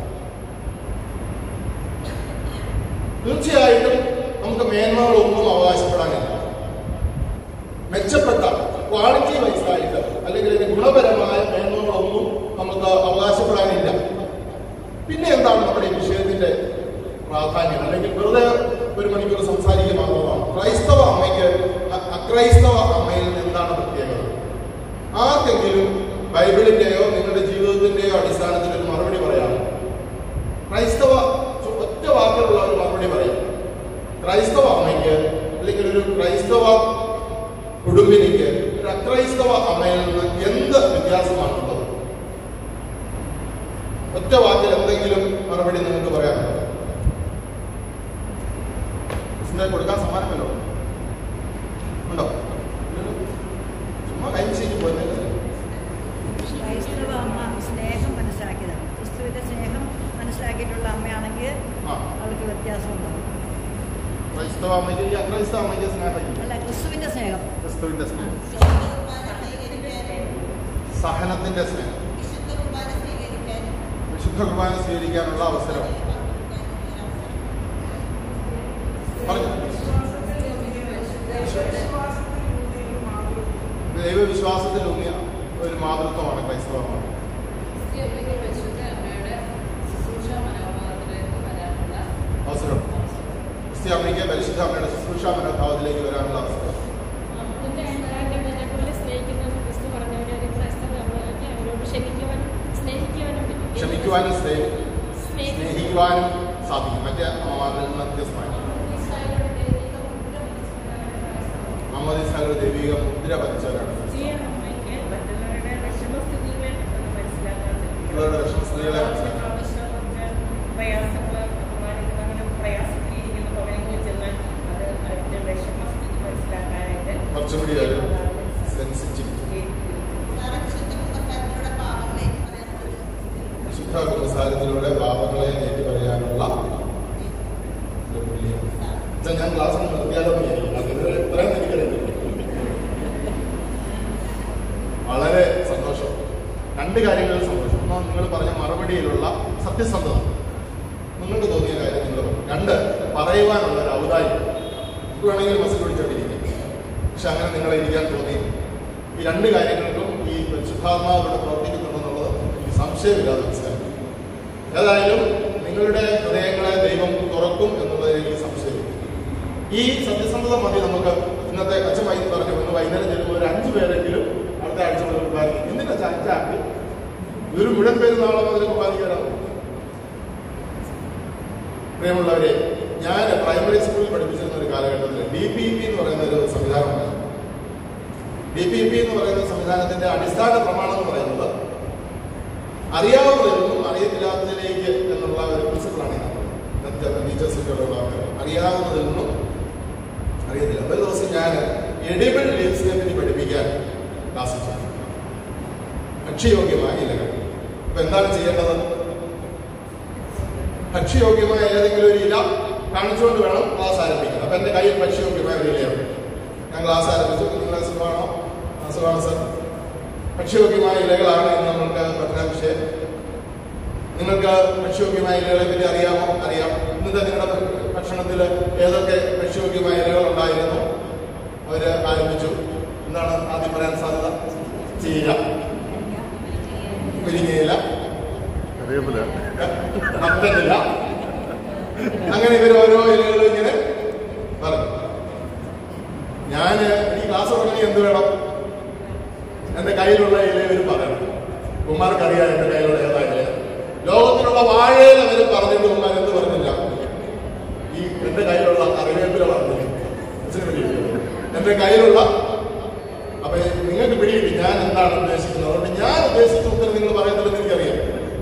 S11: തീർച്ചയായിട്ടും നമുക്ക് മേന്മകളൊന്നും അവകാശപ്പെടാനില്ല മെച്ചപ്പെട്ട ക്വാളിറ്റി വൈസ് ആയിട്ട് അല്ലെങ്കിൽ ഇതിന് ഗുണപരമായ മേന്മകളൊന്നും നമുക്ക് അവകാശപ്പെടാനില്ല പിന്നെ എന്താണ് നമ്മുടെ ഈ വിഷയത്തിന്റെ പ്രാധാന്യം അല്ലെങ്കിൽ വെറുതെ ഒരു മണിക്കൂർ സംസാരിക്കുക മാത്രമാണ് ക്രൈസ്തവ അമ്മയ്ക്ക് അ- അക്രൈസ്തവ അമ്മയിൽ നിന്ന് എന്താണ് പ്രത്യേകത ആർക്കെങ്കിലും ബൈബിളിന്റെയോ നിങ്ങളുടെ ജീവിതത്തിന്റെയോ അടിസ്ഥാനത്തിൽ ഒരു മറുപടി പറയാം ക്രൈസ്തവ ചു- ഒറ്റ വാക്കിലുള്ള ഒരു മറുപടി പറയും ക്രൈസ്തവ അമ്മയ്ക്ക് അല്ലെങ്കിൽ ഒരു ക്രൈസ്തവ കുടുംബിനിക്ക് ഒരു അക്രൈസ്തവ അമ്മയിൽ നിന്ന് എന്ത് വ്യത്യാസമാണുള്ളത് ഒറ്റ വാക്കിൽ എന്തെങ്കിലും മറുപടി നിങ്ങൾക്ക് പറയാനുണ്ടോ ഇതിനെ കൊടുക്കാൻ സമ്മാനമല്ലോ ഉണ്ടോ ഇല്ലല്ലോ? ചുമ്മാ കൈവശേക്ക് പോയത്
S12: ക്രൈസ്തവ അമ്മ സ്നേഹം മനസ്സിലാക്കിയതാണ് ക്രിസ്തുവിന്റെ സ്നേഹം മനസ്സിലാക്കിയിട്ടുള്ള അമ്മയാണെങ്കിൽ
S11: ആ
S12: അവൾക്ക് വ്യത്യാസമുണ്ടാവും
S11: ക്രൈസ്തവ അമ്മയ്ക്ക് ഈ അക്രൈസ്തവ അമ്മയ്ക്ക് സ്നേഹം
S12: അല്ല ക്രിസ്തുവിന്റെ സ്നേഹം
S11: ക്രിസ്തുവിന്റെ സ്നേഹം സഹനത്തിന്റെ സ്നേഹം വിശുദ്ധ കുർബാന സ്വീകരിക്കാനുള്ള അവസരം പറഞ്ഞു. ദൈവവിശ്വാസത്തിലൂന്നിയ ഒരു മാതൃത്വമാണ് ക്രൈസ്തവ മതം. അവസരം ക്രിസ്ത്യ അമ്മയ്ക്ക് പരിശുദ്ധ അമ്മയുടെ ശുശ്രൂഷ മനോഭാവത്തിലേക്ക് വരാനുള്ള അവസരം ക്ഷമിക്കുവാനും സ്നേഹി- സ്നേഹിക്കുവാനും സാധിക്കും മറ്റേ അമ്മമാരിൽ നിന്ന് വ്യത്യസ്തമായി അമ്മദീസാകളുടെ ദൈവിക മുദ്ര പതിച്ചവരാണ് ഇവരുടെ വിഷമസ്ഥിതികളെ കുറച്ചുകൂടി ഒരു സെൻസിറ്റിവിറ്റി വിശുദ്ധ സംസാരത്തിലൂടെ പാപങ്ങളെ നേരിട്ട് പറയാനുള്ള ഒരു പുള്ളിയാണ്. അച്ഛാ, ഞാൻ ക്ലാസ് നിർത്തിയാലോ എന്ന് വിചാരിക്കുന്നു. അത് ഇത്രയും എനിക്കറിയില്ല വളരെ സന്തോഷം രണ്ട് കാര്യങ്ങളിൽ സന്തോഷം ഒന്ന് നിങ്ങൾ പറഞ്ഞ മറുപടിയിലുള്ള സത്യസന്ധത നിങ്ങൾക്ക് തോന്നിയ കാര്യം നിങ്ങൾ പറഞ്ഞു രണ്ട് പറയുവാനുള്ള ഒരു ഔദാര്യം നമുക്ക് വേണമെങ്കിൽ ബസ്സിൽ പിടിച്ചോണ്ടിരിക്കും പക്ഷെ അങ്ങനെ നിങ്ങളെ ഇരിക്കാൻ തോന്നി ഈ രണ്ട് കാര്യങ്ങൾക്കും ഈ പരിശുദ്ധാത്മാവിടെ പ്രവർത്തിക്കുന്നുണ്ടെന്നുള്ളത് എനിക്ക് സംശയമില്ലാതെ മനസ്സിലാക്കി ഏതായാലും നിങ്ങളുടെ ഹൃദയങ്ങളെ ദൈവം തുറക്കും എന്നുള്ളതിൽ എനിക്ക് സംശയമില്ല ഈ സത്യസന്ധത മതി നമുക്ക് ഇന്നത്തെ അച്ഛമായി പറഞ്ഞു ഒന്ന് വൈകുന്നേരം ചെല്ലുമ്പോൾ ഒരു അഞ്ച് പേരെങ്കിലും അടുത്ത ആഴ്ച മുതൽ കുർബാനിക്കും എന്തിനാ അച്ഛാ അഞ്ചാക്കി ഇതൊരു മുഴുവൻ പേര് നാളെ മുതൽ കുർബാനിക്കാനാവും പ്രിയമുള്ളവരെ ഞാൻ പ്രൈമറി സ്കൂളിൽ പഠിപ്പിച്ചിരുന്ന ഒരു കാലഘട്ടത്തിൽ ഡി പി പി എന്ന് പറയുന്ന ഒരു സംവിധാനമുണ്ട് ഡി പി പി എന്ന് പറയുന്ന സംവിധാനത്തിന്റെ അടിസ്ഥാന പ്രമാണം എന്ന് പറയുന്നത് അറിയാവുന്നതിൽ നിന്നും അറിയത്തില്ലാത്തതിലേക്ക് എന്നുള്ള ഒരു പ്രിൻസിപ്പിളാണ് ടീച്ചേഴ്സിലുള്ള അറിയാവുന്നതിൽ നിന്നും അറിയത്തില്ല ഒരു ദിവസം ഞാൻ എഡിബിൾ ലീവ്സിനെ പറ്റി പഠിപ്പിക്കാൻ ക്ലാസ്സിൽ ചെന്നു ഭക്ഷ്യയോഗ്യമായ ഇലകൾ അപ്പൊ എന്താണ് ചെയ്യേണ്ടത് ഭക്ഷ്യയോഗ്യമായ ഏതെങ്കിലും ഒരു ഇല കാണിച്ചുകൊണ്ട് വേണം ക്ലാസ് ആരംഭിക്കാൻ അപ്പൊ എന്റെ കയ്യിൽ ഭക്ഷ്യയോഗ്യമായ ഒരു ഇലയാണ് ഞാൻ ക്ലാസ് ആരംഭിച്ചു നിങ്ങളുടെ സുഖമാണോ ആ, സുഖമാണ് സർ ഭക്ഷ്യയോഗ്യമായ ഇലകളാണ് ഇന്ന് നമ്മൾക്ക് പഠന വിഷയം നിങ്ങൾക്ക് ഭക്ഷ്യയോഗ്യമായ ഇലകളെ പറ്റി അറിയാമോ അറിയാം ഇന്നത്തെ നിങ്ങളുടെ ഭക്ഷണത്തിൽ ഏതൊക്കെ ഭക്ഷ്യയോഗ്യമായ ഇലകൾ ഉണ്ടായിരുന്നു അവര് ആരംഭിച്ചു എന്താണ് ആദ്യം പറയാൻ സാധ്യത ചീര മുരിങ്ങയില മത്തനില അങ്ങനെ ഇവർ ഓരോ ഇലകളും ഇങ്ങനെ പറഞ്ഞു ഞാൻ ഈ ക്ലാസ് തുടങ്ങി എന്ത് വേണം എന്റെ കയ്യിലുള്ള ഇല ഇവർ പറയണം ഉമ്മാർക്കറിയാം എന്റെ കയ്യിലുള്ള ഏതാ ഇല ലോകത്തിലുള്ള വാഴയിൽ അവർ പറഞ്ഞിട്ട് ഉമ്മാർ എന്ത് പറഞ്ഞില്ല ഈ എന്റെ കയ്യിലുള്ള കറിവേപ്പില പറഞ്ഞില്ല എന്റെ കയ്യിലുള്ള അപ്പൊ നിങ്ങൾക്ക് പിടികിട്ടി ഞാൻ എന്താണ് ഉദ്ദേശിക്കുന്നത് അതുകൊണ്ട് ഞാൻ ഉദ്ദേശിച്ച ഉത്തരം നിങ്ങൾ പറയുന്നില്ലെന്ന് എനിക്കറിയാം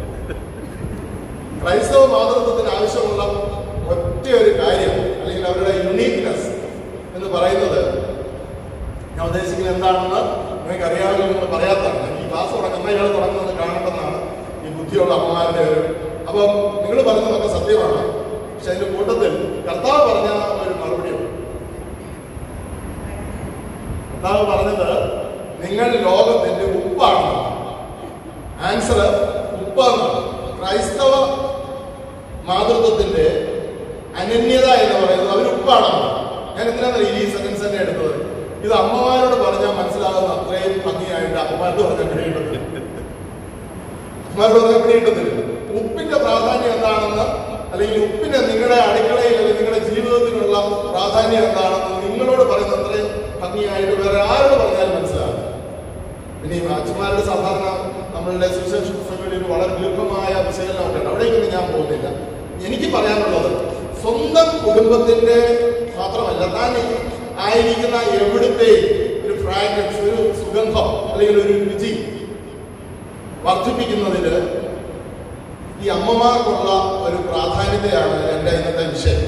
S11: ക്രൈസ്തവ മാതൃത്വത്തിന് ആവശ്യമുള്ള ഒറ്റ ഒരു കാര്യം അല്ലെങ്കിൽ അവരുടെ യുണീക്നെസ് എന്ന് പറയുന്നത് ഞാൻ ഉദ്ദേശിക്കുന്നത് എന്താണെന്ന് നിങ്ങൾക്ക് അറിയാമല്ലോ നിങ്ങൾ പറയാത്തതാണ് ഈ ക്ലാസ് തുടങ്ങുന്ന ഇയാൾ തുടങ്ങുന്നത് കാണണമെന്നാണ് ഈ ബുദ്ധിയുള്ള അമ്മമാരുടെ ഒരു അപ്പം നിങ്ങൾ പറയുന്നതൊക്കെ സത്യമാണ് പക്ഷെ അതിന്റെ കൂട്ടത്തിൽ കർത്താവ് പറഞ്ഞ ഒരു മറുപടിയുണ്ട് കർത്താവ് പറഞ്ഞത് നിങ്ങൾ ലോകത്തിന്റെ ഉപ്പാണ് ആൻസർ ഉപ്പാണ് ക്രൈസ്തവ മാതൃത്വത്തിന്റെ അനന്യത എന്ന് പറയുന്നത് അവർ ഉപ്പാണ് ഞാൻ എന്തിനാണ് ഈ സെക്കൻഡ്സ് തന്നെ എടുത്തത് ഇത് അമ്മമാരോട് പറഞ്ഞാൽ മനസ്സിലാകുന്ന അത്രയും ഭംഗിയായിട്ട് അമ്മമാരോട് പറഞ്ഞാൽ പിടികിട്ടുന്നില്ല അമ്മമാരോട് പറഞ്ഞാൽ പിടികിട്ടുന്നില്ല ഉപ്പിന്റെ പ്രാധാന്യം എന്താണെന്ന് അല്ലെങ്കിൽ ഉപ്പിന് നിങ്ങളുടെ അടുക്കളയിൽ അല്ലെങ്കിൽ നിങ്ങളുടെ ജീവിതത്തിലുള്ള പ്രാധാന്യം എന്താണെന്ന് നിങ്ങളോട് പറയുന്ന അത്രയും ഭംഗിയായിട്ട് വേറെ ആരോട് പറഞ്ഞാലും മനസ്സിലാകും പിന്നെ ഈ അച്ഛന്മാരുടെ സാധാരണ നമ്മളുടെ സുശേഷ പുസ്തകങ്ങളിൽ വളരെ ദീർഘമായ വിശകലനം ഉണ്ട് അവിടേക്കൊന്നും ഞാൻ പോകുന്നില്ല എനിക്ക് പറയാനുള്ളത് സ്വന്തം കുടുംബത്തിന്റെ മാത്രമല്ല താൻ ആയിരിക്കുന്ന എവിടുത്തെ ഒരു ഫ്രാഗ്രൻസ് ഒരു സുഗന്ധം അല്ലെങ്കിൽ ഒരു രുചി വർദ്ധിപ്പിക്കുന്നതിന് ഈ അമ്മമാർക്കുള്ള ഒരു പ്രാധാന്യതയാണ് എൻ്റെ ഇന്നത്തെ വിഷയം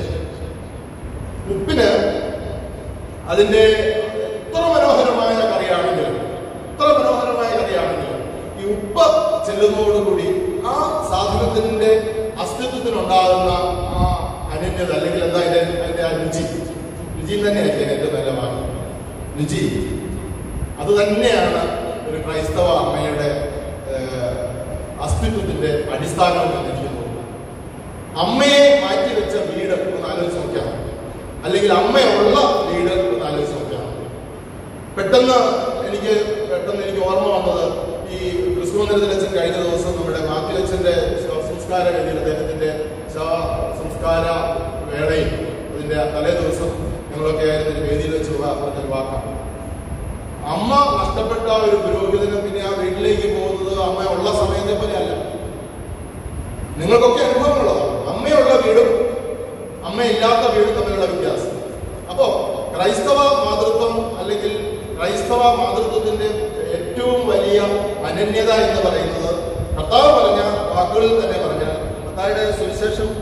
S11: ഉപ്പിന് അതിൻ്റെ എത്ര മനോഹരമായ കറിയാണെങ്കിലും എത്ര മനോഹരമായ കറിയാണെങ്കിലും ഈ ഉപ്പ് ചെല്ലുന്നതോടുകൂടി ആ സാധനത്തിന്റെ അസ്തിത്വത്തിനുണ്ടാകുന്ന ആ അനന്യത അല്ലെങ്കിൽ എന്താ അതിന്റെ അതിന്റെ ആ രുചി രുചി തന്നെയായിരിക്കും ഏറ്റവും നല്ല ഭാഗം രുചി അത് തന്നെയാണ് ഒരു ക്രൈസ്തവ അമ്മയുടെ ഏഹ്, അസ്തിത്വത്തിന്റെ അടിസ്ഥാനം എന്ന് എനിക്ക് തോന്നുന്നു അമ്മയെ മാറ്റി വെച്ച വീട് ഒന്ന് ആലോചിച്ച് നോക്കിയാൽ മതി. അല്ലെങ്കിൽ അമ്മയുള്ള വീട് ഒന്ന് ആലോചിച്ച് നോക്കിയാൽ മതി. പെട്ടെന്ന് എനിക്ക് പെട്ടെന്ന് എനിക്ക് ഓർമ്മ വന്നത് ഈ ക്രിസ്തുമന്ദിരത്തിലച്ഛൻ കഴിഞ്ഞ ദിവസം നമ്മുടെ മാറ്റിലച്ഛന്റെ സംസ്കാര വേദിയിൽ അദ്ദേഹത്തിന്റെ ശവ സംസ്കാര വേളയിൽ അതിന്റെ തലേ ദിവസം ഞങ്ങളൊക്കെ ആയിരുന്നു ഒരു വേദിയിൽ വെച്ച് വാ- പറഞ്ഞൊരു വാക്കാണ് അമ്മ നഷ്ടപ്പെട്ട ഒരു പുരോഹിതന് പിന്നെ ആ വീട്ടിലേക്ക് പോകുന്നത് അമ്മ ഉള്ള സമയത്തെ പോലെ അല്ല നിങ്ങൾക്കൊക്കെ അനുഭവമുള്ളതാണ് അമ്മയുള്ള വീടും അമ്മയില്ലാത്ത വീടും തമ്മിലുള്ള വ്യത്യാസം അപ്പോ ക്രൈസ്തവ മാതൃത്വം അല്ലെങ്കിൽ ക്രൈസ്തവ മാതൃത്വത്തിന്റെ ഏറ്റവും വലിയ അനന്യത എന്ന് പറയുന്നത് കർത്താവ് പറഞ്ഞ വാക്കുകളിൽ തന്നെ പറഞ്ഞാൽ കർത്താവിടെ സുവിശേഷം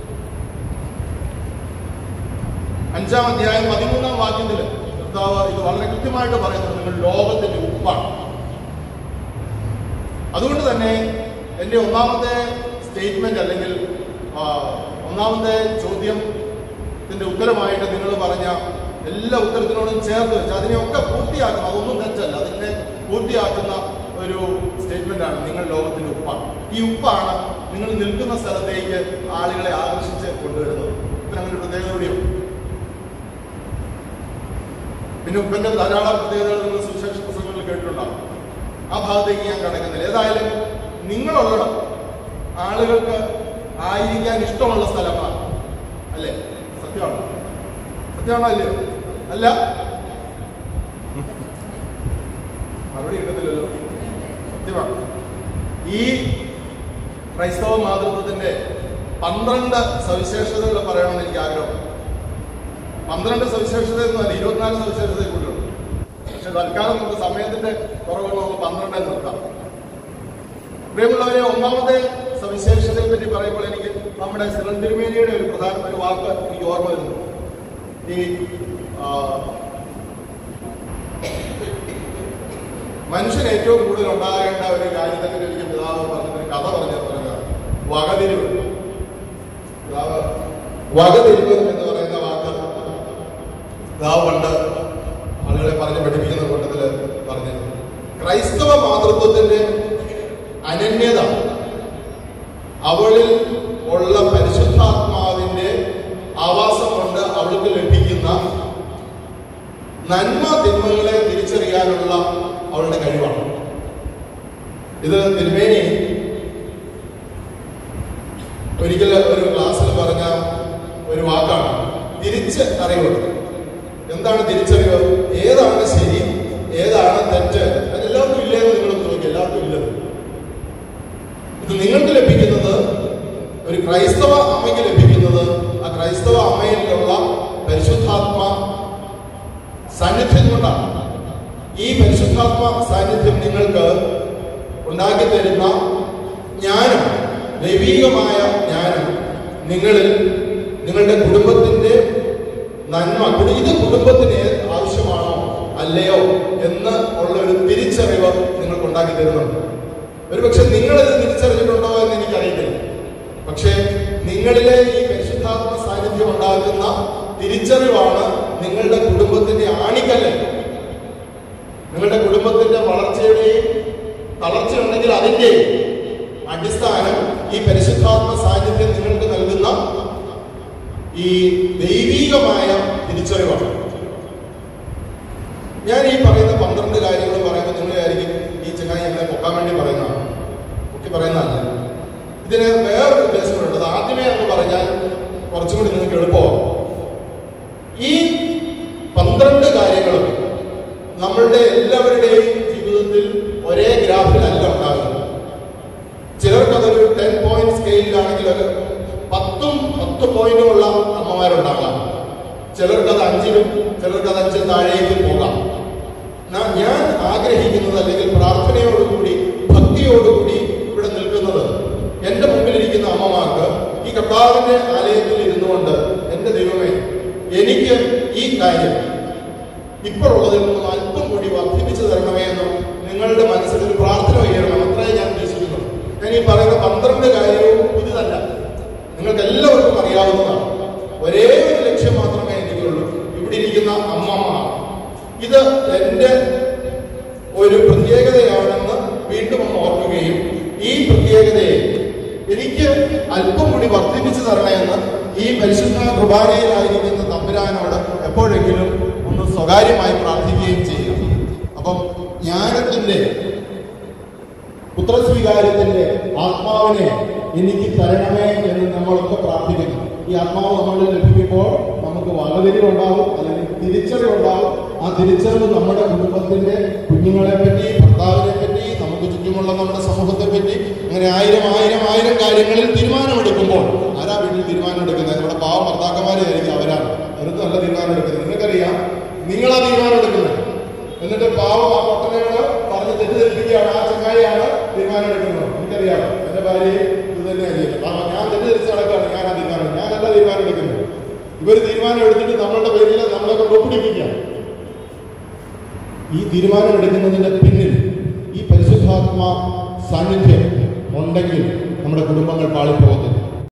S11: അഞ്ചാം അധ്യായം പതിമൂന്നാം വാക്യത്തിൽ കർത്താവ് ഇത് വളരെ കൃത്യമായിട്ട് പറയുന്നത് നിങ്ങൾ ലോകത്തിന്റെ ഉപ്പാണ് അതുകൊണ്ട് തന്നെ എൻ്റെ ഒന്നാമത്തെ സ്റ്റേറ്റ്മെന്റ് അല്ലെങ്കിൽ ആ, ഒന്നാമത്തെ ചോദ്യത്തിന്റെ ഉത്തരമായിട്ട് നിങ്ങൾ പറഞ്ഞ എല്ലാ ഉത്തരത്തിനോടും ചേർത്ത് വെച്ച് അതിനെയൊക്കെ പൂർത്തിയാക്കണം അതൊന്നും തെറ്റല്ല അതിനെ പൂർത്തിയാക്കുന്ന ഒരു സ്റ്റേറ്റ്മെന്റ് ആണ് നിങ്ങൾ ലോകത്തിന്റെ ഉപ്പാണ് ഈ ഉപ്പാണ് നിങ്ങൾ നിൽക്കുന്ന സ്ഥലത്തേക്ക് ആളുകളെ ആകർഷിച്ച് കൊണ്ടുവരുന്നത് ഇതിന് അങ്ങനെ ഒരു പ്രത്യേകത കൂടിയുണ്ട് പിന്നെ ഉപ്പന്റെ ധാരാളം പ്രത്യേകതകൾ നിങ്ങൾ സുവിശേഷ പുസ്തകങ്ങളിൽ കേട്ടിട്ടുണ്ടാവും ആ ഭാഗത്തേക്ക് ഞാൻ കടക്കുന്നില്ല ഏതായാലും നിങ്ങളുള്ളിടം ആളുകൾക്ക് ആയിരിക്കാൻ ഇഷ്ടമുള്ള സ്ഥലമാണ് അല്ലേ സത്യമാണോ സത്യമാണോ അല്ലേ അല്ല മറുപടി കിട്ടത്തില്ലല്ലോ സത്യമാണ് ഈ ക്രൈസ്തവ മാതൃത്വത്തിന്റെ പന്ത്രണ്ട് സവിശേഷതകൾ പറയണമെന്ന് എനിക്ക് ആഗ്രഹം പന്ത്രണ്ട് സവിശേഷത ഒന്നുമല്ല ഇരുപത്തിനാല് സവിശേഷതയെ കൂടുതലുണ്ട് പക്ഷെ തൽക്കാലം നമുക്ക് സമയത്തിന്റെ കുറവ് നമുക്ക് പന്ത്രണ്ടേ നിർത്താം പ്രിയമുള്ളവരെ ഒന്നാമത്തെ സവിശേഷതയെ പറ്റി പറയുമ്പോൾ എനിക്ക് നമ്മുടെ സിറൻ തിരുമേനിയുടെ ഒരു പ്രധാന ഒരു വാക്ക് എനിക്ക് ഓർമ്മ വരുന്നു ഈ ആ, മനുഷ്യൻ ഏറ്റവും കൂടുതൽ ഉണ്ടാകേണ്ട ഒരു കാര്യത്തെ പറ്റി എനിക്ക് പിതാവ് പറഞ്ഞൊരു കഥ പറഞ്ഞു പറഞ്ഞത് വകതിരിവ് പിതാവ് വകതിരിവ് എന്ന് പറയുന്ന വാക്ക് പിതാവ് പണ്ട് ആളുകളെ പറഞ്ഞ് പഠിപ്പിക്കുന്ന കൂട്ടത്തിൽ പറഞ്ഞു ക്രൈസ്തവ മാതൃത്വത്തിന്റെ അനന്യത അവളിൽ ഉള്ള പരിശുദ്ധാത്മാവിന്റെ ആവാസം കൊണ്ട് അവൾക്ക് ലഭിക്കുന്ന നന്മ തിന്മകളെ തിരിച്ചറിയാനുള്ള അവളുടെ കഴിവാണ് ഇത് തിരുമേനി ഒരിക്കൽ ഒരു ക്ലാസ്സിൽ പറഞ്ഞ ഒരു വാക്കാണ് തിരിച്ച് അറിവ് എന്താണ് തിരിച്ചറിവ് ഏതാണ് ശരി ഏതാണ് തെറ്റ് അത് എല്ലാവർക്കും ഇല്ലെന്ന് നിങ്ങൾ നോക്കി എല്ലാവർക്കും ഇല്ലത് ഇത് നിങ്ങൾക്ക് ലഭിക്കുന്നത് ഒരു ക്രൈസ്തവ അമ്മയ്ക്ക് ലഭിക്കുന്നത് ആ ക്രൈസ്തവ അമ്മയിലുള്ള പരിശുദ്ധാത്മ സാന്നിധ്യം കൊണ്ടാണ് ഈ പരിശുദ്ധാത്മ സാന്നിധ്യം നിങ്ങൾക്ക് ഉണ്ടാക്കി തരുന്ന ജ്ഞാനം ദൈവീകമായ ജ്ഞാനം നിങ്ങളിൽ നിങ്ങളുടെ കുടുംബത്തിന്റെ നന്മ കുടി- ഇത് കുടുംബത്തിന് ആവശ്യമാണോ അല്ലയോ എന്ന് ഉള്ള ഒരു തിരിച്ചറിവ് നിങ്ങൾക്ക് ഉണ്ടാക്കി തരുന്നുണ്ട് ഒരുപക്ഷെ നിങ്ങളിത് തിരിച്ചറിഞ്ഞിട്ടുണ്ടോ എന്ന് എനിക്കറിയില്ല പക്ഷേ നിങ്ങളിലെ ഈ പരിശുദ്ധാത്മ സാന്നിധ്യം ഉണ്ടാകുന്ന തിരിച്ചറിവാണ് നിങ്ങളുടെ കുടുംബത്തിന്റെ ആണിക്കല്ല് നിങ്ങളുടെ കുടുംബത്തിന്റെ വളർച്ചയുടെയും തളർച്ചയുണ്ടെങ്കിൽ അതിന്റെയും അടിസ്ഥാനം ഈ പരിശുദ്ധാത്മ സാന്നിധ്യം നിങ്ങൾക്ക് നൽകുന്ന ഈ ദൈവീകമായ തിരിച്ചറിവാണ് ഞാൻ ഈ പറയുന്ന പന്ത്രണ്ട് കാര്യങ്ങൾ പറയുമ്പോൾ നിങ്ങൾ വിചാരിക്കും ഈ ചങ്ങായി ഞങ്ങളെ പൊക്കാൻ വേണ്ടി പറയുന്നതാണ് പൊക്കി പറയുന്നതല്ല ഇതിന് വേറൊരു ഉദ്ദേശമുണ്ട് അത് ആദ്യമേ എന്ന് പറഞ്ഞാൽ കുറച്ചും കൂടി നിങ്ങൾക്ക് എളുപ്പമാകും ഈ പന്ത്രണ്ട് കാര്യങ്ങളും നമ്മളുടെ എല്ലാവരുടെയും ജീവിതത്തിൽ ഒരേ ഗ്രാഫിലല്ല ഉണ്ടാകുന്നത് ചിലർക്ക് അതൊരു ടെൻ പോയിന്റ് സ്കെയിലാണെങ്കിൽ ഒരു പത്തും പത്ത് പോയിന്റും ഉള്ള അമ്മമാരുണ്ടാകാം ചിലർക്ക് അത് അഞ്ചിലും ചിലർക്ക് അത് അഞ്ചിൽ താഴേക്കും പോകാം നാ- ഞാൻ ആഗ്രഹിക്കുന്നത് അല്ലെങ്കിൽ പ്രാർത്ഥനയോടുകൂടി ഭക്തിയോടുകൂടി ഇവിടെ നിൽക്കുന്നത് എന്റെ മുമ്പിലിരിക്കുന്ന അമ്മമാർക്ക് ഈ കർത്താവിന്റെ ആലയത്തിൽ ഇരുന്നുകൊണ്ട് എന്റെ ദൈവമേ എനിക്ക് ഈ കാര്യം ഇപ്പോഴുള്ളതിൽ നിന്നും അല്പം കൂടി വർദ്ധിപ്പിച്ചു തരണമേ എന്നും നിങ്ങളുടെ മനസ്സിൽ ഒരു പ്രാർത്ഥന ഉയരണം അത്രേ ഞാൻ ഉദ്ദേശിക്കുന്നു ഞാൻ ഈ പറയുന്ന പന്ത്രണ്ട് കാര്യവും പുതിയതല്ല നിങ്ങൾക്ക് എല്ലാവർക്കും അറിയാവുന്നതാണ് ഒരേ ഒരു ലക്ഷ്യം മാത്രമേ എനിക്കുള്ളൂ ഇവിടെ ഇരിക്കുന്ന അമ്മമാർ ഇത് എന്റെ ഒരു പ്രത്യേകതയാണെന്ന് വീണ്ടും ഒന്ന് ഓർക്കുകയും ഈ പ്രത്യേകതയെ എനിക്ക് അല്പം കൂടി വർദ്ധിപ്പിച്ചു തരണമെന്ന് ഈ പരിശുദ്ധ കുർബാനയിലായിരിക്കുന്ന തമ്പുരാനോട് എപ്പോഴെങ്കിലും ഒന്ന് സ്വകാര്യമായി പ്രാർത്ഥിക്കുകയും ചെയ്യും അപ്പം ജ്ഞാനത്തിന്റെ പുത്രസ്വീകാര്യത്തിന്റെ ആത്മാവിനെ എനിക്ക് തരണമേ എന്ന് നമ്മളൊക്കെ പ്രാർത്ഥിക്കുന്നു ഈ ആത്മാവ് നമ്മളിൽ ലഭിക്കുമ്പോൾ നമുക്ക് വകതിരിവുണ്ടാവും അല്ലെങ്കിൽ തിരിച്ചറിവുണ്ടാവും ആ തിരിച്ചറിവ് നമ്മുടെ കുടുംബത്തിന്റെ കുഞ്ഞുങ്ങളെ പറ്റി ഭർത്താവിനെ പറ്റി നമുക്ക് ചുറ്റുമുള്ള നമ്മുടെ സമൂഹത്തെ പറ്റി അങ്ങനെ ആയിരം ആയിരം ആയിരം കാര്യങ്ങളിൽ തീരുമാനമെടുക്കുമ്പോൾ ആരാ വീട്ടിൽ തീരുമാനമെടുക്കുന്നത് നമ്മുടെ പാവ ഭർത്താക്കന്മാരായിരിക്കും അവരാണ് അവർക്ക് നല്ല തീരുമാനമെടുക്കുന്നത് നിങ്ങൾക്കറിയാം നിങ്ങളാ തീരുമാനമെടുക്കുന്നത് എന്നിട്ട് പാവം ആ പൊട്ടനോട് പറഞ്ഞ് തെറ്റിദ്ധരിപ്പിക്കുകയാണ് ആ ചങ്ങായിയാണ് തീരുമാനം എടുക്കുന്നത് എനിക്കറിയാമോ എന്റെ ഭാര്യയെ ഇത് തന്നെയായിരിക്കും കാരണം ഞാൻ തെറ്റിദ്ധരിച്ച് നടക്കുകയാണ് ഞാൻ ആ തീരുമാനം ഞാനല്ല തീരുമാനം എടുക്കുന്നത് ഇവർ തീരുമാനം എടുത്തിട്ട് നമ്മളുടെ പേരിൽ നമ്മളെ കൊണ്ട് ഒപ്പിടിപ്പിക്കുക ഈ തീരുമാനം എടുക്കുന്നതിന്റെ പിന്നിൽ ഈ പരിശുദ്ധാത്മ സാന്നിധ്യം ഉണ്ടെങ്കിൽ നമ്മുടെ കുടുംബങ്ങൾ പാളിപ്പോകത്തില്ല